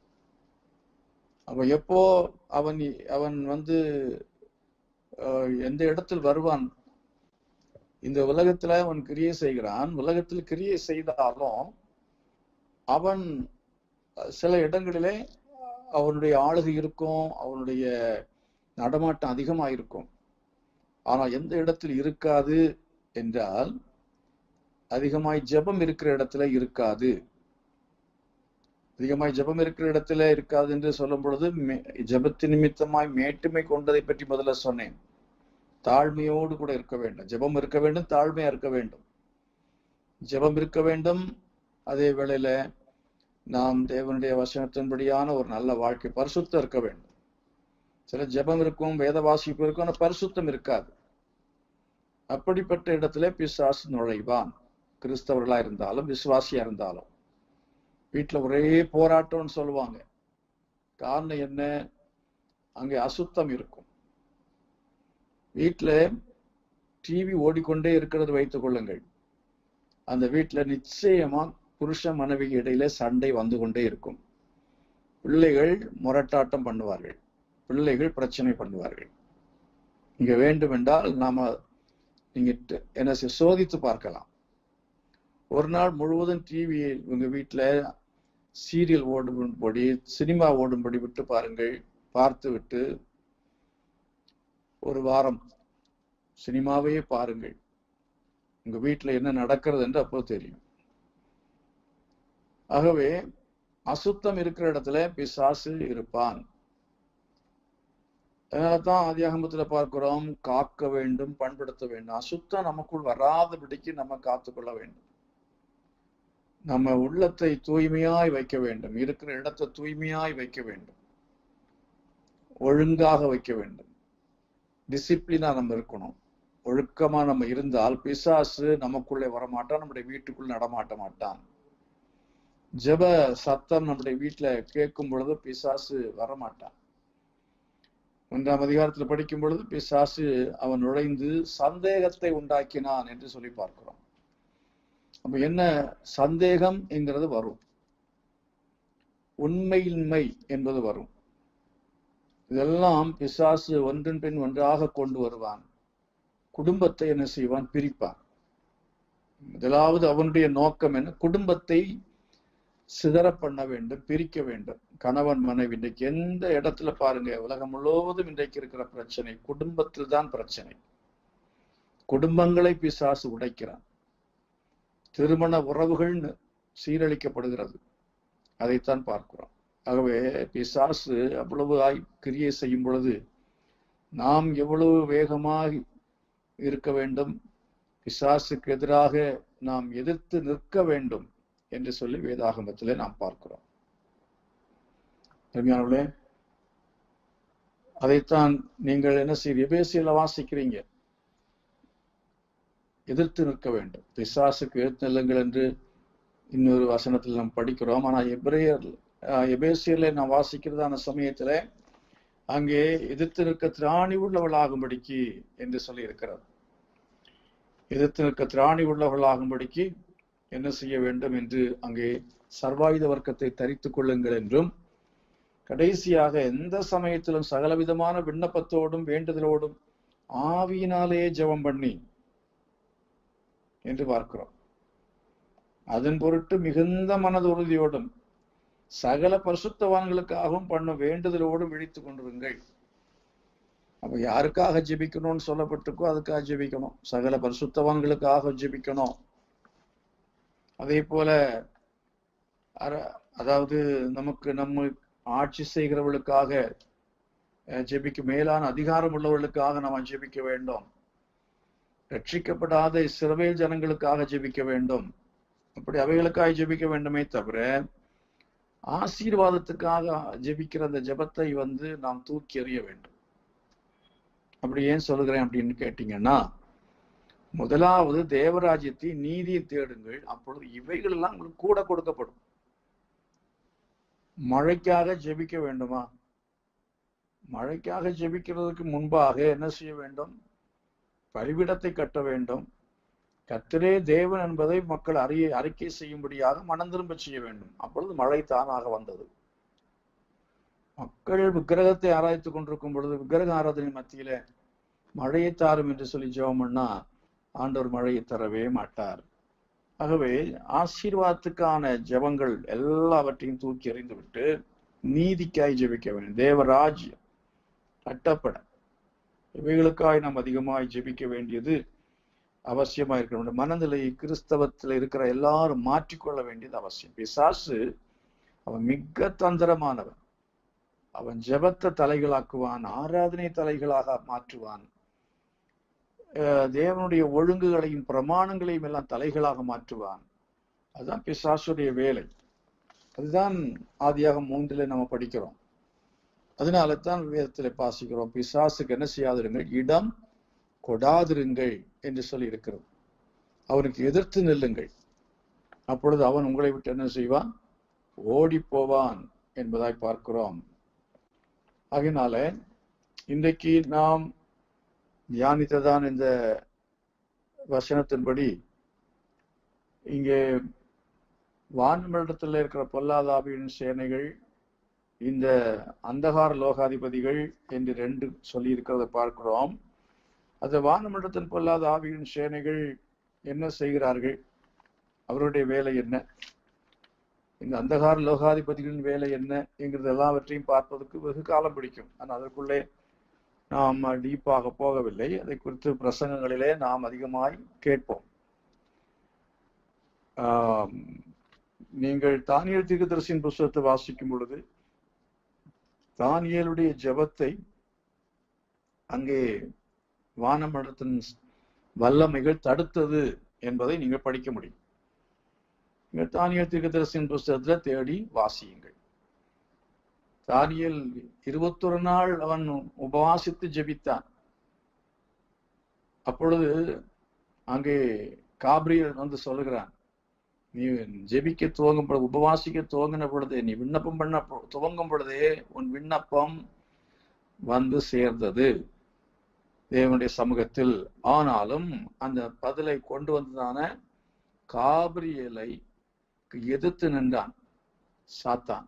அப்ப எப்போ அவன் அவன் வந்து அஹ், எந்த இடத்தில் வருவான் இந்த உலகத்துல அவன் கிரியை செய்கிறான் உலகத்தில் கிரியை செய்தாலும் அவன் சில இடங்களிலே அவனுடைய ஆளுகை இருக்கும் அவனுடைய நடமாட்டம் அதிகமா இருக்கும் ஆனா எந்த இடத்தில் இருக்காது என்றால் அதிகமாய் ஜெபம் இருக்கிற இடத்துல இருக்காது அதிகமாய் ஜெபம் இருக்கிற இடத்துல இருக்காது என்று சொல்லும் பொழுது மே- ஜெபத்து நிமித்தமாய் மேட்டுமை கொண்டதை பற்றி முதல்ல சொன்னேன் தாழ்மையோடு கூட இருக்க வேண்டும் ஜெபம் இருக்க வேண்டும் தாழ்மையா இருக்க வேண்டும் ஜெபம் இருக்க வேண்டும் அதே வேளையில நாம் தேவனுடைய வசனத்தின்படியான ஒரு நல்ல வாழ்க்கை பரிசுத்தம் இருக்க வேண்டும் சில ஜெபம் இருக்கும் வேத வாசிப்பு இருக்கும் ஆனா பரிசுத்தம் இருக்காது அப்படிப்பட்ட இடத்துல பிசாசு நுழைவான் கிறிஸ்தவர்களா இருந்தாலும் விசுவாசியா இருந்தாலும் வீட்டுல ஒரே போராட்டம்னு சொல்லுவாங்க காரணம் என்ன அங்கே அசுத்தம் இருக்கும் வீட்டுல டிவி ஓடிக்கொண்டே இருக்கிறது வைத்துக் கொள்ளுங்கள் அந்த வீட்டுல நிச்சயமா புருஷ மனைவி இடையில சண்டை வந்து கொண்டே இருக்கும் பிள்ளைகள் முரட்டாட்டம் பண்ணுவார்கள் பிள்ளைகள் பிரச்சனை பண்ணுவார்கள் இங்க வேண்டுமென்றால் நாம நீங்க ட- என்ன செய்ய- சோதித்து பார்க்கலாம் ஒரு நாள் முழுவதும் டிவி உங்க வீட்டுல சீரியல் ஓடும்படி சினிமா ஓடும்படி விட்டு பாருங்கள் பார்த்து விட்டு ஒரு வாரம் சினிமாவையே பாருங்கள் உங்க வீட்டுல என்ன நடக்கிறது என்று அப்போ தெரியும் ஆகவே அசுத்தம் இருக்கிற இடத்துல பிசாசு இருப்பான் அதனாலதான் ஆதியாகமத்துல பார்க்கிறோம் காக்க வேண்டும் பண்படுத்த வேண்டும் அசுத்தம் நமக்குள் வராதபடிக்கு நம்ம காத்துக்கொள்ள வேண்டும் நம்ம உள்ளத்தை தூய்மையாய் வைக்க வேண்டும் இருக்கிற இடத்தை தூய்மையாய் வைக்க வேண்டும் ஒழுங்காக வைக்க வேண்டும் டிசிப்ளினா நம்ம இருக்கணும் ஒழுக்கமா நம்ம இருந்தால் பிசாசு நமக்குள்ளே வரமாட்டான் நம்முடைய வீட்டுக்குள் நடமாட்ட மாட்டான் ஜெப சத்தம் நம்முடைய வீட்டுல கேட்கும் பொழுது பிசாசு வரமாட்டான் ஒன்றாம் அதிகாரத்துல படிக்கும் பொழுது பிசாசு அவன் நுழைந்து சந்தேகத்தை உண்டாக்கினான் என்று சொல்லி பார்க்கிறோம் அப்ப என்ன சந்தேகம் என்கிறது வரும் உண்மையின்மை என்பது வரும் இதெல்லாம் பிசாசு ஒன்றின் பின் ஒன்றாக கொண்டு வருவான் குடும்பத்தை என்ன செய்வான் பிரிப்பான் முதலாவது அவனுடைய நோக்கம் என்ன குடும்பத்தை சிதற பண்ண வேண்டும் பிரிக்க வேண்டும் கணவன் மனைவி இன்றைக்கு எந்த இடத்துல பாருங்க உலகம் முழுவதும் இன்றைக்கு இருக்கிற பிரச்சனை குடும்பத்தில் தான் பிரச்சனை குடும்பங்களை பிசாசு உடைக்கிறான் திருமண உறவுகள் சீரழிக்கப்படுகிறது அதைத்தான் பார்க்கிறோம் ஆகவே பிசாசு அவ்வளவு ஆய் கிரியை செய்யும் பொழுது நாம் எவ்வளவு வேகமாக இருக்க வேண்டும் பிசாசுக்கு எதிராக நாம் எதிர்த்து நிற்க வேண்டும் என்று சொல்லி வேதாகமத்திலே நாம் பார்க்கிறோம் அருமையானவர்களே அதைத்தான் நீங்கள் என்ன செய்ய எபேசியில வாசிக்கிறீங்க எதிர்த்து நிற்க வேண்டும் பிசாசுக்கு எதிர்த்து நில்லுங்கள் என்று இன்னொரு வசனத்தில் நாம் படிக்கிறோம் ஆனா எப்ரேயர் எபேசியர்ல நாம் வாசிக்கிறதான சமயத்துல அங்கே எதிர்த்து நிற்க திராணி உள்ளவளாகும்படிக்கு என்று சொல்லி இருக்கிறார் எதிர்த்து நிற்க திராணி உள்ளவர்களாகும்படிக்கு என்ன செய்ய வேண்டும் என்று அங்கே சர்வாயுத வர்க்கத்தை தரித்துக் கொள்ளுங்கள் என்றும் கடைசியாக எந்த சமயத்திலும் சகலவிதமான விண்ணப்பத்தோடும் வேண்டுதலோடும் ஆவியினாலே ஜெபம் பண்ணி என்று பார்க்கிறோம் அதன் பொருட்டு மிகுந்த மனது உறுதியோடும் சகல பரிசுத்தவான்களுக்காகவும் பண்ணும் வேண்டுதலோடும் விழித்துக் கொண்டிருங்கள் அப்ப யாருக்காக ஜெபிக்கணும்னு சொல்லப்பட்டிருக்கோ அதுக்காக ஜெபிக்கணும் சகல பரிசுத்தவான்களுக்காக ஜெபிக்கணும் அதே போல அதாவது நமக்கு நம்ம ஆட்சி செய்கிறவர்களுக்காக ஜெபிக்க மேலான அதிகாரம் உள்ளவர்களுக்காக நாம் ஜெபிக்க வேண்டும் ரட்சிக்கப்படாத சிறுவேல் ஜனங்களுக்காக ஜெபிக்க வேண்டும் அப்படி அவைகளுக்காக ஜெபிக்க வேண்டுமே தவிர ஆசீர்வாதத்துக்காக ஜெபிக்கிற அந்த ஜெபத்தை வந்து நாம் தூக்கி எறிய வேண்டும் அப்படி ஏன் சொல்லுகிறேன் அப்படின்னு கேட்டீங்கன்னா முதலாவது தேவராஜ்யத்தை நீதியை தேடுங்கள் அப்பொழுது இவைகள் எல்லாம் உங்களுக்கு கூட கொடுக்கப்படும் மழைக்காக ஜெபிக்க வேண்டுமா மழைக்காக ஜெபிக்கிறதுக்கு முன்பாக என்ன செய்ய வேண்டும் பலிபிடத்தை கட்ட வேண்டும் கத்திரே தேவன் என்பதை மக்கள் அறிய அறிக்கை செய்யும்படியாக மனம் திரும்ப செய்ய வேண்டும் அப்பொழுது மழை தானாக வந்தது மக்கள் விக்கிரகத்தை ஆராய்த்து கொண்டிருக்கும் பொழுது விக்கிரக ஆராதனை மத்தியில மழையை தாரும் என்று சொல்லி ஜெபம் பண்ணா ஆண்டவர் மழையை தரவே மாட்டார் ஆகவே ஆசீர்வாதத்துக்கான ஜெபங்கள் எல்லாவற்றையும் தூக்கி எறிந்து விட்டு நீதிக்காய் ஜெபிக்க வேண்டும் தேவராஜ்யம் கட்டப்பட இவைகளுக்காய் நாம் அதிகமாய் ஜெபிக்க வேண்டியது அவசியமா இருக்க வேண்டும் மனநிலையை கிறிஸ்தவத்தில் இருக்கிற எல்லாரும் மாற்றிக்கொள்ள வேண்டியது அவசியம் பிசாசு அவன் மிக தந்திரமானவன் அவன் ஜெபத்தை தலைகளாக்குவான் ஆராதனை தலைகளாக மாற்றுவான் தேவனுடைய ஒழுங்குகளையும் பிரமாணங்களையும் எல்லாம் தலைகளாக மாற்றுவான் அதுதான் பிசாசுடைய வேலை அதுதான் ஆதியாக மூன்றில் நம்ம படிக்கிறோம் அதனால தான் வேதத்துல பாசிக்கிறோம் பிசாசுக்கு என்ன செய்யாதிருங்கள் இடம் கொடாதிருங்கள் என்று சொல்லி இருக்கிறது அவனுக்கு எதிர்த்து நில்லுங்கள் அப்பொழுது அவன் உங்களை விட்டு என்ன செய்வான் ஓடி போவான் என்பதாய் பார்க்கிறோம் ஆகினால இன்றைக்கு நாம் தியானித்ததான் இந்த வசனத்தின்படி இங்கே வான்மண்டலத்தில் இருக்கிற பொல்லாதாவியின் சேனைகள் இந்த அந்தகார லோகாதிபதிகள் என்று ரெண்டு சொல்லி இருக்கிறத பார்க்கிறோம் அந்த வானமண்டலத்தின் பொல்லாத ஆவியின் சேனைகள் என்ன செய்கிறார்கள் அவருடைய வேலை என்ன இந்த அந்தகார லோகாதிபதிகளின் வேலை என்ன என்கிறது எல்லாவற்றையும் பார்ப்பதற்கு வெகு காலம் பிடிக்கும் ஆனால் அதற்குள்ளே நாம் டீப்பாக போகவில்லை அதை குறித்து பிரசங்கங்களிலே நாம் அதிகமாய் கேட்போம் நீங்கள் தானியல் தீர்க்கதரிசியின் புஸ்தகத்தை வாசிக்கும் பொழுது தானியலுடைய ஜபத்தை அங்கே வானமண்டலத்தின் வல்லமைகள் தடுத்தது என்பதை நீங்கள் படிக்க முடியும் நீங்கள் தானியல் தீர்க்கதரிசியின் புஸ்தகத்துல தேடி வாசியுங்கள் தானியல் இருபத்தொரு நாள் அவன் உபவாசித்து ஜெபித்தான் அப்பொழுது அங்கே காபிரியல் வந்து சொல்லுகிறான் நீ ஜெபிக்க துவங்கும் பொழுது உபவாசிக்க துவங்கின பொழுது நீ விண்ணப்பம் பண்ண துவங்கும் பொழுதே உன் விண்ணப்பம் வந்து சேர்ந்தது தேவனுடைய சமூகத்தில் ஆனாலும் அந்த பதிலை கொண்டு வந்ததான காபிரியலை எதிர்த்து நின்றான் சாத்தான்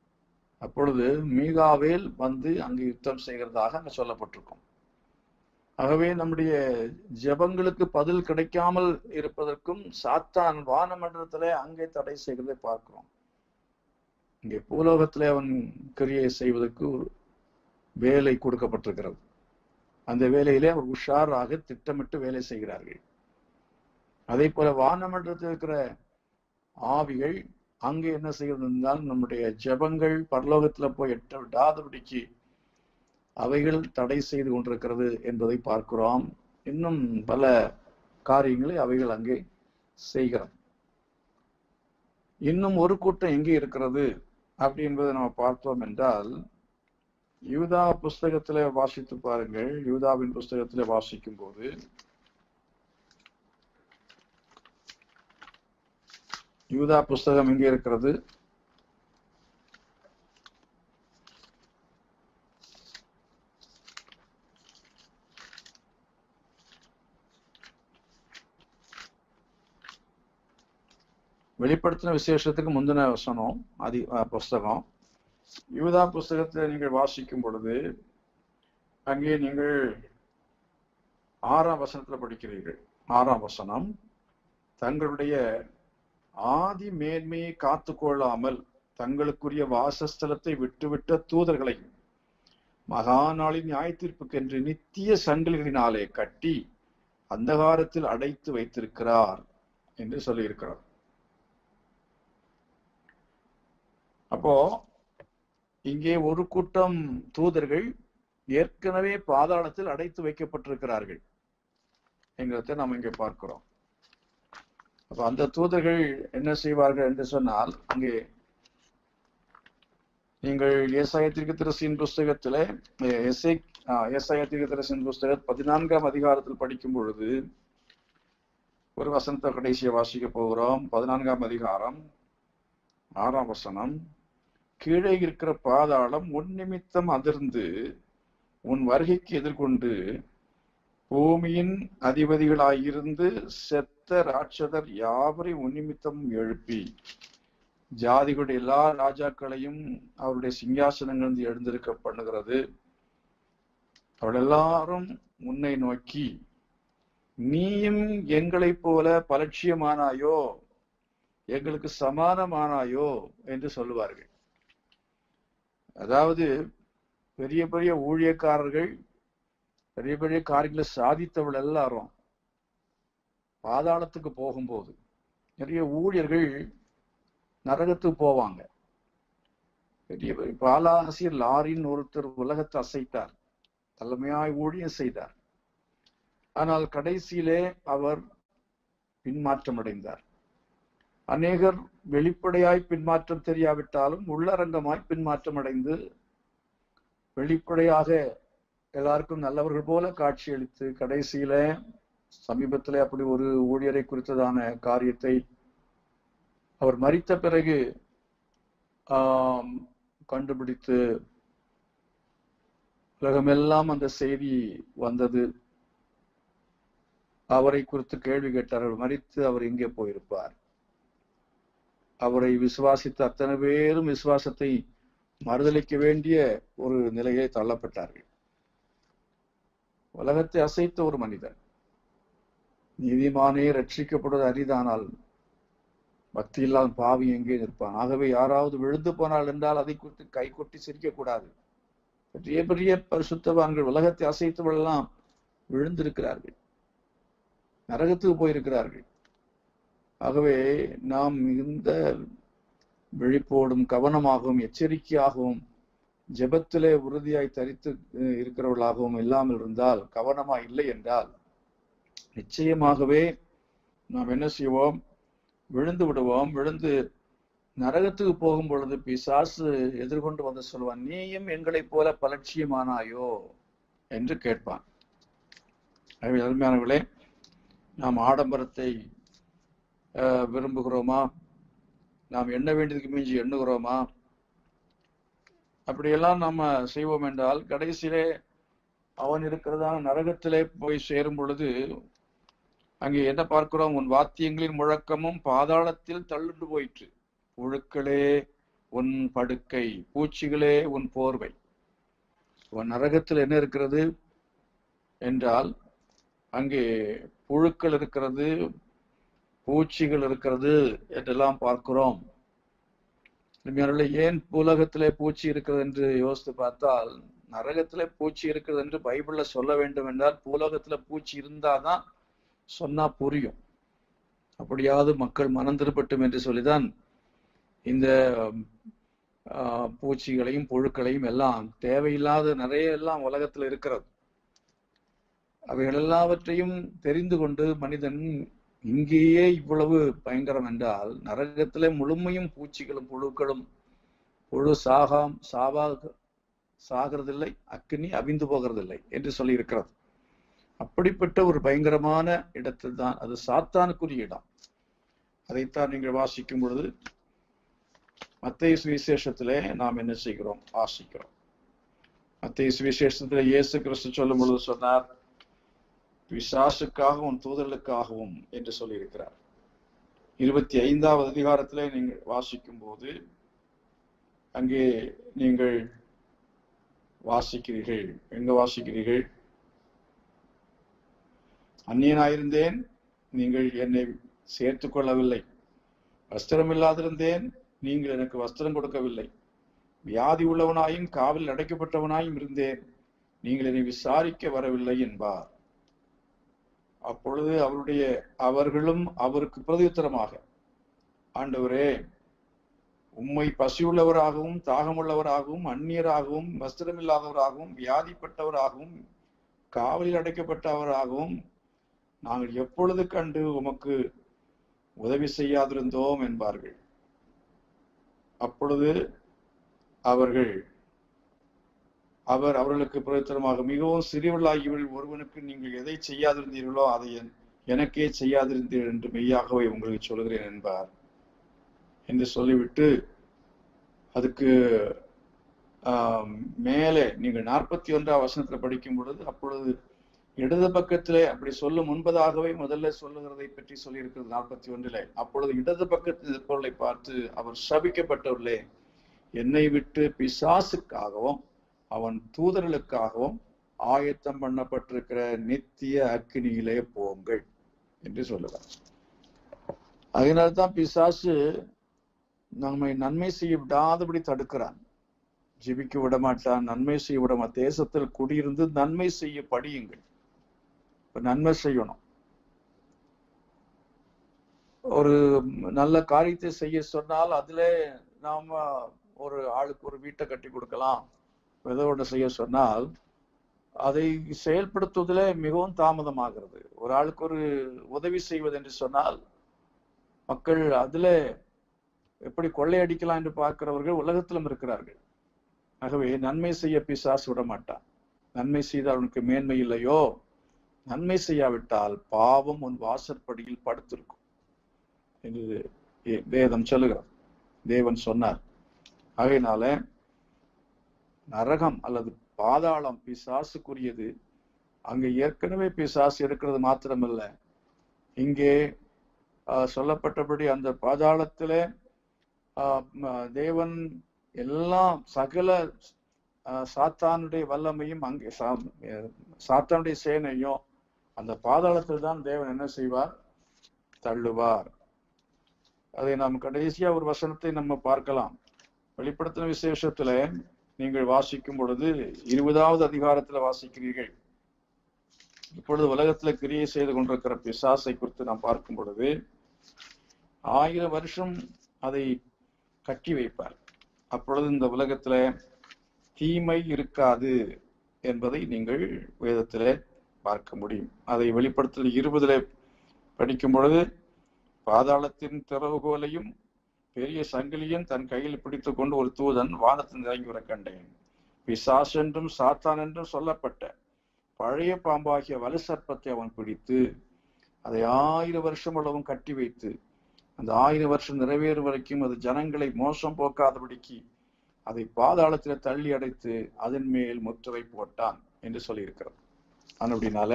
அப்பொழுது மீகாவேல் வந்து அங்கு யுத்தம் செய்கிறதாக அங்க சொல்லப்பட்டிருக்கும் ஆகவே நம்முடைய ஜெபங்களுக்கு பதில் கிடைக்காமல் இருப்பதற்கும் சாத்தான் வானமண்டலத்திலே அங்கே தடை செய்கிறதை பார்க்கிறோம் இங்கே பூலோகத்திலே அவன் கிரியை செய்வதற்கு ஒரு வேலை கொடுக்கப்பட்டிருக்கிறது அந்த வேலையிலே அவர் உஷாராக திட்டமிட்டு வேலை செய்கிறார்கள் அதே போல வானமண்டலத்தில் இருக்கிற ஆவிகள் அங்கே என்ன செய்கிறது என்றால் நம்முடைய ஜெபங்கள் பரலோகத்துல போய் எட்ட விடாதபடிக்கு அவைகள் தடை செய்து கொண்டிருக்கிறது என்பதை பார்க்கிறோம் இன்னும் பல காரியங்களை அவைகள் அங்கே செய்கிறது இன்னும் ஒரு கூட்டம் எங்கே இருக்கிறது அப்படி என்பதை நம்ம பார்த்தோம் என்றால் யூதா புஸ்தகத்திலே வாசித்து பாருங்கள் யூதாவின் புஸ்தகத்திலே வாசிக்கும் போது யூதா புஸ்தகம் எங்கே இருக்கிறது வெளிப்படுத்தின விசேஷத்துக்கு முந்தின வசனம் அதி அஹ், புஸ்தகம் யூதா புஸ்தகத்தை நீங்கள் வாசிக்கும் பொழுது அங்கே நீங்கள் ஆறாம் வசனத்துல படிக்கிறீர்கள் ஆறாம் வசனம் தங்களுடைய ஆதி மேன்மையை காத்து கொள்ளாமல் தங்களுக்குரிய வாசஸ்தலத்தை விட்டுவிட்ட தூதர்களையும் மகா நாளின் நியாயத்தீர்ப்புக்கென்று நித்திய சங்கிலிகளினாலே கட்டி அந்தகாரத்தில் அடைத்து வைத்திருக்கிறார் என்று சொல்லியிருக்கிறார் அப்போ இங்கே ஒரு கூட்டம் தூதர்கள் ஏற்கனவே பாதாளத்தில் அடைத்து வைக்கப்பட்டிருக்கிறார்கள் என்கிறத நாம் இங்கே பார்க்கிறோம் அப்ப அந்த தூதர்கள் என்ன செய்வார்கள் என்று சொன்னால் அங்கே நீங்கள் ஏசாய தீர்க்கதரிசியின் புஸ்தகத்திலே எஸ்ஐ ஏசாய தீர்க்கதரிசியின் புஸ்தகம் பதினான்காம் அதிகாரத்தில் படிக்கும் பொழுது ஒரு வசனத்தை கடைசியை வாசிக்க போகிறோம் பதினான்காம் அதிகாரம் ஆறாம் வசனம் கீழே இருக்கிற பாதாளம் உன் நிமித்தம் அதிர்ந்து உன் வருகைக்கு எதிர்கொண்டு பூமியின் அதிபதிகளாயிருந்து செத்த ராட்சதர் யாவரையும் உன் நிமித்தம் எழுப்பி ஜாதிகளுடைய எல்லா ராஜாக்களையும் அவருடைய சிங்காசனங்கள் எழுந்திருக்க பண்ணுகிறது அவள் எல்லாரும் உன்னை நோக்கி நீயும் எங்களைப் போல பலட்சியமானாயோ எங்களுக்கு சமானமானாயோ என்று சொல்லுவார்கள் அதாவது பெரிய பெரிய ஊழியக்காரர்கள் பெரிய பெரிய காரியங்களை சாதித்தவள் எல்லாரும் பாதாளத்துக்கு போகும்போது நிறைய ஊழியர்கள் நரகத்துக்கு போவாங்க பெரிய பெரிய பாலாசியர் லாரின் ஒருத்தர் உலகத்தை அசைத்தார் தலைமையாய் ஊழியம் செய்தார் ஆனால் கடைசியிலே அவர் பின்மாற்றம் அடைந்தார் அநேகர் வெளிப்படையாய் பின்மாற்றம் தெரியாவிட்டாலும் உள்ளரங்கமாய் பின்மாற்றம் அடைந்து வெளிப்படையாக எல்லாருக்கும் நல்லவர்கள் போல காட்சியளித்து கடைசியில சமீபத்திலே அப்படி ஒரு ஊழியரை குறித்ததான காரியத்தை அவர் மறித்த பிறகு ஆம், கண்டுபிடித்து உலகமெல்லாம் அந்த செய்தி வந்தது அவரை குறித்து கேள்வி கேட்டார்கள் மறித்து அவர் எங்கே போயிருப்பார் அவரை விசுவாசித்த அத்தனை பேரும் விசுவாசத்தை மறுதளிக்க வேண்டிய ஒரு நிலையை தள்ளப்பட்டார்கள் உலகத்தை அசைத்த ஒரு மனிதன் நீதிமானே ரட்சிக்கப்படுவது அரிதானால் பக்தி இல்லாத பாவி எங்கே நிற்பான் ஆகவே யாராவது விழுந்து போனால் என்றால் அதை குறித்து கை கொட்டி சிரிக்க கூடாது பெரிய பெரிய பரிசுத்தவான்கள் உலகத்தை அசைத்தவெல்லாம் விழுந்திருக்கிறார்கள் நரகத்துக்கு போயிருக்கிறார்கள் ஆகவே நாம் மிகுந்த விழிப்போடும் கவனமாகவும் எச்சரிக்கையாகவும் ஜெபத்திலே உறுதியாய் தரித்து அஹ், இருக்கிறவர்களாகவும் இல்லாமல் இருந்தால் கவனமா இல்லை என்றால் நிச்சயமாகவே நாம் என்ன செய்வோம் விழுந்து விடுவோம் விழுந்து நரகத்துக்கு போகும் பொழுது பிசாசு எதிர்கொண்டு வந்து சொல்வான் நீயும் எங்களைப் போல பலட்சியமானாயோ என்று கேட்பான் ஆகவே அருமையானவர்களே நாம் ஆடம்பரத்தை அஹ், விரும்புகிறோமா நாம் எண்ண வேண்டியதுக்கு மிஞ்சி எண்ணுகிறோமா அப்படியெல்லாம் நம்ம செய்வோம் என்றால் கடைசியிலே அவன் இருக்கிறதான நரகத்திலே போய் சேரும் பொழுது அங்கே என்ன பார்க்கிறோம் உன் வாத்தியங்களின் முழக்கமும் பாதாளத்தில் தள்ளுண்டு போயிற்று புழுக்களே உன் படுக்கை பூச்சிகளே உன் போர்வை உன் நரகத்தில் என்ன இருக்கிறது என்றால் அங்கே புழுக்கள் இருக்கிறது பூச்சிகள் இருக்கிறது என்றெல்லாம் பார்க்கிறோம் உண்மையானவர்களே, ஏன் உலகத்திலே பூச்சி இருக்கிறது என்று யோசித்து பார்த்தால் நரகத்திலே பூச்சி இருக்கிறது என்று பைபிள்ல சொல்ல வேண்டும் என்றால் பூலோகத்துல பூச்சி இருந்தாதான் சொன்னா புரியும் அப்படியாவது மக்கள் மனம் திருப்பட்டும் என்று சொல்லிதான் இந்த ஆஹ், பூச்சிகளையும் புழுக்களையும் எல்லாம் தேவையில்லாத நிறைய எல்லாம் உலகத்துல இருக்கிறது அவைகள் எல்லாவற்றையும் தெரிந்து கொண்டு மனிதன் இங்கேயே இவ்வளவு பயங்கரம் என்றால் நரகத்திலே முழுமையும் பூச்சிகளும் புழுக்களும் புழு சாகாம் சாவா சாகிறதில்லை அக்கினி அவிந்து போகிறதில்லை என்று சொல்லி இருக்கிறது அப்படிப்பட்ட ஒரு பயங்கரமான இடத்தில் தான் அது சாத்தானுக்குரிய இடம் அதைத்தான் நீங்கள் வாசிக்கும் பொழுது மத்திய சுவிசேஷத்திலே நாம் என்ன செய்கிறோம் வாசிக்கிறோம் மத்திய சுவிசேஷத்திலே இயேசு கிறிஸ்து சொல்லும் பொழுது சொன்னார் பிசாசுக்காகவும் தூதர்களுக்காகவும் என்று சொல்லியிருக்கிறார் இருபத்தி ஐந்தாவது அதிகாரத்திலே நீங்கள் வாசிக்கும் போது அங்கே நீங்கள் வாசிக்கிறீர்கள் எங்க வாசிக்கிறீர்கள் அந்நியனாயிருந்தேன் நீங்கள் என்னை சேர்த்துக் கொள்ளவில்லை வஸ்திரம் இல்லாதிருந்தேன் நீங்கள் எனக்கு வஸ்திரம் கொடுக்கவில்லை வியாதி உள்ளவனாயும் காவலில் அடைக்கப்பட்டவனாயும் இருந்தேன் நீங்கள் என்னை விசாரிக்க வரவில்லை என்பார் அப்பொழுது அவருடைய அவர்களும் அவருக்கு பிரதியுத்தரமாக ஆண்டவரே உம்மை பசியுள்ளவராகவும் தாகமுள்ளவராகவும் அந்நியராகவும் வஸ்திரமில்லாதவராகவும் வியாதிப்பட்டவராகவும் காவலில் அடைக்கப்பட்டவராகவும் நாங்கள் எப்பொழுது கண்டு உமக்கு உதவி செய்யாதிருந்தோம் என்பார்கள் அப்பொழுது அவர்கள் அவர் அவர்களுக்கு பிரயோத்தனமாக மிகவும் சிறியவர்களாகியவர்கள் ஒருவனுக்கு நீங்கள் எதை செய்யாதிருந்தீர்களோ அதை என்- எனக்கே செய்யாதிருந்தீர்கள் என்று மெய்யாகவே உங்களுக்கு சொல்கிறேன் என்பார் என்று சொல்லிவிட்டு அதுக்கு ஆம், மேலே நீங்கள் நாற்பத்தி ஒன்றாம் வசனத்துல படிக்கும் பொழுது அப்பொழுது இடது பக்கத்திலே அப்படி சொல்லும் முன்பதாகவே முதல்ல சொல்லுகிறதை பற்றி சொல்லியிருக்கிறது நாற்பத்தி ஒன்றிலே அப்பொழுது இடது பக்கத்தில் பொருளை பார்த்து அவர் சபிக்கப்பட்டவர்களே என்னை விட்டு பிசாசுக்காகவும் அவன் தூதர்களுக்காகவும் ஆயத்தம் பண்ணப்பட்டிருக்கிற நித்திய அக்கினியிலே போங்கள் என்று சொல்லுவார் அதனால்தான் பிசாசு நம்மை நன்மை செய்ய விடாதபடி தடுக்கிறான் ஜெபிக்க விட மாட்டான் நன்மை செய்ய விட மாட்டான் தேசத்தில் குடியிருந்து நன்மை செய்ய படியுங்கள் இப்ப நன்மை செய்யணும் ஒரு நல்ல காரியத்தை செய்ய சொன்னால் அதுல நாம ஒரு ஆளுக்கு ஒரு வீட்டை கட்டி கொடுக்கலாம் ஏதோ ஒன்று செய்ய சொன்னால் அதை செயல்படுத்துவதில் மிகவும் தாமதமாகிறது ஒரு ஆளுக்கு ஒரு உதவி செய்வது என்று சொன்னால் மக்கள் அதுல எப்படி கொள்ளையடிக்கலாம் என்று பார்க்கிறவர்கள் உலகத்திலும் இருக்கிறார்கள் ஆகவே நன்மை செய்ய பிசாசு விட மாட்டான் நன்மை செய்தால் அவனுக்கு மேன்மை இல்லையோ நன்மை செய்யாவிட்டால் பாவம் உன் வாசற்படியில் படுத்திருக்கும் என்று ஏ- வேதம் சொல்லுகிறது தேவன் சொன்னார் ஆகையினால நரகம் அல்லது பாதாளம் பிசாசுக்குரியது அங்க ஏற்கனவே பிசாசு இருக்கிறது மாத்திரமல்ல இங்கே ஆஹ், சொல்லப்பட்டபடி அந்த பாதாளத்திலே ஆஹ், ம- தேவன் எல்லாம் சகல ஆஹ், சாத்தானுடைய வல்லமையும் அங்கே சா- அஹ், சாத்தானுடைய சேனையும் அந்த பாதாளத்தில் தான் தேவன் என்ன செய்வார் தள்ளுவார் அதை நாம் கடைசியா ஒரு வசனத்தை நம்ம பார்க்கலாம் வெளிப்படுத்தின விசேஷத்துல நீங்கள் வாசிக்கும் பொழுது இருபதாவது அதிகாரத்துல வாசிக்கிறீர்கள் இப்பொழுது உலகத்துல கிரியை செய்து கொண்டிருக்கிற பிசாசை குறித்து நாம் பார்க்கும் பொழுது ஆயிரம் வருஷம் அதை கட்டி வைப்பார் அப்பொழுது இந்த உலகத்துல தீமை இருக்காது என்பதை நீங்கள் வேதத்திலே பார்க்க முடியும் அதை வெளிப்படுத்தல் இருபதுல படிக்கும் பொழுது பாதாளத்தின் திறவுகோலையும் பெரிய சங்கிலியும் தன் கையில் பிடித்துக் கொண்டு ஒரு தூதன் வானத்தில் இறங்கி வர கண்டேன் பிசாஸ் என்றும் சாத்தான் என்றும் சொல்லப்பட்ட பழைய பாம்பாகிய வலுசர்ப்பத்தை அவன் பிடித்து அதை ஆயிரம் வருஷம் அளவும் கட்டி வைத்து அந்த ஆயிரம் வருஷம் நிறைவேறும் வரைக்கும் அது ஜனங்களை மோசம் போக்காதபடிக்கு அதை பாதாளத்தில் தள்ளி அடைத்து அதன் மேல் முத்திரை போட்டான் என்று சொல்லியிருக்கிறது அப்படினால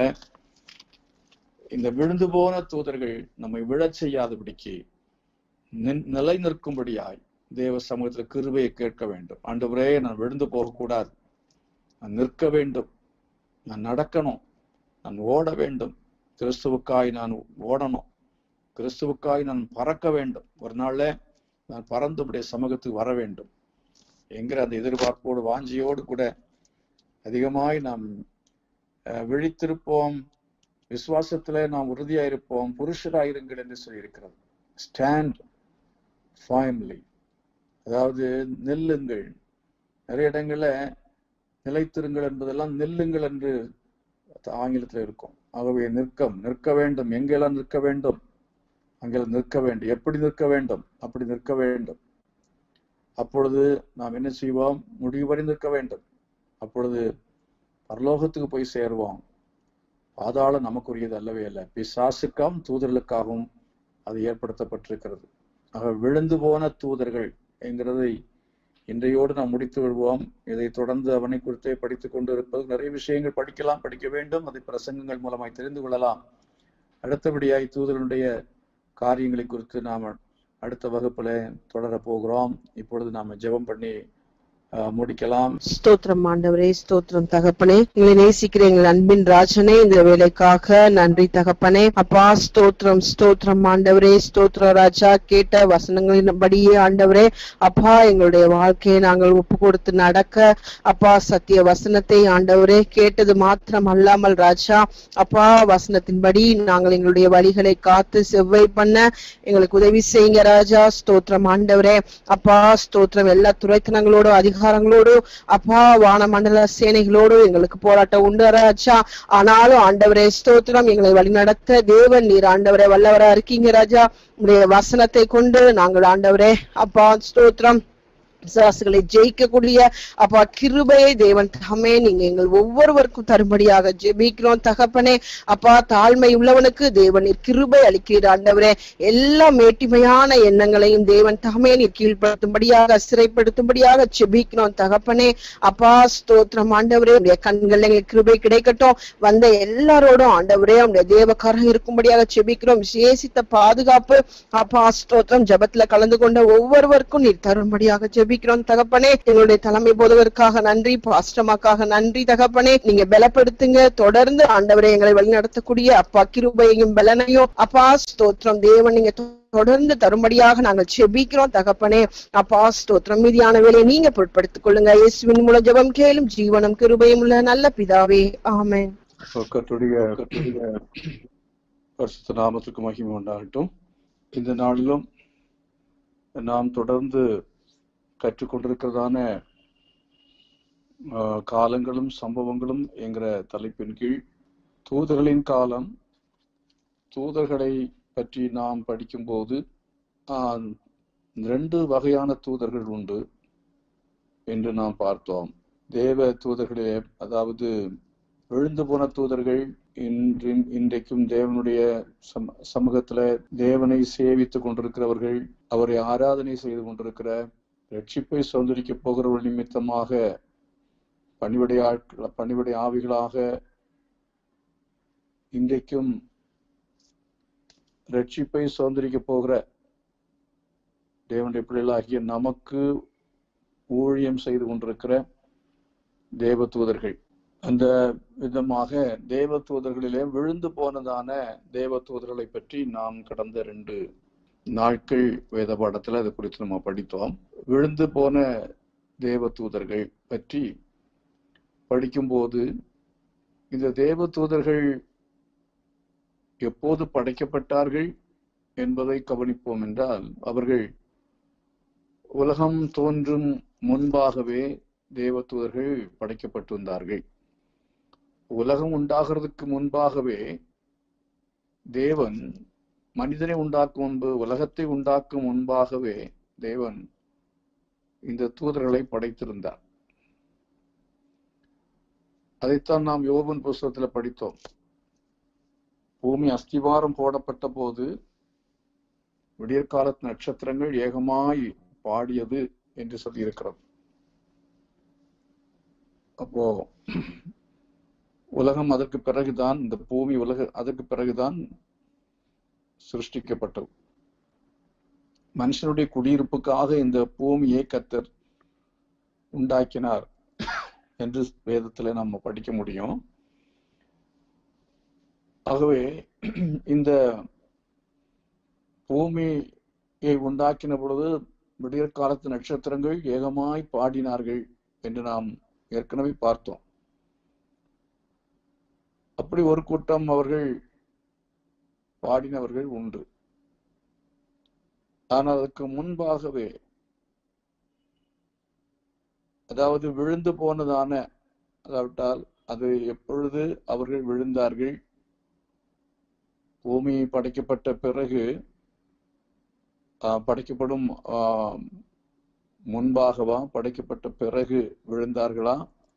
இந்த விழுந்து போன தூதர்கள் நம்மை விழச் செய்யாதபடிக்கு நின்- நிலை நிற்கும்படியாய் தேவ சமூகத்தில் கிருபையை கேட்க வேண்டும் ஆண்டவரே நான் விழுந்து போகக்கூடாது நான் நிற்க வேண்டும் நான் நடக்கணும் நான் ஓட வேண்டும் கிறிஸ்துவுக்காய் நான் ஓடணும் கிறிஸ்துவுக்காய் நான் பறக்க வேண்டும் ஒரு நாள்ல நான் பறந்து உடைய சமூகத்துக்கு வர வேண்டும் என்கிற அந்த எதிர்பார்ப்போடு வாஞ்சியோடு கூட அதிகமாய் நாம் அஹ், விழித்திருப்போம் விசுவாசத்துல நாம் உறுதியா இருப்போம் புருஷராயிருங்கள் என்று சொல்லியிருக்கிறது ஸ்டாண்ட் ஃபைம்லி அதாவது நெல்லுங்கள் நிறைய இடங்கள்ல நிலைத்திருங்கள் என்பதெல்லாம் நெல்லுங்கள் என்று ஆங்கிலத்தில் இருக்கும் ஆகவே நிற்கம் நிற்க வேண்டும் எங்கெல்லாம் நிற்க வேண்டும் அங்கெல்லாம் நிற்க வேண்டும் எப்படி நிற்க வேண்டும் அப்படி நிற்க வேண்டும் அப்பொழுது நாம் என்ன செய்வோம் முடிவு வரை நிற்க வேண்டும் அப்பொழுது பரலோகத்துக்கு போய் சேருவோம் பாதாளம் நமக்குரியது அல்லவே அல்ல பிசாசுக்காகவும் தூதர்களுக்காகவும் அது ஏற்படுத்தப்பட்டிருக்கிறது ஆக விழுந்து போன தூதர்கள் என்கிறதை இன்றையோடு நாம் முடித்து விடுவோம் இதை தொடர்ந்து அவனை குறித்தே படித்துக் கொண்டு இருப்பது நிறைய விஷயங்கள் படிக்கலாம் படிக்க வேண்டும் அதை பிரசங்கங்கள் மூலமாய் தெரிந்து கொள்ளலாம் அடுத்தபடியாய் தூதர்களுடைய காரியங்களை குறித்து நாம் அடுத்த வகுப்புல தொடர போகிறோம் இப்பொழுது நாம ஜெபம் பண்ணி அஹ், முடிக்கலாம் ஸ்தோத்திரம் ஆண்டவரே ஸ்தோத்திரம் தகப்பனே எங்களை நேசிக்கிற எங்கள் அன்பின் ராஜனே இந்த வேலைக்காக நன்றி தகப்பனே அப்பா ஸ்தோத்திரம் ஸ்தோத்திரம் ஆண்டவரே ஸ்தோத்திர ராஜா கேட்ட வசனங்களின்படியே ஆண்டவரே அப்பா எங்களுடைய வாழ்க்கையை நாங்கள் ஒப்பு கொடுத்து நடக்க அப்பா சத்திய வசனத்தை ஆண்டவரே கேட்டது மாத்திரம் அல்லாமல் ராஜா அப்பா வசனத்தின்படி நாங்கள் எங்களுடைய வழிகளை காத்து செவ்வை பண்ண எங்களுக்கு உதவி செய்யுங்க ராஜா ஸ்தோத்திரம் ஆண்டவரே அப்பா ஸ்தோத்திரம் எல்லா துறைத்தனங்களோடு அதிகாரங்களோடு அப்பா வானமண்டல சேனைகளோடு எங்களுக்கு போராட்டம் உண்டு ராஜா ஆனாலும் ஆண்டவரே ஸ்தோத்திரம் எங்களை வழிநடத்த தேவன் நீர் ஆண்டவரே வல்லவரா இருக்கீங்க ராஜா உடைய வசனத்தை கொண்டு நாங்கள் ஆண்டவரே அப்பா ஸ்தோத்திரம் பிசாசுகளை ஜெயிக்கக்கூடிய அப்பா கிருபையை தேவன் தகமே நீங்க எங்கள் ஒவ்வொருவருக்கும் தரும்படியாக ஜெபிக்கிறோம் தகப்பனே அப்பா தாழ்மை உள்ளவனுக்கு தேவன் நீர் கிருபை அளிக்கிறீர் ஆண்டவரே எல்லா மேட்டிமையான எண்ணங்களையும் தேவன் தகமே நீர் கீழ்ப்படுத்தும்படியாக சிறைப்படுத்தும்படியாக ஜெபிக்கிறோம் தகப்பனே அப்பா ஸ்தோத்திரம் ஆண்டவரே உடைய கண்கள் எங்களுக்கு கிருபை கிடைக்கட்டும் வந்த எல்லாரோடும் ஆண்டவரே உடைய தேவக்காரன் இருக்கும்படியாக ஜெபிக்கிறோம் விசேஷித்த பாதுகாப்பு அப்பா ஸ்தோத்திரம் ஜெபத்துல கலந்து கொண்ட ஒவ்வொருவருக்கும் நீர் தரும்படியாக ஜெபிக்கிறோம் தகப்பனே எங்களுடைய தலைமை போதவருக்காக நன்றி பாஸ்டமாக்காக நன்றி தகப்பனே நீங்க பலப்படுத்துங்க தொடர்ந்து ஆண்டவரை எங்களை வழிநடத்தக்கூடிய அப்பா கிருபையையும் பலனையும் அப்பா ஸ்தோத்திரம் தேவன் நீங்க தொடர்ந்து தரும்படியாக நாங்கள் செபிக்கிறோம் தகப்பனே அப்பா ஸ்தோத்திரம் மீதியான வேலையை நீங்க பொருட்படுத்திக் கொள்ளுங்க இயேசுவின் மூலம் ஜெபம் கேளும் ஜீவனம் கிருபையும் உள்ள நல்ல பிதாவே ஆமென் கர்த்தருடைய கர்த்தருடைய பரிசுத்த நாமத்துக்கு மகிமை உண்டாகட்டும் இந்த நாளிலும் நாம் தொடர்ந்து கற்றுக்கொண்டிருக்கிறதான ஆஹ், காலங்களும் சம்பவங்களும் என்கிற தலைப்பின் கீழ் தூதர்களின் காலம் தூதர்களை பற்றி நாம் படிக்கும்போது ஆஹ், ரெண்டு வகையான தூதர்கள் உண்டு என்று நாம் பார்த்தோம் தேவ தூதர்களே அதாவது விழுந்து போன தூதர்கள் இன்றும் இன்றைக்கும் தேவனுடைய சம சமூகத்துல தேவனை சேவித்துக் கொண்டிருக்கிறவர்கள் அவரை ஆராதனை செய்து கொண்டிருக்கிற ரட்சிப்பை சுதந்திரிக்க போகிறவர்கள் நிமித்தமாக பணிவிடை ஆட்கள் பணிவிடை ஆவிகளாக இன்றைக்கும் ரட்சிப்பை சுதந்திரிக்க போகிற தேவனுடைய பிள்ளைகளாகிய நமக்கு ஊழியம் செய்து கொண்டிருக்கிற தேவ தூதர்கள் அந்த விதமாக தேவ தூதர்களிலே விழுந்து போனதான தேவ தூதர்களை பற்றி நாம் கடந்த ரெண்டு நாட்கள் வேத பாடத்துல அது குறித்து நம்ம படித்தோம் விழுந்து போன தேவ தூதர்கள் பற்றி படிக்கும்போது இந்த தேவ தூதர்கள் எப்போது படைக்கப்பட்டார்கள் என்பதை கவனிப்போம் என்றால் அவர்கள் உலகம் தோன்றும் முன்பாகவே தேவ தூதர்கள் படைக்கப்பட்டிருந்தார்கள் உலகம் உண்டாகிறதுக்கு முன்பாகவே தேவன் மனிதனை உண்டாக்கும் முன்பு உலகத்தை உண்டாக்கும் முன்பாகவே தேவன் இந்த தூதர்களை படைத்திருந்தார் அதைத்தான் நாம் யோபன் புஸ்தகத்துல படித்தோம் பூமி அஸ்திவாரம் போடப்பட்ட போது விடியற்காலத்து நட்சத்திரங்கள் ஏகமாய் பாடியது என்று சொல்லி இருக்கிறது அப்போ உலகம் அதற்கு பிறகுதான் இந்த பூமி உலக அதற்கு பிறகுதான் சிருஷ்டிக்கப்பட்டது மனுஷனுடைய குடியிருப்புக்காக இந்த பூமியை கத்தர் உண்டாக்கினார் என்று வேதத்துல நம்ம படிக்க முடியும் ஆகவே இந்த பூமியை உண்டாக்கின பொழுது விடியற் காலத்து நட்சத்திரங்கள் ஏகமாய் பாடினார்கள் என்று நாம் ஏற்கனவே பார்த்தோம் அப்படி ஒரு கூட்டம் அவர்கள் பாடினவர்கள் உண்டு ஆனால் அதற்கு முன்பாகவே அதாவது விழுந்து போனதான அதாவிட்டால் அது எப்பொழுது அவர்கள் விழுந்தார்கள் பூமி படைக்கப்பட்ட பிறகு ஆஹ், படைக்கப்படும் ஆஹ், முன்பாகவா படைக்கப்பட்ட பிறகு விழுந்தார்களா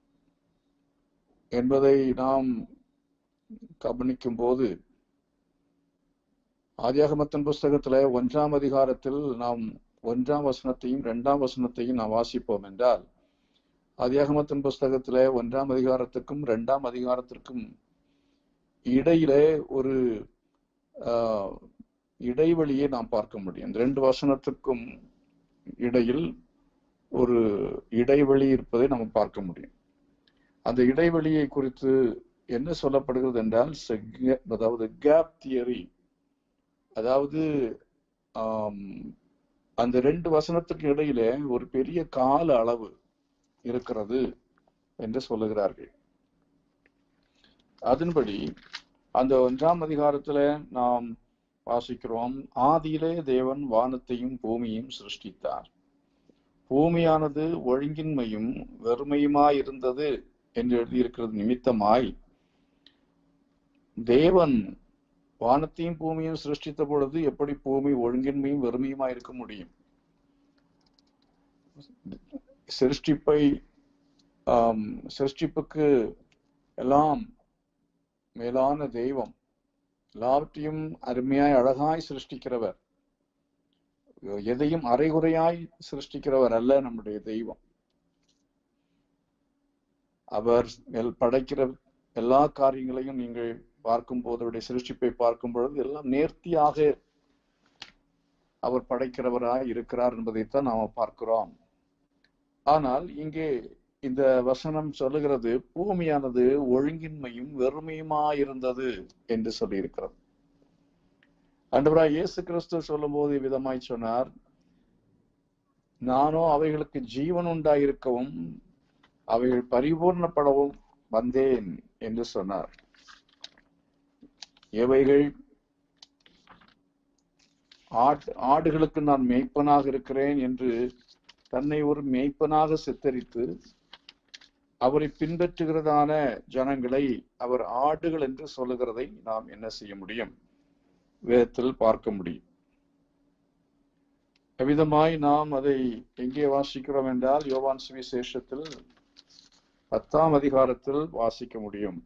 என்பதை நாம் கவனிக்கும் போது ஆதியாகமத்தின் புஸ்தகத்துல ஒன்றாம் அதிகாரத்தில் நாம் ஒன்றாம் வசனத்தையும் இரண்டாம் வசனத்தையும் நாம் வாசிப்போம் என்றால் ஆதியாகமத்தின் புஸ்தகத்துல ஒன்றாம் அதிகாரத்துக்கும் இரண்டாம் அதிகாரத்திற்கும் இடையிலே ஒரு ஆஹ், இடைவெளியை நாம் பார்க்க முடியும் இந்த ரெண்டு வசனத்துக்கும் இடையில் ஒரு இடைவெளி இருப்பதை நம்ம பார்க்க முடியும் அந்த இடைவெளியை குறித்து என்ன சொல்லப்படுகிறது என்றால் செக- அதாவது கேப் தியரி அதாவது ஆம், அந்த ரெண்டு வசனத்துக்கு இடையிலே ஒரு பெரிய கால அளவு இருக்கிறது என்று சொல்லுகிறார்கள் அதன்படி அந்த ஒன்றாம் அதிகாரத்துல நாம் வாசிக்கிறோம் ஆதியிலே தேவன் வானத்தையும் பூமியையும் சிருஷ்டித்தார் பூமியானது ஒழுங்கின்மையும் வெறுமையுமாயிருந்தது என்று எழுதியிருக்கிறது நிமித்தமாய் தேவன் வானத்தையும் பூமியையும் சிருஷ்டித்த பொழுது எப்படி பூமி ஒழுங்கின்மையும் வெறுமையுமா இருக்க முடியும் சிருஷ்டிப்பை ஆம், சிருஷ்டிப்புக்கு எல்லாம் மேலான தெய்வம் எல்லாவற்றையும் அருமையாய் அழகாய் சிருஷ்டிக்கிறவர் எதையும் அரைகுறையாய் சிருஷ்டிக்கிறவர் அல்ல நம்முடைய தெய்வம் அவர் எல்- படைக்கிற எல்லா காரியங்களையும் நீங்கள் பார்க்கும்போது அவருடைய சிருஷ்டிப்பை பார்க்கும் பொழுது எல்லாம் நேர்த்தியாக அவர் படைக்கிறவராய் இருக்கிறார் என்பதைத்தான் நாம் பார்க்கிறோம் ஆனால் இங்கே இந்த வசனம் சொல்லுகிறது பூமியானது ஒழுங்கின்மையும் வெறுமையுமாயிருந்தது என்று சொல்லியிருக்கிறது அண்டவராய் இயேசு கிறிஸ்து சொல்லும்போது விதமாய் சொன்னார் நானோ அவைகளுக்கு ஜீவன் உண்டாயிருக்கவும் அவைகள் பரிபூர்ணப்படவும் வந்தேன் என்று சொன்னார் எவைகள் ஆட் ஆடுகளுக்கு நான் மேய்ப்பனாக இருக்கிறேன் என்று தன்னை ஒரு மேய்ப்பனாக சித்தரித்து அவரை பின்பற்றுகிறதான ஜனங்களை அவர் ஆடுகள் என்று சொல்லுகிறதை நாம் என்ன செய்ய முடியும் வேதத்தில் பார்க்க முடியும் அவ்விதமாய் நாம் அதை எங்கே வாசிக்கிறோம் என்றால் யோவான் சுவிசேஷத்தில் பத்தாம் அதிகாரத்தில் வாசிக்க முடியும்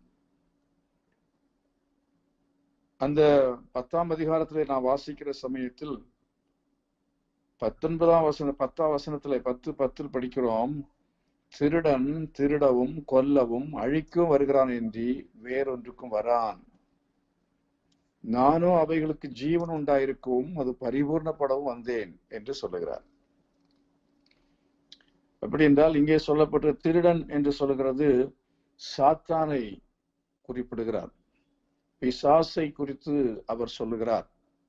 அந்த பத்தாம் அதிகாரத்திலே நான் வாசிக்கிற சமயத்தில் பத்தொன்பதாம் வசன பத்தாம் வசனத்துல பத்து பத்தில் படிக்கிறோம் திருடன் திருடவும் கொல்லவும் அழிக்கும் வருகிறான் என்று வேறொன்றுக்கும் வரான் நானும் அவைகளுக்கு ஜீவன் உண்டாயிருக்கவும் அது பரிபூர்ணப்படவும் வந்தேன் என்று சொல்லுகிறார் எப்படி என்றால் இங்கே சொல்லப்பட்ட திருடன் என்று சொல்லுகிறது சாத்தானை குறிப்பிடுகிறார் பிசாசை குறித்து அவர் சொல்லுகிறார்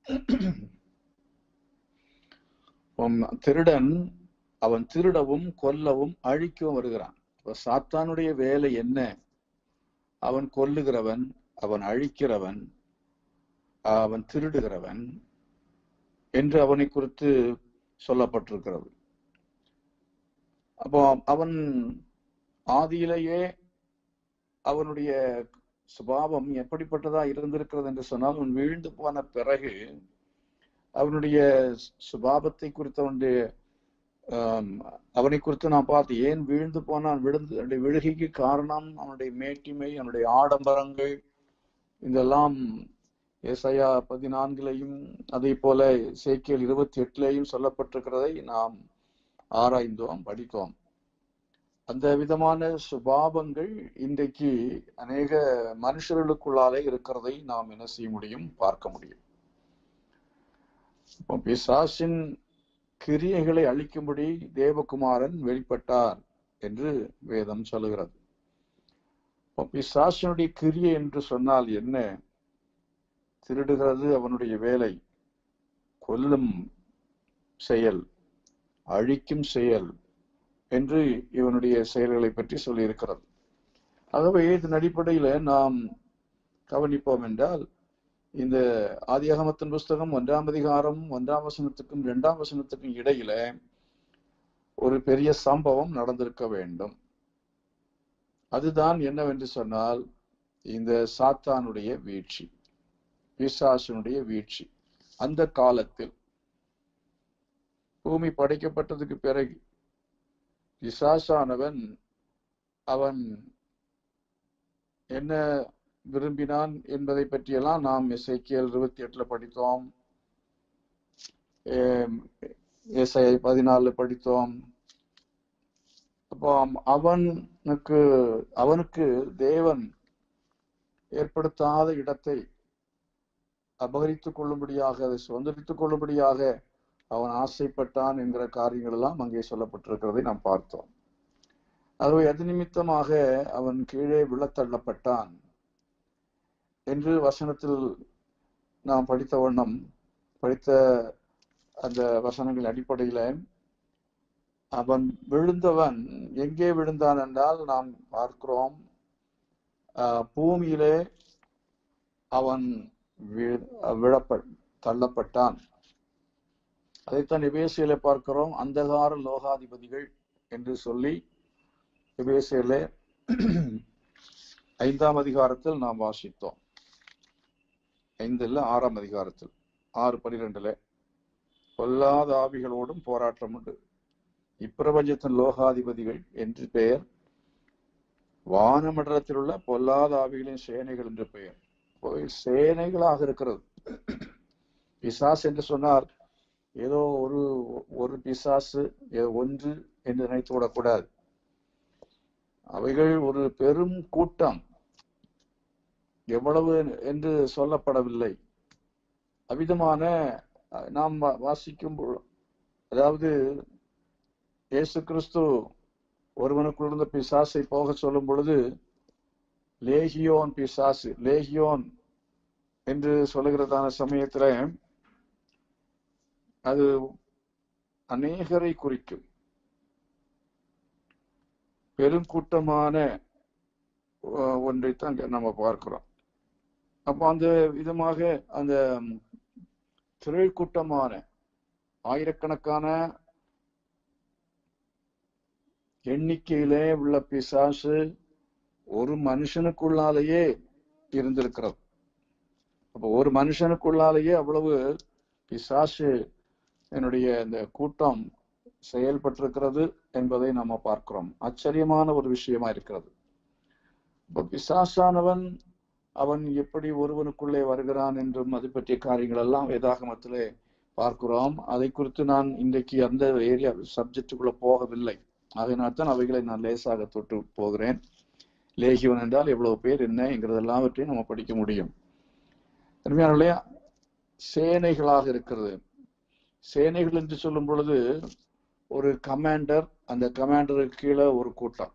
உம் திருடன் அவன் திருடவும் கொல்லவும் அழிக்கவும் வருகிறான் அப்ப சாத்தானுடைய வேலை என்ன அவன் கொல்லுகிறவன் அவன் அழிக்கிறவன் அவன் திருடுகிறவன் என்று அவனை குறித்து சொல்லப்பட்டிருக்கிறது அப்போ அவன் ஆதியிலேயே அவனுடைய சுபாவம் எப்படிப்பட்டதா இருந்திருக்கிறது என்று சொன்னால் அவன் வீழ்ந்து போன பிறகு அவனுடைய சுபாவத்தை குறித்து அவனுடைய ஆம், அவனை குறித்து நான் பார்த்து ஏன் வீழ்ந்து போனான் விழுந்து அவனுடைய விழுகைக்கு காரணம் அவனுடைய மேட்டிமை அவனுடைய ஆடம்பரங்கள் இதெல்லாம் ஏசாயா பதினான்கிலையும் அதே போல சேக்கியல் இருபத்தி எட்டுலையும் சொல்லப்பட்டிருக்கிறதை நாம் ஆராய்ந்தோம் படித்தோம் அந்த விதமான சுபாவங்கள் இன்றைக்கு அநேக மனுஷர்களுக்குள்ளாலே இருக்கிறதை நாம் என்ன செய்ய முடியும் பார்க்க முடியும் இப்போ பிசாசின் கிரியைகளை அழிக்கும்படி தேவகுமாரன் வெளிப்பட்டார் என்று வேதம் சொல்லுகிறது இப்போ பிசாசினுடைய கிரியை என்று சொன்னால் என்ன திருடுகிறது அவனுடைய வேலை கொல்லும் செயல் அழிக்கும் செயல் என்று இவனுடைய செயல்களை பற்றி சொல்லியிருக்கிறது ஆகவே இதன் அடிப்படையில நாம் கவனிப்போம் என்றால் இந்த ஆதியாகமத்தின் புஸ்தகம் ஒன்றாம் அதிகாரம் ஒன்றாம் வசனத்துக்கும் இரண்டாம் வசனத்துக்கும் இடையில ஒரு பெரிய சம்பவம் நடந்திருக்க வேண்டும் அதுதான் என்னவென்று சொன்னால் இந்த சாத்தானுடைய வீழ்ச்சி பிசாசனுடைய வீழ்ச்சி அந்த காலத்தில் பூமி படைக்கப்பட்டதுக்கு பிறகு பிசாசானவன் அவன் என்ன விரும்பினான் என்பதை பற்றியெல்லாம் நாம் இசைக்கியல் இருபத்தி எட்டுல படித்தோம் இசை பதினாலுல படித்தோம் அப்போ அவனுக்கு அவனுக்கு தேவன் ஏற்படுத்தாத இடத்தை அபகரித்துக் கொள்ளும்படியாக அதை சுதந்திரித்துக் கொள்ளும்படியாக அவன் ஆசைப்பட்டான் என்கிற காரியங்கள் எல்லாம் அங்கே சொல்லப்பட்டிருக்கிறதை நாம் பார்த்தோம் ஆகவே அது நிமித்தமாக அவன் கீழே விழத்தள்ளப்பட்டான் என்று வசனத்தில் நாம் படித்த வண்ணம் படித்த அந்த வசனங்கள் அடிப்படையில அவன் விழுந்தவன் எங்கே விழுந்தான் என்றால் நாம் பார்க்கிறோம் பூமியிலே அவன் விழப்ப தள்ளப்பட்டான் அதைத்தான் எபேசியில பார்க்கிறோம் அந்தகார லோகாதிபதிகள் என்று சொல்லி எபேசியில ஐந்தாம் அதிகாரத்தில் நாம் வாசித்தோம் ஐந்துல ஆறாம் அதிகாரத்தில் ஆறு பனிரெண்டுல பொல்லாத ஆவிகளோடும் போராட்டம் உண்டு இப்பிரபஞ்சத்தின் லோகாதிபதிகள் என்று பெயர் வானமண்டலத்தில் உள்ள பொல்லாத ஆவிகளின் சேனைகள் என்று பெயர் சேனைகளாக இருக்கிறது பிசாஸ் என்று சொன்னார் ஏதோ ஒரு ஒரு பிசாசு ஒன்று என்று நினைத்து விடக்கூடாது அவைகள் ஒரு பெரும் கூட்டம் எவ்வளவு என்று சொல்லப்படவில்லை அவ்விதமான நாம் வாசிக்கும் அதாவது இயேசு கிறிஸ்து ஒருவனுக்குள் இருந்த பிசாசை போக சொல்லும் பொழுது லேகியோன் பிசாசு லேகியோன் என்று சொல்லுகிறதான சமயத்துல அது அநேகரை குறிக்கும் பெருங்கூட்டமான ஒன்றைத்தான் நம்ம பார்க்கிறோம் அப்போ அந்த விதமாக அந்த திரள் கூட்டமான ஆயிரக்கணக்கான எண்ணிக்கையிலே உள்ள பிசாசு ஒரு மனுஷனுக்குள்ளாலேயே இருந்திருக்கிறது அப்போ ஒரு மனுஷனுக்குள்ளாலேயே அவ்வளவு பிசாசு என்னுடைய இந்த கூட்டம் செயல்பட்டிருக்கிறது என்பதை நம்ம பார்க்கிறோம் ஆச்சரியமான ஒரு விஷயமா இருக்கிறது இப்போ பிசாசானவன் அவன் எப்படி ஒருவனுக்குள்ளே வருகிறான் என்றும் அது பற்றிய காரியங்கள் எல்லாம் வேதாகமத்திலே பார்க்கிறோம் அதை குறித்து நான் இன்றைக்கு அந்த ஏரியா சப்ஜெக்டுக்குள்ள போகவில்லை அதனால்தான் அவைகளை நான் லேசாக தொட்டு போகிறேன் லேகியவன் என்றால் எவ்வளவு பேர் என்னங்கிறது எல்லாவற்றையும் நம்ம படிக்க முடியும் உண்மையானே சேனைகளாக இருக்கிறது சேனைகள் என்று சொல்லும் பொழுது ஒரு கமாண்டர் அந்த கமாண்டருக்கு கீழே ஒரு கூட்டம்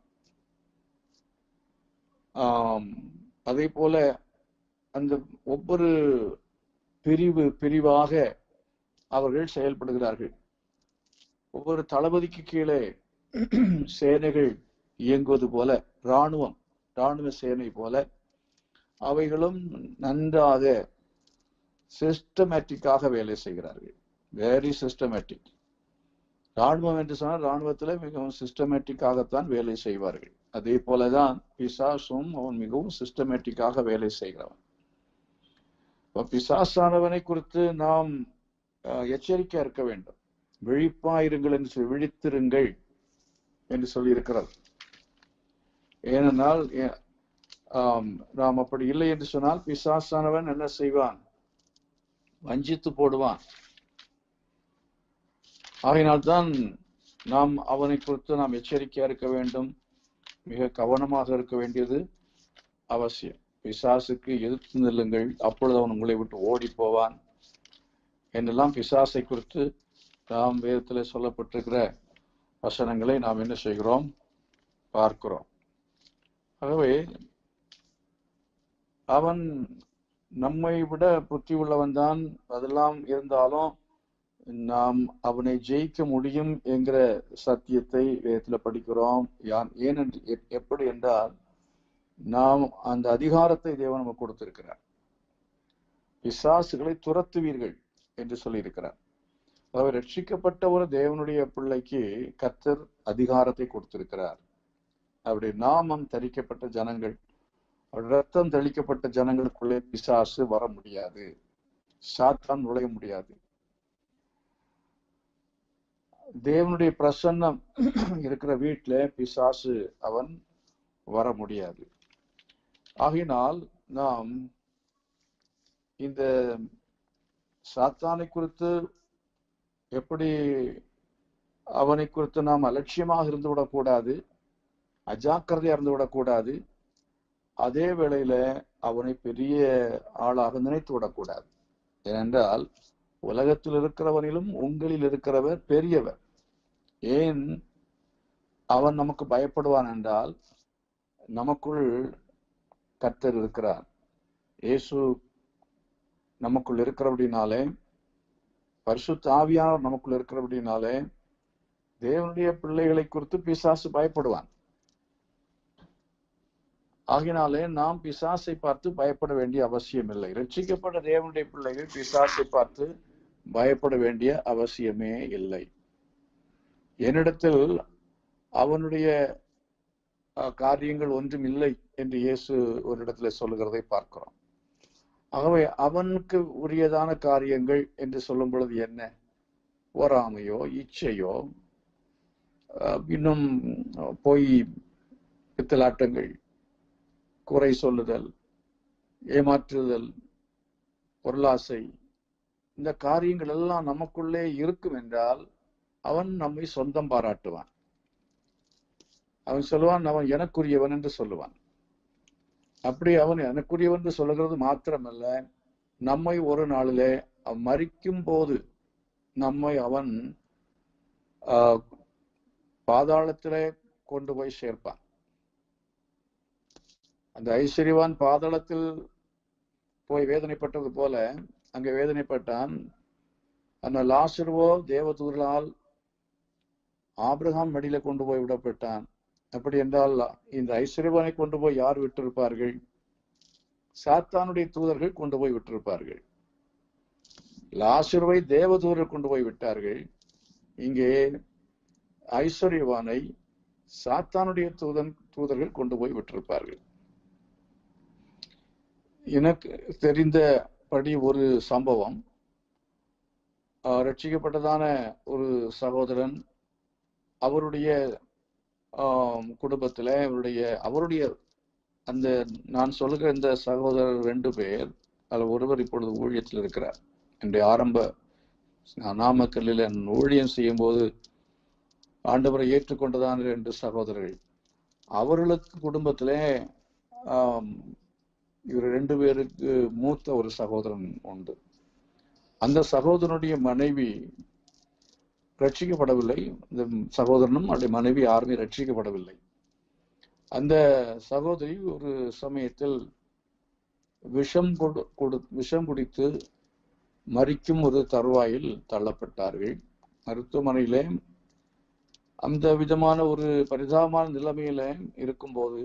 அதே போல அந்த ஒவ்வொரு பிரிவு பிரிவாக அவர்கள் செயல்படுகிறார்கள் ஒவ்வொரு தளபதிக்கு கீழே சேனைகள் இயங்குவது போல இராணுவம் இராணுவ சேனை போல அவைகளும் நன்றாக சிஸ்டமேட்டிக்காக வேலை செய்கிறார்கள் வெரி சிஸ்டமேட்டிக் ராணுவம் என்று சொன்னால் ராணுவத்துல மிகவும் சிஸ்டமேட்டிக்காகத்தான் வேலை செய்வார்கள் அதே போலதான் பிசாசும் அவன் மிகவும் சிஸ்டமேட்டிக்காக வேலை செய்கிறவன் பிசாசானவனை குறித்து நாம் எச்சரிக்கையா இருக்க வேண்டும் விழிப்பாயிருங்கள் என்று சொல்லி விழித்திருங்கள் என்று சொல்லி இருக்கிறது ஏனென்றால் நாம் அப்படி இல்லை என்று சொன்னால் பிசாசானவன் என்ன செய்வான் வஞ்சித்து போடுவான் ஆகையினால்தான் நாம் அவனை குறித்து நாம் எச்சரிக்கையா இருக்க வேண்டும் மிக கவனமாக இருக்க வேண்டியது அவசியம் பிசாசுக்கு எதிர்த்து நில்லுங்கள் அப்பொழுது அவன் உங்களை விட்டு ஓடி போவான் என்றெல்லாம் பிசாசை குறித்து நாம் வேதத்தில் சொல்லப்பட்டிருக்கிற வசனங்களை நாம் என்ன செய்கிறோம் பார்க்கிறோம் ஆகவே அவன் நம்மை விட புத்தி உள்ளவன் தான் அதெல்லாம் இருந்தாலும் நாம் அவனை ஜெயிக்க முடியும் என்கிற சத்தியத்தை வேதத்துல படிக்கிறோம் யான் ஏனென்று எப்- எப்படி என்றால் நாம் அந்த அதிகாரத்தை தேவன் நமக்கு கொடுத்திருக்கிறார் பிசாசுகளை துரத்துவீர்கள் என்று சொல்லியிருக்கிறார் அதாவது ரட்சிக்கப்பட்ட ஒரு தேவனுடைய பிள்ளைக்கு கர்த்தர் அதிகாரத்தை கொடுத்திருக்கிறார் அப்படி நாமம் தரிக்கப்பட்ட ஜனங்கள் ரத்தம் தெளிக்கப்பட்ட ஜனங்களுக்குள்ளே பிசாசு வர முடியாது சாத்தான் நுழைய முடியாது தேவனுடைய பிரசன்னம் இருக்கிற வீட்டுல பிசாசு அவன் வர முடியாது ஆகையினால் நாம் இந்த சாத்தானை குறித்து எப்படி அவனை குறித்து நாம் அலட்சியமாக இருந்து விடக்கூடாது அஜாக்கிரதையா இருந்து விடக்கூடாது அதே வேளையில அவனை பெரிய ஆளாக நினைத்து விடக்கூடாது ஏனென்றால் உலகத்தில் இருக்கிறவனிலும் உங்களில் இருக்கிறவர் பெரியவர் ஏன் அவன் நமக்கு பயப்படுவான் என்றால் நமக்குள் கர்த்தர் இருக்கிறார் இயேசு நமக்குள் இருக்கிறபடினாலே பரிசுத்த ஆவியானவர் நமக்குள் இருக்கிறபடினாலே தேவனுடைய பிள்ளைகளை குறித்து பிசாசு பயப்படுவான் ஆகினாலே நாம் பிசாசை பார்த்து பயப்பட வேண்டிய அவசியம் இல்லை ரட்சிக்கப்பட்ட தேவனுடைய பிள்ளைகள் பிசாசை பார்த்து பயப்பட வேண்டிய அவசியமே இல்லை என்னிடத்தில் அவனுடைய அஹ், காரியங்கள் ஒன்றும் இல்லை என்று இயேசு ஒரு இடத்துல சொல்லுகிறதை பார்க்கிறோம் ஆகவே அவனுக்கு உரியதான காரியங்கள் என்று சொல்லும் பொழுது என்ன பொறாமையோ இச்சையோ அஹ், இன்னும் பொய் பித்தலாட்டங்கள் குறை சொல்லுதல் ஏமாற்றுதல் பொருளாசை இந்த காரியங்கள் எல்லாம் நமக்குள்ளே இருக்கும் என்றால் அவன் நம்மை சொந்தம் பாராட்டுவான் அவன் சொல்லுவான் அவன் எனக்குரியவன் என்று சொல்லுவான் அப்படி அவன் எனக்குரியவன் என்று சொல்லுகிறது மாத்திரமல்ல நம்மை ஒரு நாளிலே அவன் மரிக்கும் போது நம்மை அவன் ஆஹ், பாதாளத்திலே கொண்டு போய் சேர்ப்பான் அந்த ஐஸ்வர்யவான் பாதாளத்தில் போய் வேதனைப்பட்டது போல அங்கே வேதனைப்பட்டான் அந்த லாசருவோ தேவதூர்களால் ஆபிரகாம் மடியில கொண்டு போய் விடப்பட்டான் அப்படி என்றால் இந்த ஐஸ்வர்யவானை கொண்டு போய் யார் விட்டிருப்பார்கள் சாத்தானுடைய தூதர்கள் கொண்டு போய் விட்டிருப்பார்கள் லாசருவை தேவதூதர்கள் கொண்டு போய் விட்டார்கள் இங்கே ஐஸ்வர்யவானை சாத்தானுடைய தூதன் தூதர்கள் கொண்டு போய் விட்டிருப்பார்கள் எனக்கு தெரிந்தபடி ஒரு சம்பவம் ஆஹ் ரட்சிக்கப்பட்டதான ஒரு சகோதரன் அவருடைய ஆம், குடும்பத்துல அவருடைய அவருடைய அந்த நான் சொல்லுகிற இந்த சகோதரர் ரெண்டு பேர் அதுல ஒருவர் இப்பொழுது ஊழியத்தில் இருக்கிறார் என்னுடைய ஆரம்ப நாமக்கல்லில் என் ஊழியம் செய்யும் போது ஆண்டவரை ஏற்றுக்கொண்டதான ரெண்டு சகோதரர்கள் அவர்களுக்கு குடும்பத்திலே ஆம், இவர் ரெண்டு பேருக்கு மூத்த ஒரு சகோதரன் உண்டு அந்த சகோதரனுடைய மனைவி ரட்சிக்கப்படவில்லை இந்த சகோதரனும் அவருடைய மனைவி யாருமே ரட்சிக்கப்படவில்லை அந்த சகோதரி ஒரு சமயத்தில் விஷம் கொடு கொடு விஷம் குடித்து மரிக்கும் ஒரு தருவாயில் தள்ளப்பட்டார்கள் மருத்துவமனையிலே அந்த விதமான ஒரு பரிதாபமான நிலைமையில இருக்கும்போது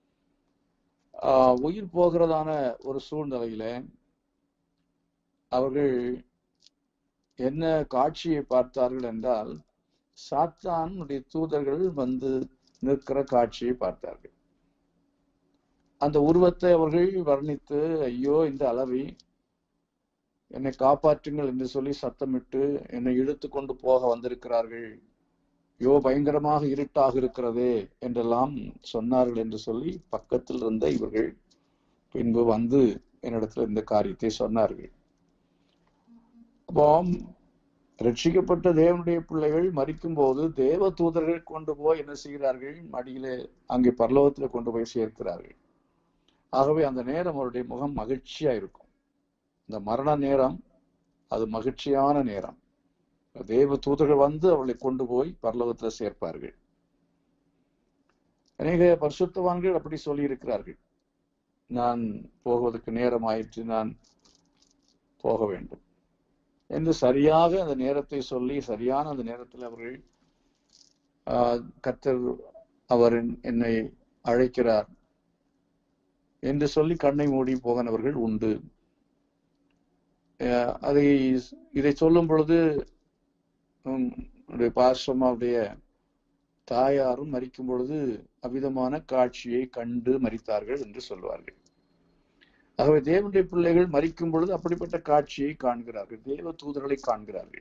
ஆஹ், உயிர் போகிறதான ஒரு சூழ்நிலையில அவர்கள் என்ன காட்சியை பார்த்தார்கள் என்றால் சாத்தானுடைய தூதர்கள் வந்து நிற்கிற காட்சியை பார்த்தார்கள் அந்த உருவத்தை அவர்கள் வர்ணித்து ஐயோ இந்த அளவி என்னை காப்பாற்றுங்கள் என்று சொல்லி சத்தமிட்டு என்னை இழுத்து கொண்டு போக வந்திருக்கிறார்கள் ஐயோ பயங்கரமாக இருட்டாக இருக்கிறதே என்றெல்லாம் சொன்னார்கள் என்று சொல்லி பக்கத்தில் இருந்த இவர்கள் பின்பு வந்து என்னிடத்துல இந்த காரியத்தை சொன்னார்கள் அப்போ ரட்சிக்கப்பட்ட தேவனுடைய பிள்ளைகள் மறிக்கும் போது தேவ தூதர்கள் கொண்டு போய் என்ன செய்கிறார்கள் மடியிலே அங்கே பரலோகத்துல கொண்டு போய் சேர்க்கிறார்கள் ஆகவே அந்த நேரம் அவருடைய முகம் மகிழ்ச்சியா இருக்கும் இந்த மரண நேரம் அது மகிழ்ச்சியான நேரம் தேவ தூதர்கள் வந்து அவளை கொண்டு போய் பரலோகத்துல சேர்ப்பார்கள் அநேக பரிசுத்தவான்கள் அப்படி சொல்லி இருக்கிறார்கள் நான் போவதற்கு நேரம் ஆயிற்று நான் போக வேண்டும் என்று சரியாக அந்த நேரத்தை சொல்லி சரியான அந்த நேரத்தில் அவர்கள் ஆஹ், கர்த்தர் அவர் என்- என்னை அழைக்கிறார் என்று சொல்லி கண்ணை மூடி போகினவர்கள் உண்டு அஹ், அதை இதை சொல்லும் பொழுது உம், என்னுடைய பாஸ்வமாவுடைய தாயாரும் மரிக்கும் பொழுது அவ்விதமான காட்சியை கண்டு மரித்தார்கள் என்று சொல்வார்கள் ஆகவே தேவனுடைய பிள்ளைகள் மரிக்கும் பொழுது அப்படிப்பட்ட காட்சியை காண்கிறார்கள் தேவ தூதர்களை காண்கிறார்கள்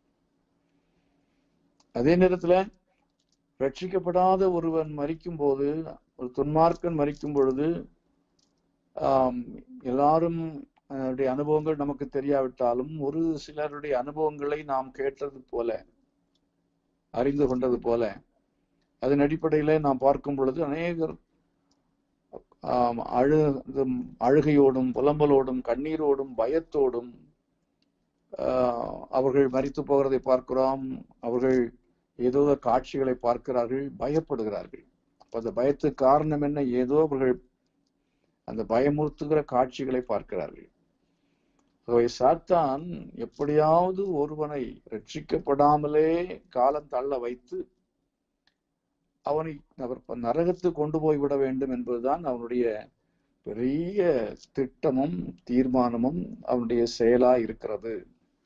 அதே நேரத்துல ரட்சிக்கப்படாத ஒருவன் மரிக்கும் போது ஒரு துன்மார்க்கன் மரிக்கும் பொழுது ஆம், எல்லாரும் அவருடைய அனுபவங்கள் நமக்கு தெரியாவிட்டாலும் ஒரு சிலருடைய அனுபவங்களை நாம் கேட்டது போல அறிந்து கொண்டது போல அதன் அடிப்படையில நாம் பார்க்கும் பொழுது அநேகர் ஆம், அழு அழுகையோடும் புலம்பலோடும் கண்ணீரோடும் பயத்தோடும் ஆஹ், அவர்கள் மரித்து போகிறதை பார்க்கிறோம் அவர்கள் ஏதோ காட்சிகளை பார்க்கிறார்கள் பயப்படுகிறார்கள் அப்ப அந்த பயத்துக்கு காரணம் என்ன ஏதோ அவர்கள் அந்த பயமுறுத்துகிற காட்சிகளை பார்க்கிறார்கள் ஆகவே சாத்தான் எப்படியாவது ஒருவனை ரட்சிக்கப்படாமலே காலம் தள்ள வைத்து அவனை அவர் நரகத்துக்கு கொண்டு போய் விட வேண்டும் என்பதுதான் அவனுடைய பெரிய திட்டமும் தீர்மானமும் அவனுடைய செயலா இருக்கிறது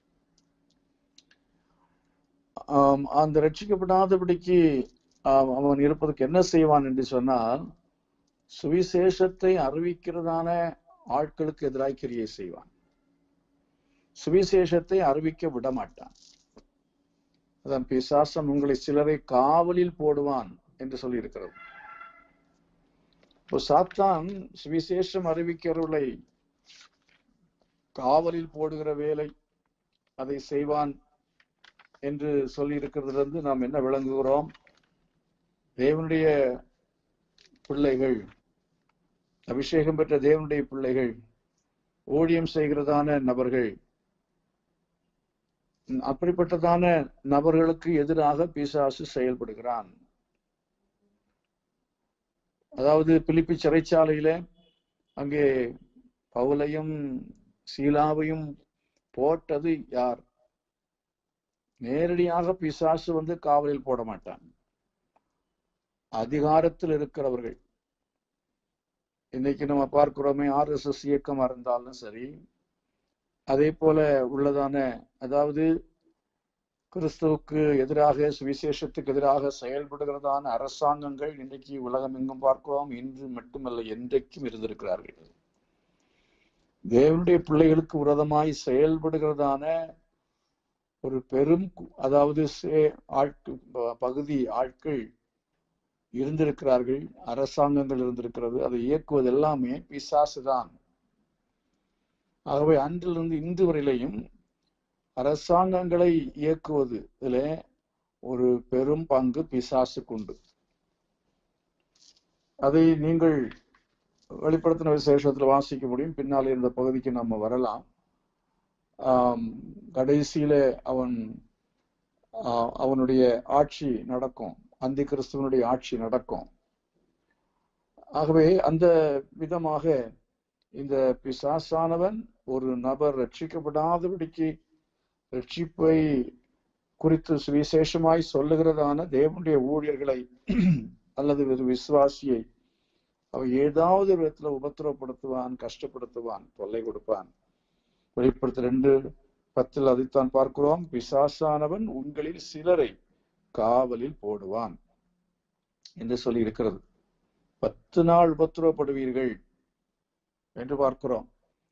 ஆம், அந்த ரட்சிக்கப்படாதபடிக்கு ஆம், அவன் இருப்பதற்கு என்ன செய்வான் என்று சொன்னால் சுவிசேஷத்தை அறிவிக்கிறதான ஆட்களுக்கு எதிராய் கிரியை செய்வான் சுவிசேஷத்தை அறிவிக்க விட மாட்டான் அதான் பிசாசம் உங்களை சிலரை காவலில் போடுவான் என்று சொல்லி இருக்கிறது இப்போ சாத்தான் சுவிசேஷம் அறிவிக்கிறவர்களை காவலில் போடுகிற வேலை அதை செய்வான் என்று சொல்லி இருக்கிறதிலிருந்து நாம் என்ன விளங்குகிறோம் தேவனுடைய பிள்ளைகள் அபிஷேகம் பெற்ற தேவனுடைய பிள்ளைகள் ஊழியம் செய்கிறதான நபர்கள் ம், அப்படிப்பட்டதான நபர்களுக்கு எதிராக பிசாசு செயல்படுகிறான் அதாவது பிலிப்பி சிறைச்சாலையில அங்கே பவுலையும் சீலாவையும் போட்டது யார் நேரடியாக பிசாசு வந்து காவலில் போட மாட்டான் அதிகாரத்தில் இருக்கிறவர்கள் இன்னைக்கு நம்ம பார்க்கிறோமே ஆர்எஸ்எஸ் இயக்கமா இருந்தாலும் சரி அதே போல உள்ளதான அதாவது கிறிஸ்துவுக்கு எதிராக சுவிசேஷத்துக்கு எதிராக செயல்படுகிறதான அரசாங்கங்கள் இன்றைக்கு உலகம் எங்கும் பார்க்கிறோம் இன்று மட்டுமல்ல என்றைக்கும் இருந்திருக்கிறார்கள் தேவனுடைய பிள்ளைகளுக்கு விரோதமாய் செயல்படுகிறதான ஒரு பெரும் கு- அதாவது சே- ஆட்கு- ப- பகுதி ஆட்கள் இருந்திருக்கிறார்கள் அரசாங்கங்கள் இருந்திருக்கிறது அதை இயக்குவது எல்லாமே பிசாசுதான் ஆகவே அன்றிலிருந்து இன்று வரையிலையும் அரசாங்கங்களை இயக்குவது இதுல ஒரு பெரும் பங்கு பிசாசுக்கு உண்டு அதை நீங்கள் வெளிப்படுத்தின விசேஷத்துல வாசிக்க முடியும் பின்னாலே இந்த பகுதிக்கு நம்ம வரலாம் ஆம், கடைசியில அவன் ஆ, அவனுடைய ஆட்சி நடக்கும் அந்தி கிறிஸ்துவனுடைய ஆட்சி நடக்கும் ஆகவே அந்த விதமாக இந்த பிசாசானவன் ஒரு நபர் ரட்சிக்கப்படாதபடிக்கு ரட்சிப்பை குறித்து சுவிசேஷமாய் சொல்லுகிறதான தேவனுடைய ஊழியர்களை அல்லது ஒரு விசுவாசியை அவன் ஏதாவது விதத்துல உபத்திரவப்படுத்துவான் கஷ்டப்படுத்துவான் தொல்லை கொடுப்பான் வெளிப்படுத்த ரெண்டு பத்தில் அதைத்தான் பார்க்கிறோம் பிசாசானவன் உங்களில் சிலரை காவலில் போடுவான் என்று சொல்லி இருக்கிறது பத்து நாள் உபத்திரவப்படுவீர்கள் என்று பார்க்கிறோம்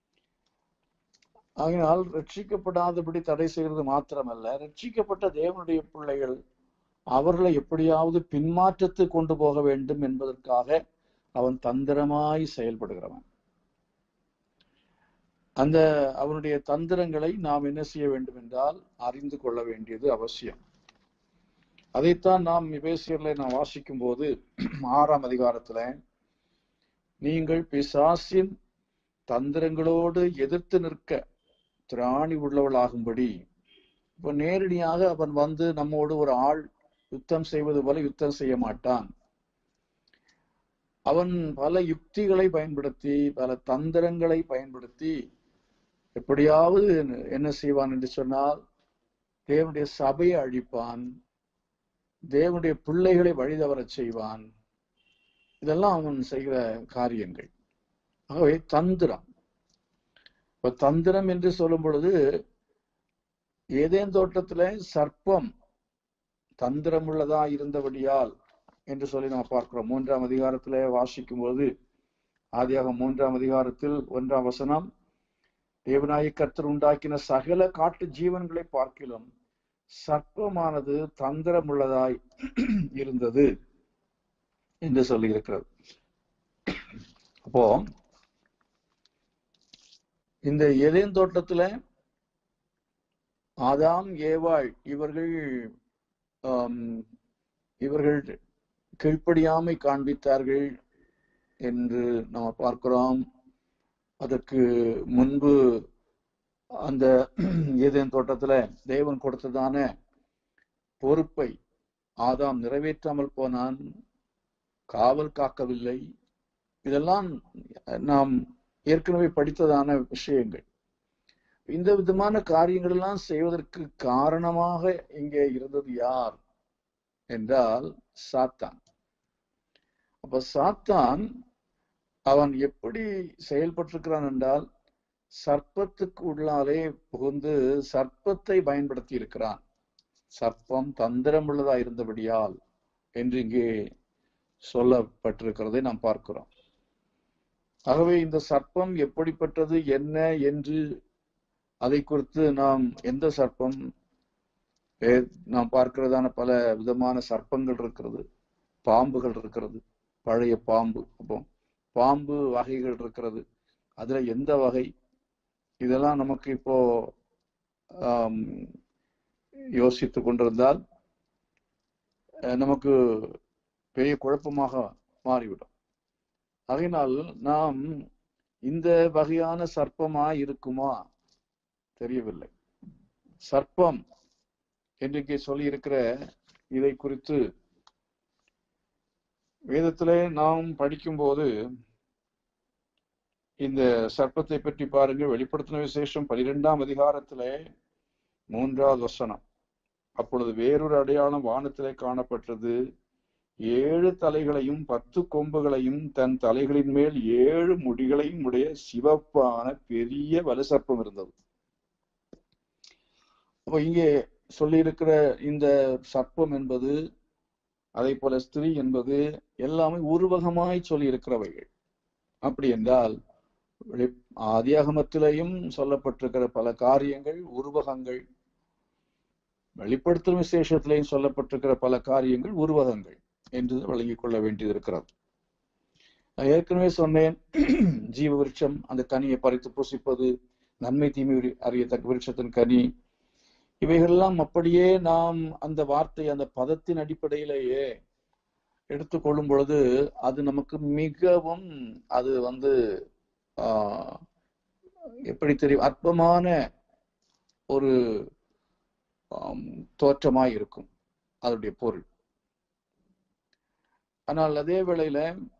ஆகினால் ரட்சிக்கப்படாதபடி தடை செய்கிறது மாத்திரமல்ல ரட்சிக்கப்பட்ட தேவனுடைய பிள்ளைகள் அவர்களை எப்படியாவது பின்மாற்றத்துக்கு கொண்டு போக வேண்டும் என்பதற்காக அவன் தந்திரமாய் செயல்படுகிறவன் அந்த அவனுடைய தந்திரங்களை நாம் என்ன செய்ய வேண்டும் என்றால் அறிந்து கொள்ள வேண்டியது அவசியம் அதைத்தான் நாம் எபேசியர்ல நாம் வாசிக்கும் போது ஆறாம் அதிகாரத்துல நீங்கள் பிசாசின் தந்திரங்களோடு எதிர்த்து நிற்க திராணி உள்ளவளாகும்படி இப்ப நேரடியாக அவன் வந்து நம்மோடு ஒரு ஆள் யுத்தம் செய்வது போல யுத்தம் செய்ய மாட்டான் அவன் பல யுக்திகளை பயன்படுத்தி பல தந்திரங்களை பயன்படுத்தி எப்படியாவது என்ன செய்வான் என்று சொன்னால் தேவனுடைய சபையை அழிப்பான் தேவனுடைய பிள்ளைகளை வழிதவரச் செய்வான் இதெல்லாம் அவன் செய்கிற காரியங்கள் ஆகவே தந்திரம் இப்ப தந்திரம் என்று சொல்லும் பொழுது ஏதேன் தோட்டத்துல சர்ப்பம் தந்திரம் உள்ளதா இருந்தபடியால் என்று சொல்லி நாம் பார்க்கிறோம் மூன்றாம் அதிகாரத்திலே வாசிக்கும் போது ஆதியாக மூன்றாம் அதிகாரத்தில் ஒன்றாம் வசனம் தேவநாய கர்த்தர் உண்டாக்கின சகல காட்டு ஜீவன்களை பார்க்கிலும் சர்ப்பமானது தந்திரம் உள்ளதாய் இருந்தது என்று சொல்லி இருக்கிறது அப்போ இந்த எதேன் தோட்டத்துல ஆதாம் ஏவாள் இவர்கள் ஆம், இவர்கள் கீழ்ப்படியாமை காண்பித்தார்கள் என்று நாம் பார்க்கிறோம் அதற்கு முன்பு அந்த ஏதேன் தோட்டத்துல தேவன் கொடுத்ததான பொறுப்பை ஆதாம் நிறைவேற்றாமல் போனான் காவல் காக்கவில்லை இதெல்லாம் நாம் ஏற்கனவே படித்ததான விஷயங்கள் இந்த விதமான காரியங்கள் எல்லாம் செய்வதற்கு காரணமாக இங்கே இருந்தது யார் என்றால் சாத்தான் அப்ப சாத்தான் அவன் எப்படி செயல்பட்டிருக்கிறான் என்றால் சர்ப்பத்துக்கு உள்ளாலே புகுந்து சர்ப்பத்தை பயன்படுத்தி இருக்கிறான் சர்ப்பம் தந்திரம் உள்ளதா இருந்தபடியால் என்று இங்கே சொல்லப்பட்டிருக்கிறதை நாம் பார்க்கிறோம் ஆகவே இந்த சர்ப்பம் எப்படிப்பட்டது என்ன என்று அதை குறித்து நாம் எந்த சர்ப்பம் வே- நாம் பார்க்கிறதான பல விதமான சர்ப்பங்கள் இருக்கிறது பாம்புகள் இருக்கிறது பழைய பாம்பு அப்போ பாம்பு வகைகள் இருக்கிறது அதுல எந்த வகை இதெல்லாம் நமக்கு இப்போ ஆம், யோசித்து கொண்டிருந்தால் அஹ், நமக்கு பெரிய குழப்பமாக மாறிவிடும் அதனால் நாம் இந்த வகையான சர்ப்பமா இருக்குமா தெரியவில்லை சர்ப்பம் என்று இங்கே சொல்லி இருக்கிற இதை குறித்து வேதத்திலே நாம் படிக்கும்போது இந்த சர்ப்பத்தை பற்றி பாருங்க வெளிப்படுத்தின விசேஷம் பனிரெண்டாம் அதிகாரத்திலே மூன்றாவது வசனம் அப்பொழுது வேறொரு அடையாளம் வானத்திலே காணப்பட்டது ஏழு தலைகளையும் பத்து கொம்புகளையும் தன் தலைகளின் மேல் ஏழு முடிகளையும் உடைய சிவப்பான பெரிய வலுசர்ப்பம் இருந்தது அப்ப இங்கே சொல்லியிருக்கிற இந்த சர்ப்பம் என்பது அதே போல ஸ்திரீ என்பது எல்லாமே உருவகமாய் சொல்லி இருக்கிறவைகள் அப்படி என்றால் வெளி- ஆதியாகமத்திலேயும் சொல்லப்பட்டிருக்கிற பல காரியங்கள் உருவகங்கள் வெளிப்படுத்தும் விசேஷத்திலேயும் சொல்லப்பட்டிருக்கிற பல காரியங்கள் உருவகங்கள் என்று வழங்கிக் கொள்ள வேண்டியது இருக்கிறது நான் ஏற்கனவே சொன்னேன் ஜீவ விருட்சம் அந்த கனியை பறித்து புசிப்பது நன்மை தீமை அறி- அறியத்தக்க விருட்சத்தின் கனி இவைகளெல்லாம் அப்படியே நாம் அந்த வார்த்தை அந்த பதத்தின் அடிப்படையிலேயே எடுத்துக்கொள்ளும் பொழுது அது நமக்கு மிகவும் அது வந்து ஆஹ், எப்படி தெரியும் அற்பமான ஒரு ஆம், தோற்றமாய் இருக்கும் அதனுடைய பொருள் ஆனால் அதே வேளையில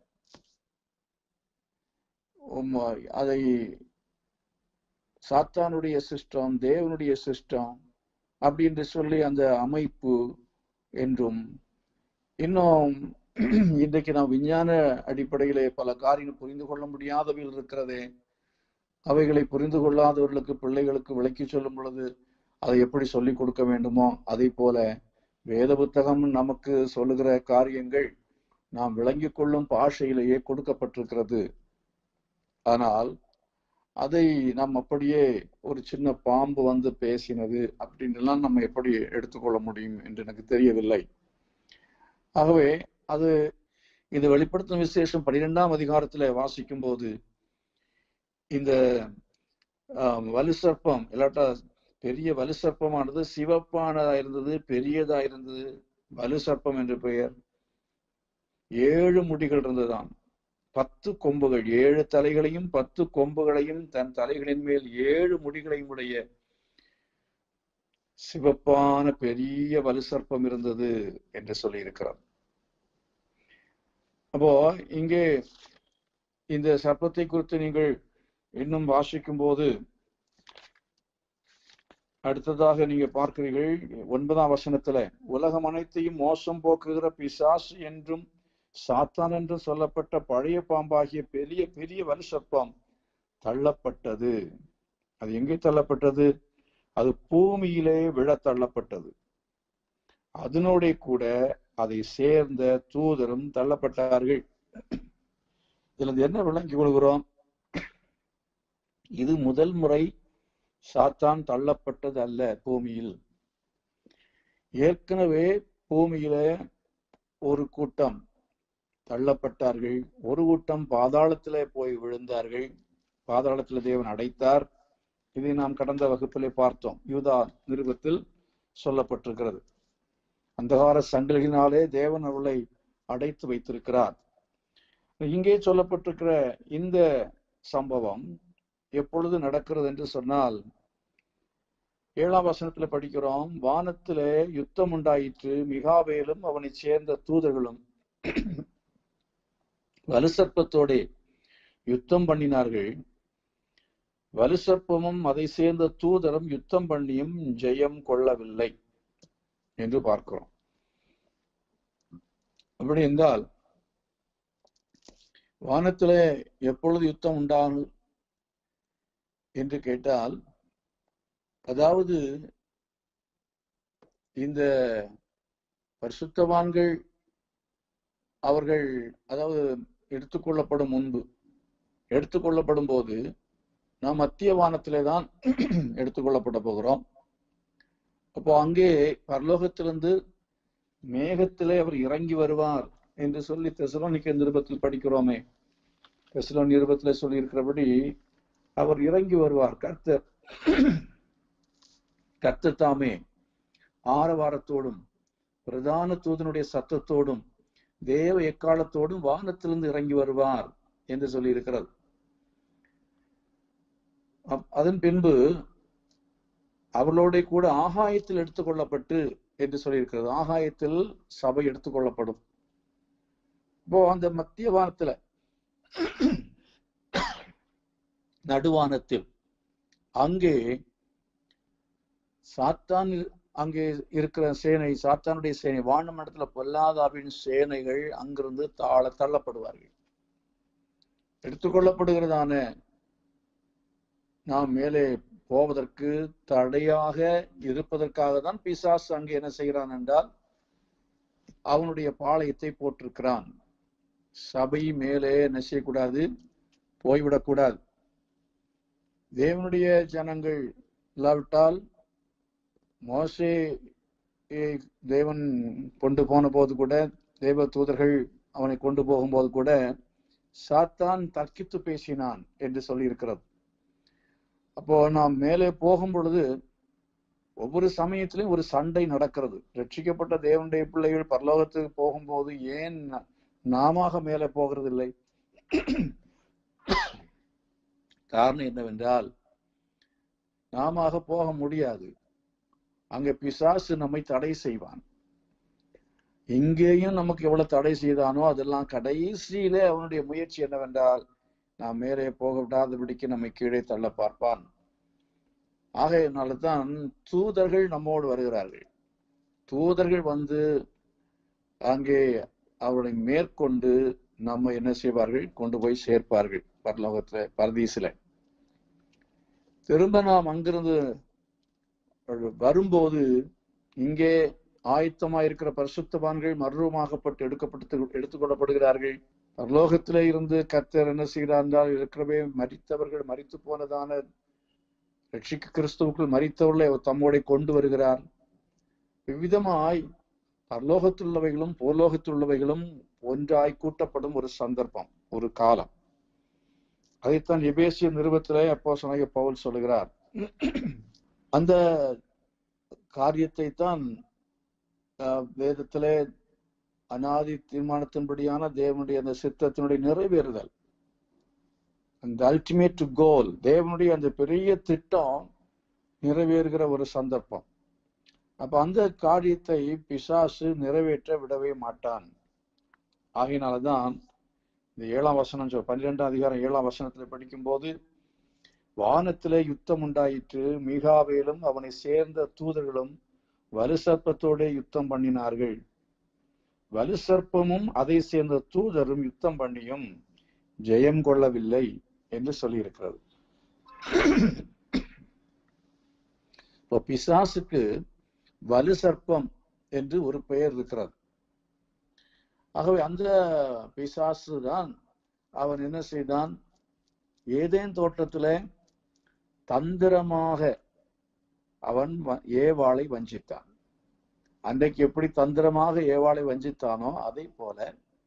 உம், அதை சாத்தானுடைய சிஸ்டம் தேவனுடைய சிஸ்டம் அப்படின்னு சொல்லி அந்த அமைப்பு என்றும் இன்னும் இன்றைக்கு நாம் விஞ்ஞான அடிப்படையிலே பல காரியங்கள் புரிந்து கொள்ள முடியாதவைகள் இருக்கிறதே அவைகளை புரிந்து கொள்ளாதவர்களுக்கு பிள்ளைகளுக்கு விளக்கி சொல்லும் பொழுது அதை எப்படி சொல்லிக் கொடுக்க வேண்டுமோ அதை போல வேத புத்தகம் நமக்கு சொல்லுகிற காரியங்கள் நாம் விளங்கிக் கொள்ளும் பாஷையிலேயே கொடுக்கப்பட்டிருக்கிறது ஆனால் அதை நாம் அப்படியே ஒரு சின்ன பாம்பு வந்து பேசினது அப்படின்னு எல்லாம் நம்ம எப்படி எடுத்துக்கொள்ள முடியும் என்று எனக்கு தெரியவில்லை ஆகவே அது இது வெளிப்படுத்தும் விசேஷம் பனிரெண்டாம் அதிகாரத்துல வாசிக்கும் போது இந்த ஆஹ், வலுசர்ப்பம் இல்லாட்டா பெரிய வலுசர்ப்பமானது சிவப்பானதா இருந்தது பெரியதா இருந்தது வலுசர்ப்பம் என்று பெயர் ஏழு முடிகள் இருந்ததாம் பத்து கொம்புகள் ஏழு தலைகளையும் பத்து கொம்புகளையும் தன் தலைகளின் மேல் ஏழு முடிகளையும் உடைய சிவப்பான பெரிய வலுசர்ப்பம் இருந்தது என்று சொல்லி இருக்கிறார் அப்போ இங்கே இந்த சர்ப்பத்தை குறித்து நீங்கள் இன்னும் வாசிக்கும் போது அடுத்ததாக நீங்க பார்க்கிறீர்கள் ஒன்பதாம் வசனத்துல உலகம் அனைத்தையும் மோசம் போக்குகிற பிசாசு என்றும் சாத்தான் என்றும் சொல்லப்பட்ட பழைய பாம்பாகிய பெரிய பெரிய வலு சர்ப்பம் தள்ளப்பட்டது அது எங்கே தள்ளப்பட்டது அது பூமியிலே விழ தள்ளப்பட்டது அதனோட கூட அதை சேர்ந்த தூதரும் தள்ளப்பட்டார்கள் இதுல இருந்து என்ன விளங்கி கொள்கிறோம் இது முதல் முறை சாத்தான் தள்ளப்பட்டது அல்ல பூமியில் ஏற்கனவே பூமியில ஒரு கூட்டம் தள்ளப்பட்டார்கள் ஒரு கூட்டம் பாதாளத்திலே போய் விழுந்தார்கள் பாதாளத்துல தேவன் அடைத்தார் இதை நாம் கடந்த வகுப்பிலே பார்த்தோம் யூதா நிருபத்தில் சொல்லப்பட்டிருக்கிறது அந்தகார சங்கிலினாலே தேவன் அவளை அடைத்து வைத்திருக்கிறார் இங்கே சொல்லப்பட்டிருக்கிற இந்த சம்பவம் எப்பொழுது நடக்கிறது என்று சொன்னால் ஏழாம் வசனத்துல படிக்கிறோம் வானத்திலே யுத்தம் உண்டாயிற்று மிகாவேலும் அவனை சேர்ந்த தூதர்களும் வலுசற்பத்தோடே யுத்தம் பண்ணினார்கள் வலுசற்பமும் அதை சேர்ந்த தூதரும் யுத்தம் பண்ணியும் ஜெயம் கொள்ளவில்லை என்று பார்க்கிறோம் அப்படி என்றால் வானத்திலே எப்பொழுது யுத்தம் உண்டாகும் என்று கேட்டால் அதாவது இந்த பரிசுத்தவான்கள் அவர்கள் அதாவது எடுத்துக்கொள்ளப்படும் முன்பு எடுத்துக்கொள்ளப்படும் போது நாம் மத்திய வானத்திலே தான் எடுத்துக்கொள்ளப்பட போகிறோம் அப்போ அங்கே பரலோகத்திலிருந்து மேகத்திலே அவர் இறங்கி வருவார் என்று சொல்லி தெசலோனிக்க நிருபத்தில் படிக்கிறோமே தெசலோன் நிருபத்திலே சொல்லி இருக்கிறபடி அவர் இறங்கி வருவார் கர்த்தர் கர்த்தர் தாமே ஆரவாரத்தோடும் பிரதான தூதனுடைய சத்தத்தோடும் தேவ எக்காலத்தோடும் வானத்திலிருந்து இறங்கி வருவார் என்று சொல்லி இருக்கிறது அதன் பின்பு அவர்களோட கூட ஆகாயத்தில் எடுத்துக்கொள்ளப்பட்டு என்று சொல்லியிருக்கிறது ஆகாயத்தில் சபை எடுத்துக்கொள்ளப்படும் இப்போ அந்த மத்திய வானத்துல நடுவானத்தில் அங்கே சாத்தான் அங்கே இருக்கிற சேனை சாத்தானுடைய சேனை வானம் இடத்துல பொல்லாதாவின் சேனைகள் அங்கிருந்து தாழ தள்ளப்படுவார்கள் எடுத்துக்கொள்ளப்படுகிறதான நாம் மேலே போவதற்கு தடையாக இருப்பதற்காக தான் பிசாஸ் அங்கே என்ன செய்கிறான் என்றால் அவனுடைய பாளையத்தை போட்டிருக்கிறான் சபை மேலே என்ன செய்யக்கூடாது போய்விடக்கூடாது தேவனுடைய ஜனங்கள் இல்லாவிட்டால் மோசே தேவன் கொண்டு போன போது கூட தேவ தூதர்கள் அவனை கொண்டு போகும்போது கூட சாத்தான் தர்க்கித்து பேசினான் என்று சொல்லி இருக்கிறது அப்போ நாம் மேலே போகும் பொழுது ஒவ்வொரு சமயத்திலும் ஒரு சண்டை நடக்கிறது ரட்சிக்கப்பட்ட தேவனுடைய பிள்ளைகள் பரலோகத்துக்கு போகும்போது ஏன் நாம மேலே போகிறது இல்லை காரணம் என்னவென்றால் நாம போக முடியாது அங்க பிசாசு நம்மை தடை செய்வான் இங்கேயும் நமக்கு எவ்வளவு தடை செய்தானோ அதெல்லாம் கடைசியிலே அவனுடைய முயற்சி என்னவென்றால் நாம் மேலே போக விடாதபடிக்கு நம்மை கீழே தள்ள பார்ப்பான் ஆகையினால்தான் தூதர்கள் நம்மோடு வருகிறார்கள் தூதர்கள் வந்து அங்கே அவரை மேற்கொண்டு நம்ம என்ன செய்வார்கள் கொண்டு போய் சேர்ப்பார்கள் பரலோகத்துல பரதீசில திரும்ப நாம் அங்கிருந்து வரும்போது இங்கே ஆயத்தமா இருக்கிற பரிசுத்தவான்கள் மர்வமாகப்பட்டு எடுக்கப்பட்டு எடுத்துக்கொள்ளப்படுகிறார்கள் பரலோகத்திலே இருந்து கத்தர் என்ன செய்கிறார் என்றால் இருக்கிறவே மறித்தவர்கள் மறித்து போனதான ரட்சிக்க கிறிஸ்துவுக்குள் மறித்தவர்களை தம்மோட கொண்டு வருகிறார் இவ்விதமாய் பரலோகத்துள்ளவைகளும் போலோகத்துள்ளவைகளும் ஒன்றாய் கூட்டப்படும் ஒரு சந்தர்ப்பம் ஒரு காலம் அதைத்தான் எபேசிய நிறுவத்திலே அப்போ சொன்ன பவுல் சொல்லுகிறார் அந்த காரியத்தை தான் வேதத்திலே அனாதி தீர்மானத்தின்படியான தேவனுடைய அந்த சித்தத்தினுடைய நிறைவேறுதல் அந்த அல்டிமேட் கோல் தேவனுடைய அந்த பெரிய திட்டம் நிறைவேறுகிற ஒரு சந்தர்ப்பம் அப்ப அந்த காரியத்தை பிசாசு நிறைவேற்ற விடவே மாட்டான் ஆகையினாலதான் இந்த ஏழாம் வசனம் சொல் பன்னிரெண்டாம் அதிகாரம் ஏழாம் வசனத்துல படிக்கும்போது வானத்திலே யுத்தம் உண்டாயிற்று மீகாவேலும் அவனை சேர்ந்த தூதர்களும் வலுசர்ப்பத்தோட யுத்தம் பண்ணினார்கள் வலுசர்ப்பமும் அதை சேர்ந்த தூதரும் யுத்தம் பண்ணியும் ஜெயம் கொள்ளவில்லை என்று சொல்லியிருக்கிறது இப்போ பிசாசுக்கு வலுசர்ப்பம் என்று ஒரு பெயர் இருக்கிறது ஆகவே அந்த பிசாசு தான் அவன் என்ன செய்தான் ஏதேன் தோட்டத்திலே தந்திரமாக அவன் வ- ஏவாளை வஞ்சித்தான் அன்றைக்கு எப்படி தந்திரமாக ஏவாளை வஞ்சித்தானோ அதை போல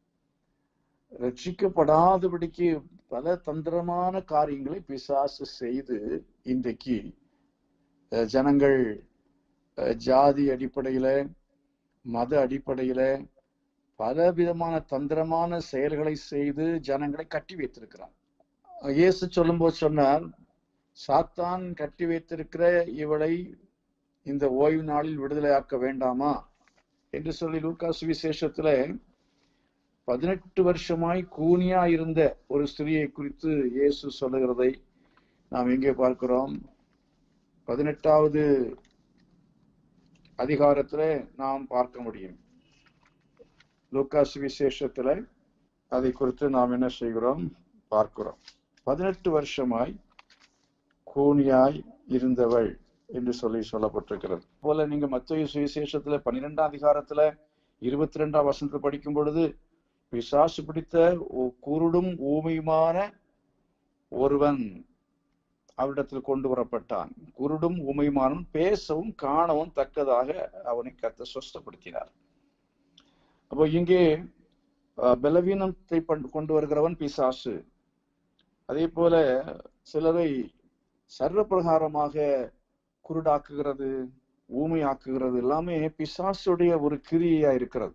ரட்சிக்கப்படாதபடிக்கு பல தந்திரமான காரியங்களை பிசாசு செய்து இன்றைக்கு அஹ், ஜனங்கள் அஹ், ஜாதி அடிப்படையில மத அடிப்படையில பல விதமான தந்திரமான செயல்களை செய்து ஜனங்களை கட்டி வைத்திருக்கிறான் இயேசு சொல்லும்போது சொன்னார் சாத்தான் கட்டி வைத்திருக்கிற இவளை இந்த ஓய்வு நாளில் விடுதலையாக்க வேண்டாமா என்று சொல்லி லூக்காஸ் விசேஷத்துல பதினெட்டு வருஷமாய் கூனியா இருந்த ஒரு ஸ்திரியை குறித்து இயேசு சொல்லுகிறதை நாம் எங்கே பார்க்கிறோம் பதினெட்டாவது அதிகாரத்துல நாம் பார்க்க முடியும் லூக்காஸ் விசேஷத்துல அதை குறித்து நாம் என்ன செய்கிறோம் பார்க்கிறோம் பதினெட்டு வருஷமாய் கூனியாய் இருந்தவள் என்று சொல்லி சொல்லப்பட்டிருக்கிறது போல நீங்க மத்திய சுவிசேஷத்துல பன்னிரெண்டாம் அதிகாரத்துல இருபத்தி ரெண்டாம் வசனத்துல படிக்கும் பொழுது பிசாசு பிடித்த ஒ- குருடும் ஊமையுமான ஒருவன் அவரிடத்தில் கொண்டு வரப்பட்டான் குருடும் ஊமையுமானும் பேசவும் காணவும் தக்கதாக அவனை கத்த சொஸ்தப்படுத்தினார் அப்போ இங்கே அஹ், பலவீனத்தை பண்- கொண்டு வருகிறவன் பிசாசு அதே போல சிலரை சர்வப்பிரகாரமாக குருடாக்குகிறது ஊமையாக்குகிறது எல்லாமே பிசாசுடைய ஒரு கிரியையா இருக்கிறது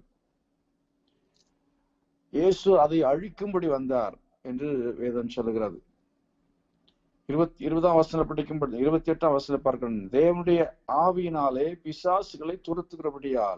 இயேசு அதை அழிக்கும்படி வந்தார் என்று வேதம் சொல்லுகிறது இருபத்தி இருபதாம் வசனம் படிக்கும்படி இருபத்தி எட்டாம் வசனம் பார்க்கணும் தேவனுடைய ஆவியினாலே பிசாசுகளை துரத்துகிறபடியால்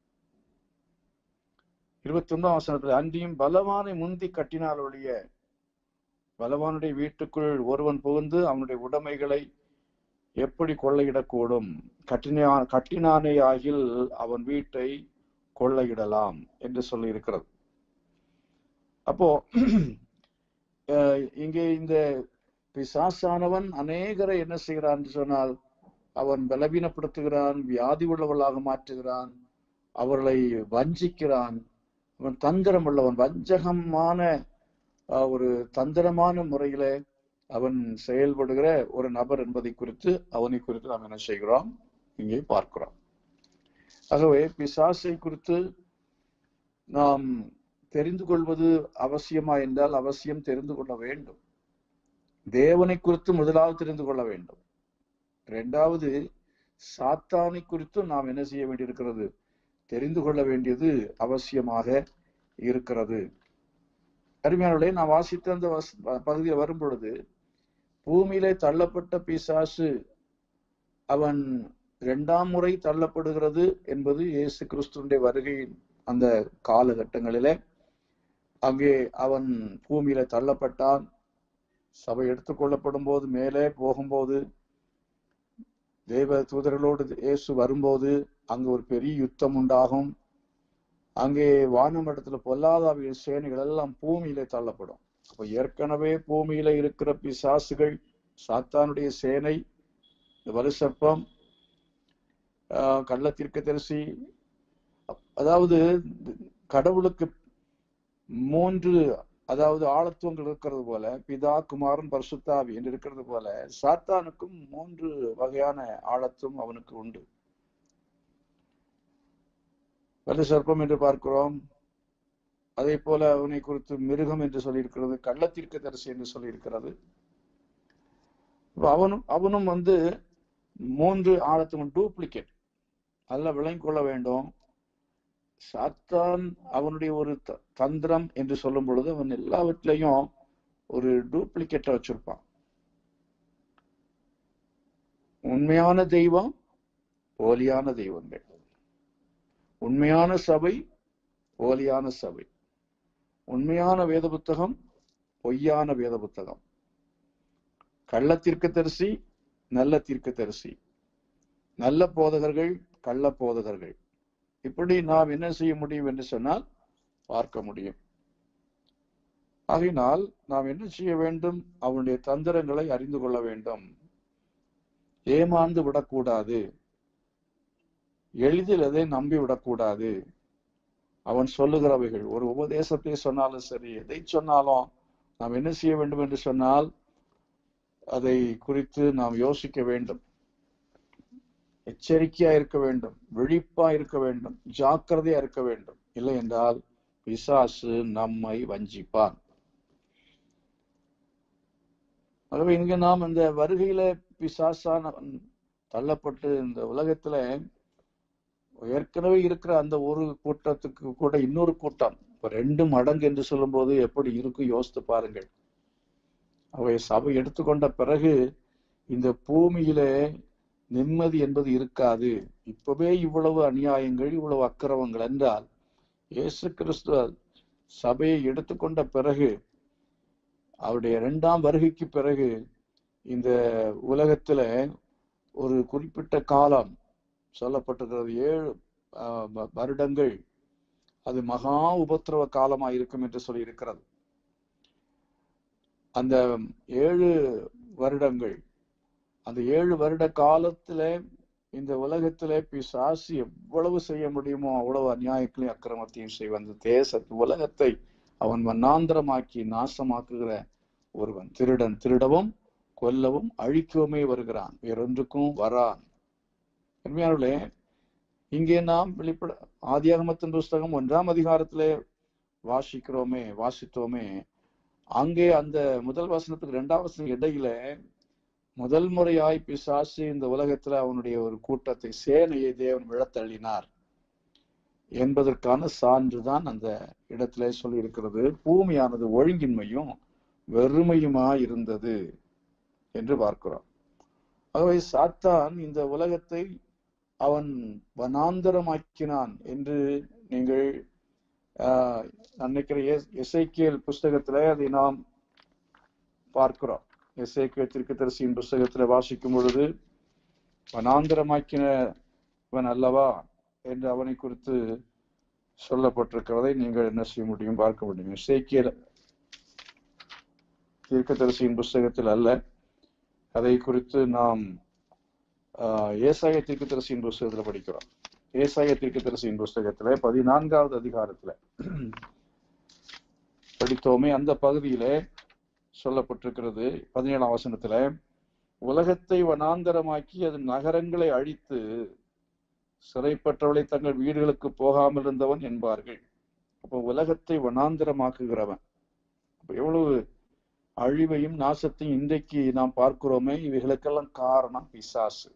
இருபத்தி ஒன்றாம் வசனத்தில் அன்றியும் பலவானை முந்தி கட்டினால் ஒழிய பலவானுடைய வீட்டுக்குள் ஒருவன் புகுந்து அவனுடைய உடைமைகளை எப்படி கொள்ளையிடக்கூடும் கட்டினா கட்டினானே ஆகில் அவன் வீட்டை கொள்ளையிடலாம் என்று சொல்லி இருக்கிறது அப்போ அஹ், இங்கே இந்த பிசாசானவன் அநேகரை என்ன செய்கிறான் என்று சொன்னால் அவன் பலவீனப்படுத்துகிறான் வியாதி உள்ளவர்களாக மாற்றுகிறான் அவர்களை வஞ்சிக்கிறான் அவன் தந்திரம் உள்ளவன் வஞ்சகமான அஹ், ஒரு தந்திரமான முறையில அவன் செயல்படுகிற ஒரு நபர் என்பதை குறித்து அவனை குறித்து நாம் என்ன செய்கிறோம் இங்கே பார்க்கிறோம் ஆகவே பிசாசை குறித்து நாம் தெரிந்து கொள்வது அவசியமா என்றால் அவசியம் தெரிந்து கொள்ள வேண்டும் தேவனை குறித்து முதலாவது தெரிந்து கொள்ள வேண்டும் இரண்டாவது சாத்தானை குறித்து நாம் என்ன செய்ய வேண்டியிருக்கிறது தெரிந்து கொள்ள வேண்டியது அவசியமாக இருக்கிறது அருமையானவர்களே நான் வாசித்த அந்த வச- ப- பகுதியில் வரும் பொழுது பூமியிலே தள்ளப்பட்ட பிசாசு அவன் இரண்டாம் முறை தள்ளப்படுகிறது என்பது இயேசு கிறிஸ்துடைய வருகையின் அந்த காலகட்டங்களிலே அங்கே அவன் பூமியில தள்ளப்பட்டான் சபை எடுத்துக்கொள்ளப்படும் போது மேலே போகும்போது தேவ தூதர்களோடு இயேசு வரும்போது அங்கு ஒரு பெரிய யுத்தம் உண்டாகும் அங்கே வானமண்டலத்துல பொல்லாதாவிய சேனைகள் எல்லாம் பூமியிலே தள்ளப்படும் அப்ப ஏற்கனவே பூமியில இருக்கிற பிசாசுகள் சாத்தானுடைய சேனை இந்த வலுசர்ப்பம் ஆஹ் கள்ளத்திற்கு தரிசி அதாவது கடவுளுக்கு மூன்று அதாவது ஆழத்துவங்கள் இருக்கிறது போல பிதா குமாரன் பரிசுத்தாவி என்று இருக்கிறது போல சாத்தானுக்கும் மூன்று வகையான ஆழத்துவம் அவனுக்கு உண்டு வலு சர்ப்பம் என்று பார்க்கிறோம் அதே போல அவனை குறித்து மிருகம் என்று சொல்லியிருக்கிறது கள்ளத்திற்கு தரிசி என்று சொல்லியிருக்கிறது அப்ப அவனும் அவனும் வந்து மூன்று ஆழத்துவம் டூப்ளிகேட் அல்ல விளங்கிக் கொள்ள வேண்டும் சாத்தான் அவனுடைய ஒரு த- தந்திரம் என்று சொல்லும் பொழுது அவன் எல்லாவற்றிலையும் ஒரு டூப்ளிகேட்டை வச்சிருப்பான் உண்மையான தெய்வம் போலியான தெய்வங்கள் உண்மையான சபை போலியான சபை உண்மையான வேத புத்தகம் பொய்யான வேத புத்தகம் கள்ள தீர்க்கதரிசி நல்ல தீர்க்கதரிசி நல்ல போதகர்கள் கள்ள போதகர்கள் இப்படி நாம் என்ன செய்ய முடியும் என்று சொன்னால் பார்க்க முடியும் ஆகையினால் நாம் என்ன செய்ய வேண்டும் அவனுடைய தந்திரங்களை அறிந்து கொள்ள வேண்டும் ஏமாந்து விடக்கூடாது எளிதில் அதை நம்பி விடக்கூடாது அவன் சொல்லுகிறவைகள் ஒரு உபதேசத்தை சொன்னாலும் சரி எதை சொன்னாலும் நாம் என்ன செய்ய வேண்டும் என்று சொன்னால் அதை குறித்து நாம் யோசிக்க வேண்டும் எச்சரிக்கையா இருக்க வேண்டும் விழிப்பா இருக்க வேண்டும் ஜாக்கிரதையா இருக்க வேண்டும் இல்லை என்றால் பிசாசு நம்மை வஞ்சிப்பான் ஆகவே இங்க நாம் இந்த வருகையில பிசாசான தள்ளப்பட்டு இந்த உலகத்துல ஏற்கனவே இருக்கிற அந்த ஒரு கூட்டத்துக்கு கூட இன்னொரு கூட்டம் இப்ப ரெண்டு மடங்கு என்று சொல்லும்போது எப்படி இருக்கும் யோசித்து பாருங்கள் அவை சபை எடுத்துக்கொண்ட பிறகு இந்த பூமியிலே நிம்மதி என்பது இருக்காது இப்பவே இவ்வளவு அநியாயங்கள் இவ்வளவு அக்கிரமங்கள் என்றால் இயேசு கிறிஸ்து சபையை எடுத்துக்கொண்ட பிறகு அவருடைய இரண்டாம் வருகைக்கு பிறகு இந்த உலகத்துல ஒரு குறிப்பிட்ட காலம் சொல்லப்பட்டிருக்கிறது ஏழு ஆஹ், வ- வருடங்கள் அது மகா உபத்திரவ காலமா இருக்கும் என்று சொல்லி இருக்கிறது அந்த ஏழு வருடங்கள் அந்த ஏழு வருட காலத்துல இந்த உலகத்திலே பிசாசு எவ்வளவு செய்ய முடியுமோ அவ்வளவு அநியாயங்களையும் அக்கிரமத்தையும் செய்வான் அந்த தேச உலகத்தை அவன் வண்ணாந்திரமாக்கி நாசமாக்குகிற ஒருவன் திருடன் திருடவும் கொல்லவும் அழிக்கவுமே வருகிறான் வேறொன்றுக்கும் வரான் உண்மையானவர்களே இங்கே நாம் வெளிப்பட ஆதியாகமத்தின் புஸ்தகம் ஒன்றாம் அதிகாரத்திலே வாசிக்கிறோமே வாசித்தோமே அங்கே அந்த முதல் வசனத்துக்கு இரண்டாம் வசனம் இடையில முதல் முறையாய் பிசாசு இந்த உலகத்துல அவனுடைய ஒரு கூட்டத்தை சேனையை தேவன் விழத்தள்ளினார் என்பதற்கான சான்றுதான் அந்த இடத்திலே சொல்லி இருக்கிறது பூமியானது ஒழுங்கின்மையும் வெறுமையுமா இருந்தது என்று பார்க்கிறோம் ஆகவே சாத்தான் இந்த உலகத்தை அவன் வனாந்தரமாக்கினான் என்று நீங்கள் ஆஹ், நான் நினைக்கிற எசைக்கியல் புஸ்தகத்துல அதை நாம் பார்க்கிறோம் எசேக்கியல் தீர்க்கதரிசியின் புஸ்தகத்துல வாசிக்கும் பொழுது வனாந்தரமாக்கினவன் அல்லவா என்று அவனை குறித்து சொல்லப்பட்டிருக்கிறதை நீங்கள் என்ன செய்ய முடியும் பார்க்க முடியும் எசேக்கியல் தீர்க்கதரிசியின் புஸ்தகத்தில் அல்ல அதை குறித்து நாம் ஆஹ், ஏசாய தீர்க்கதரிசியின் புஸ்தகத்துல படிக்கிறோம் ஏசாய தீர்க்கதரிசியின் புஸ்தகத்துல பதினான்காவது அதிகாரத்துல படித்தோமே அந்த பகுதியிலே சொல்லப்பட்டிருக்கிறது பதினேழாம் வசனத்துல உலகத்தை வனாந்தரமாக்கி அதன் நகரங்களை அழித்து சிறைப்பட்டவளை தங்கள் வீடுகளுக்கு போகாமல் இருந்தவன் என்பார்கள் அப்போ உலகத்தை வனாந்தரமாக்குகிறவன் அப்ப எவ்வளவு அழிவையும் நாசத்தையும் இன்றைக்கு நாம் பார்க்கிறோமே இவைகளுக்கெல்லாம் காரணம் பிசாசு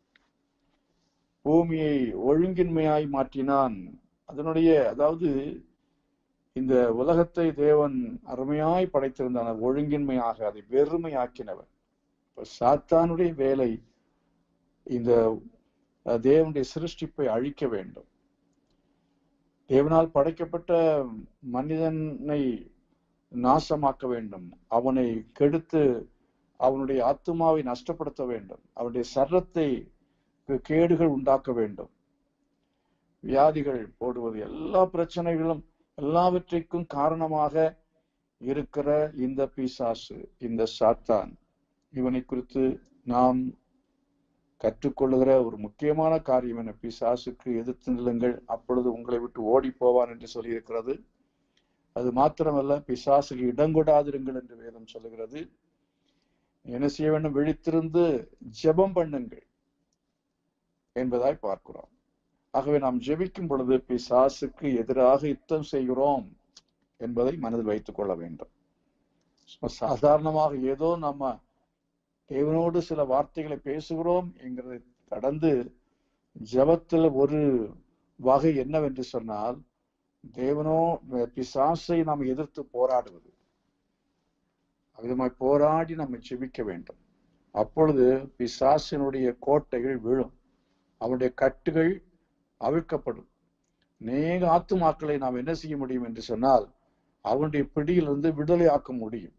பூமியை ஒழுங்கின்மையாய் மாற்றினான் அதனுடைய அதாவது இந்த உலகத்தை தேவன் அருமையாய் படைத்திருந்தான் ஒழுங்கின்மையாக அதை வெறுமையாக்கினவன் இப்ப சாத்தானுடைய வேலை இந்த அஹ், தேவனுடைய சிருஷ்டிப்பை அழிக்க வேண்டும் தேவனால் படைக்கப்பட்ட மனிதனை நாசமாக்க வேண்டும் அவனை கெடுத்து அவனுடைய ஆத்துமாவை நஷ்டப்படுத்த வேண்டும் அவனுடைய சர்ரத்தை கேடுகள் உண்டாக்க வேண்டும் வியாதிகள் போடுவது எல்லா பிரச்சனைகளும் எல்லாவற்றிற்கும் காரணமாக இருக்கிற இந்த பிசாசு இந்த சாத்தான் இவனை குறித்து நாம் கற்றுக்கொள்ளுகிற ஒரு முக்கியமான காரியம் என்ன பிசாசுக்கு எதிர்த்து நில்லுங்கள் அப்பொழுது உங்களை விட்டு ஓடி போவான் என்று சொல்லியிருக்கிறது அது மாத்திரமல்ல பிசாசுக்கு இடங்கொடாதிருங்கள் என்று வேதம் சொல்லுகிறது என்ன செய்ய வேண்டும் விழித்திருந்து ஜெபம் பண்ணுங்கள் என்பதாய் பார்க்கிறோம் ஆகவே நாம் ஜெபிக்கும் பொழுது பிசாசுக்கு எதிராக யுத்தம் செய்கிறோம் என்பதை மனதில் வைத்துக் கொள்ள வேண்டும் சும்மா சாதாரணமாக ஏதோ நம்ம தேவனோடு சில வார்த்தைகளை பேசுகிறோம் என்கிறதை கடந்து ஜெபத்தில் ஒரு வகை என்னவென்று சொன்னால் தேவனோ பிசாசை நாம் எதிர்த்து போராடுவது விதமாய் போராடி நம்ம ஜெபிக்க வேண்டும் அப்பொழுது பிசாசினுடைய கோட்டைகள் விழும் அவனுடைய கட்டுகள் அவிழ்க்கப்படும் அநேக ஆத்துமாக்களை நாம் என்ன செய்ய முடியும் என்று சொன்னால் அவனுடைய பிடியிலிருந்து விடுதலையாக்க முடியும்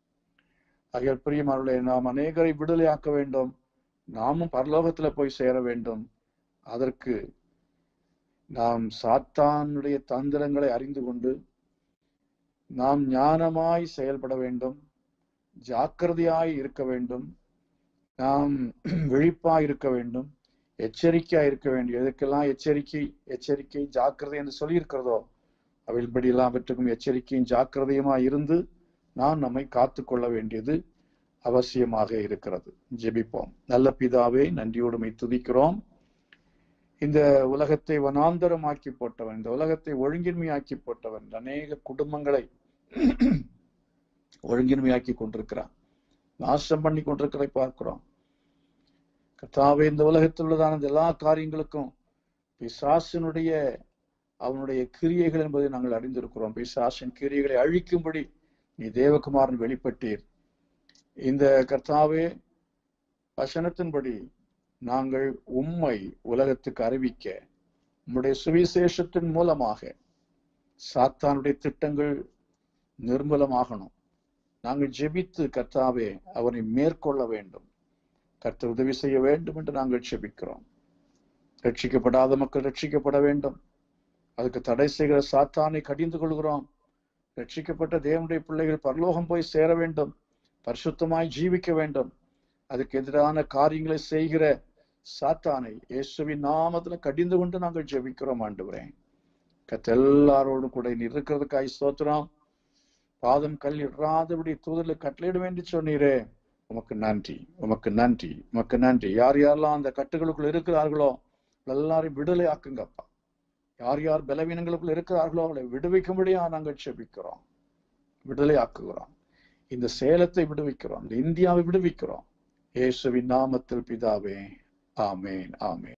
ஆகிய பிரியமானவர்களே நாம் அநேகரை விடுதலையாக்க வேண்டும் நாமும் பரலோகத்துல போய் சேர வேண்டும் அதற்கு நாம் சாத்தானுடைய தந்திரங்களை அறிந்து கொண்டு நாம் ஞானமாய் செயல்பட வேண்டும் ஜாக்கிரதையாய் இருக்க வேண்டும் நாம் விழிப்பாய் இருக்க வேண்டும் எச்சரிக்கையா இருக்க வேண்டும் எதுக்கெல்லாம் எச்சரிக்கை எச்சரிக்கை ஜாக்கிரதை என்று சொல்லி இருக்கிறதோ அவைபடி எல்லாவற்றுக்கும் எச்சரிக்கையும் ஜாக்கிரதையுமா இருந்து நாம் நம்மை காத்து கொள்ள வேண்டியது அவசியமாக இருக்கிறது ஜெபிப்போம் நல்ல பிதாவே நன்றியோடுமை துதிக்கிறோம் இந்த உலகத்தை வனாந்தரமாக்கி போட்டவன் இந்த உலகத்தை ஒழுங்கின்மையாக்கி போட்டவன் அநேக குடும்பங்களை ஒழுங்கின்மையாக்கி கொண்டிருக்கிறான் நாசம் பண்ணி கொண்டிருக்கிறதை பார்க்கிறோம் கர்த்தாவே இந்த உலகத்தில் உள்ளதான இந்த எல்லா காரியங்களுக்கும் பிசாசினுடைய அவனுடைய கிரியைகள் என்பதை நாங்கள் அறிந்திருக்கிறோம் பிசாசின் கிரியைகளை அழிக்கும்படி நீ தேவகுமாரன் வெளிப்பட்டீர் இந்த கர்த்தாவே வசனத்தின்படி நாங்கள் உம்மை உலகத்துக்கு அறிவிக்க உம்முடைய சுவிசேஷத்தின் மூலமாக சாத்தானுடைய திட்டங்கள் நிர்மூலமாகணும் நாங்கள் ஜெபித்து கர்த்தாவே அவனை மேற்கொள்ள வேண்டும் கர்த்தர் உதவி செய்ய வேண்டும் என்று நாங்கள் ஜெபிக்கிறோம் ரட்சிக்கப்படாத மக்கள் ரட்சிக்கப்பட வேண்டும் அதுக்கு தடை செய்கிற சாத்தானை கடிந்து கொள்கிறோம் ரட்சிக்கப்பட்ட தேவனுடைய பிள்ளைகள் பரலோகம் போய் சேர வேண்டும் பரிசுத்தமாய் ஜீவிக்க வேண்டும் அதுக்கு எதிரான காரியங்களை செய்கிற சாத்தானை இயேசுவின் நாமத்துல கடிந்து கொண்டு நாங்கள் ஜெபிக்கிறோம் ஆண்டுகிறேன் கத்த எல்லாரோடும் கூட நீ இருக்கிறதுக்காய் ஸ்தோத்திரம் பாதம் கல் இடாதபடி தூதரில் கட்டளையிட வேண்டி சொன்னீரே உமக்கு நன்றி உமக்கு நன்றி உமக்கு நன்றி யார் யாரெல்லாம் அந்த கட்டுகளுக்குள் இருக்கிறார்களோ எல்லாரையும் விடுதலை ஆக்குங்கப்பா யார் யார் பலவீனங்களுக்குள் இருக்கிறார்களோ அவளை விடுவிக்கும்படியா நாங்கள் செபிக்கிறோம் விடுதலை ஆக்குகிறோம் இந்த சேலத்தை விடுவிக்கிறோம் இந்த இந்தியாவை விடுவிக்கிறோம் இயேசுவின் நாமத்தில் பிதாவே ஆமேன் ஆமேன்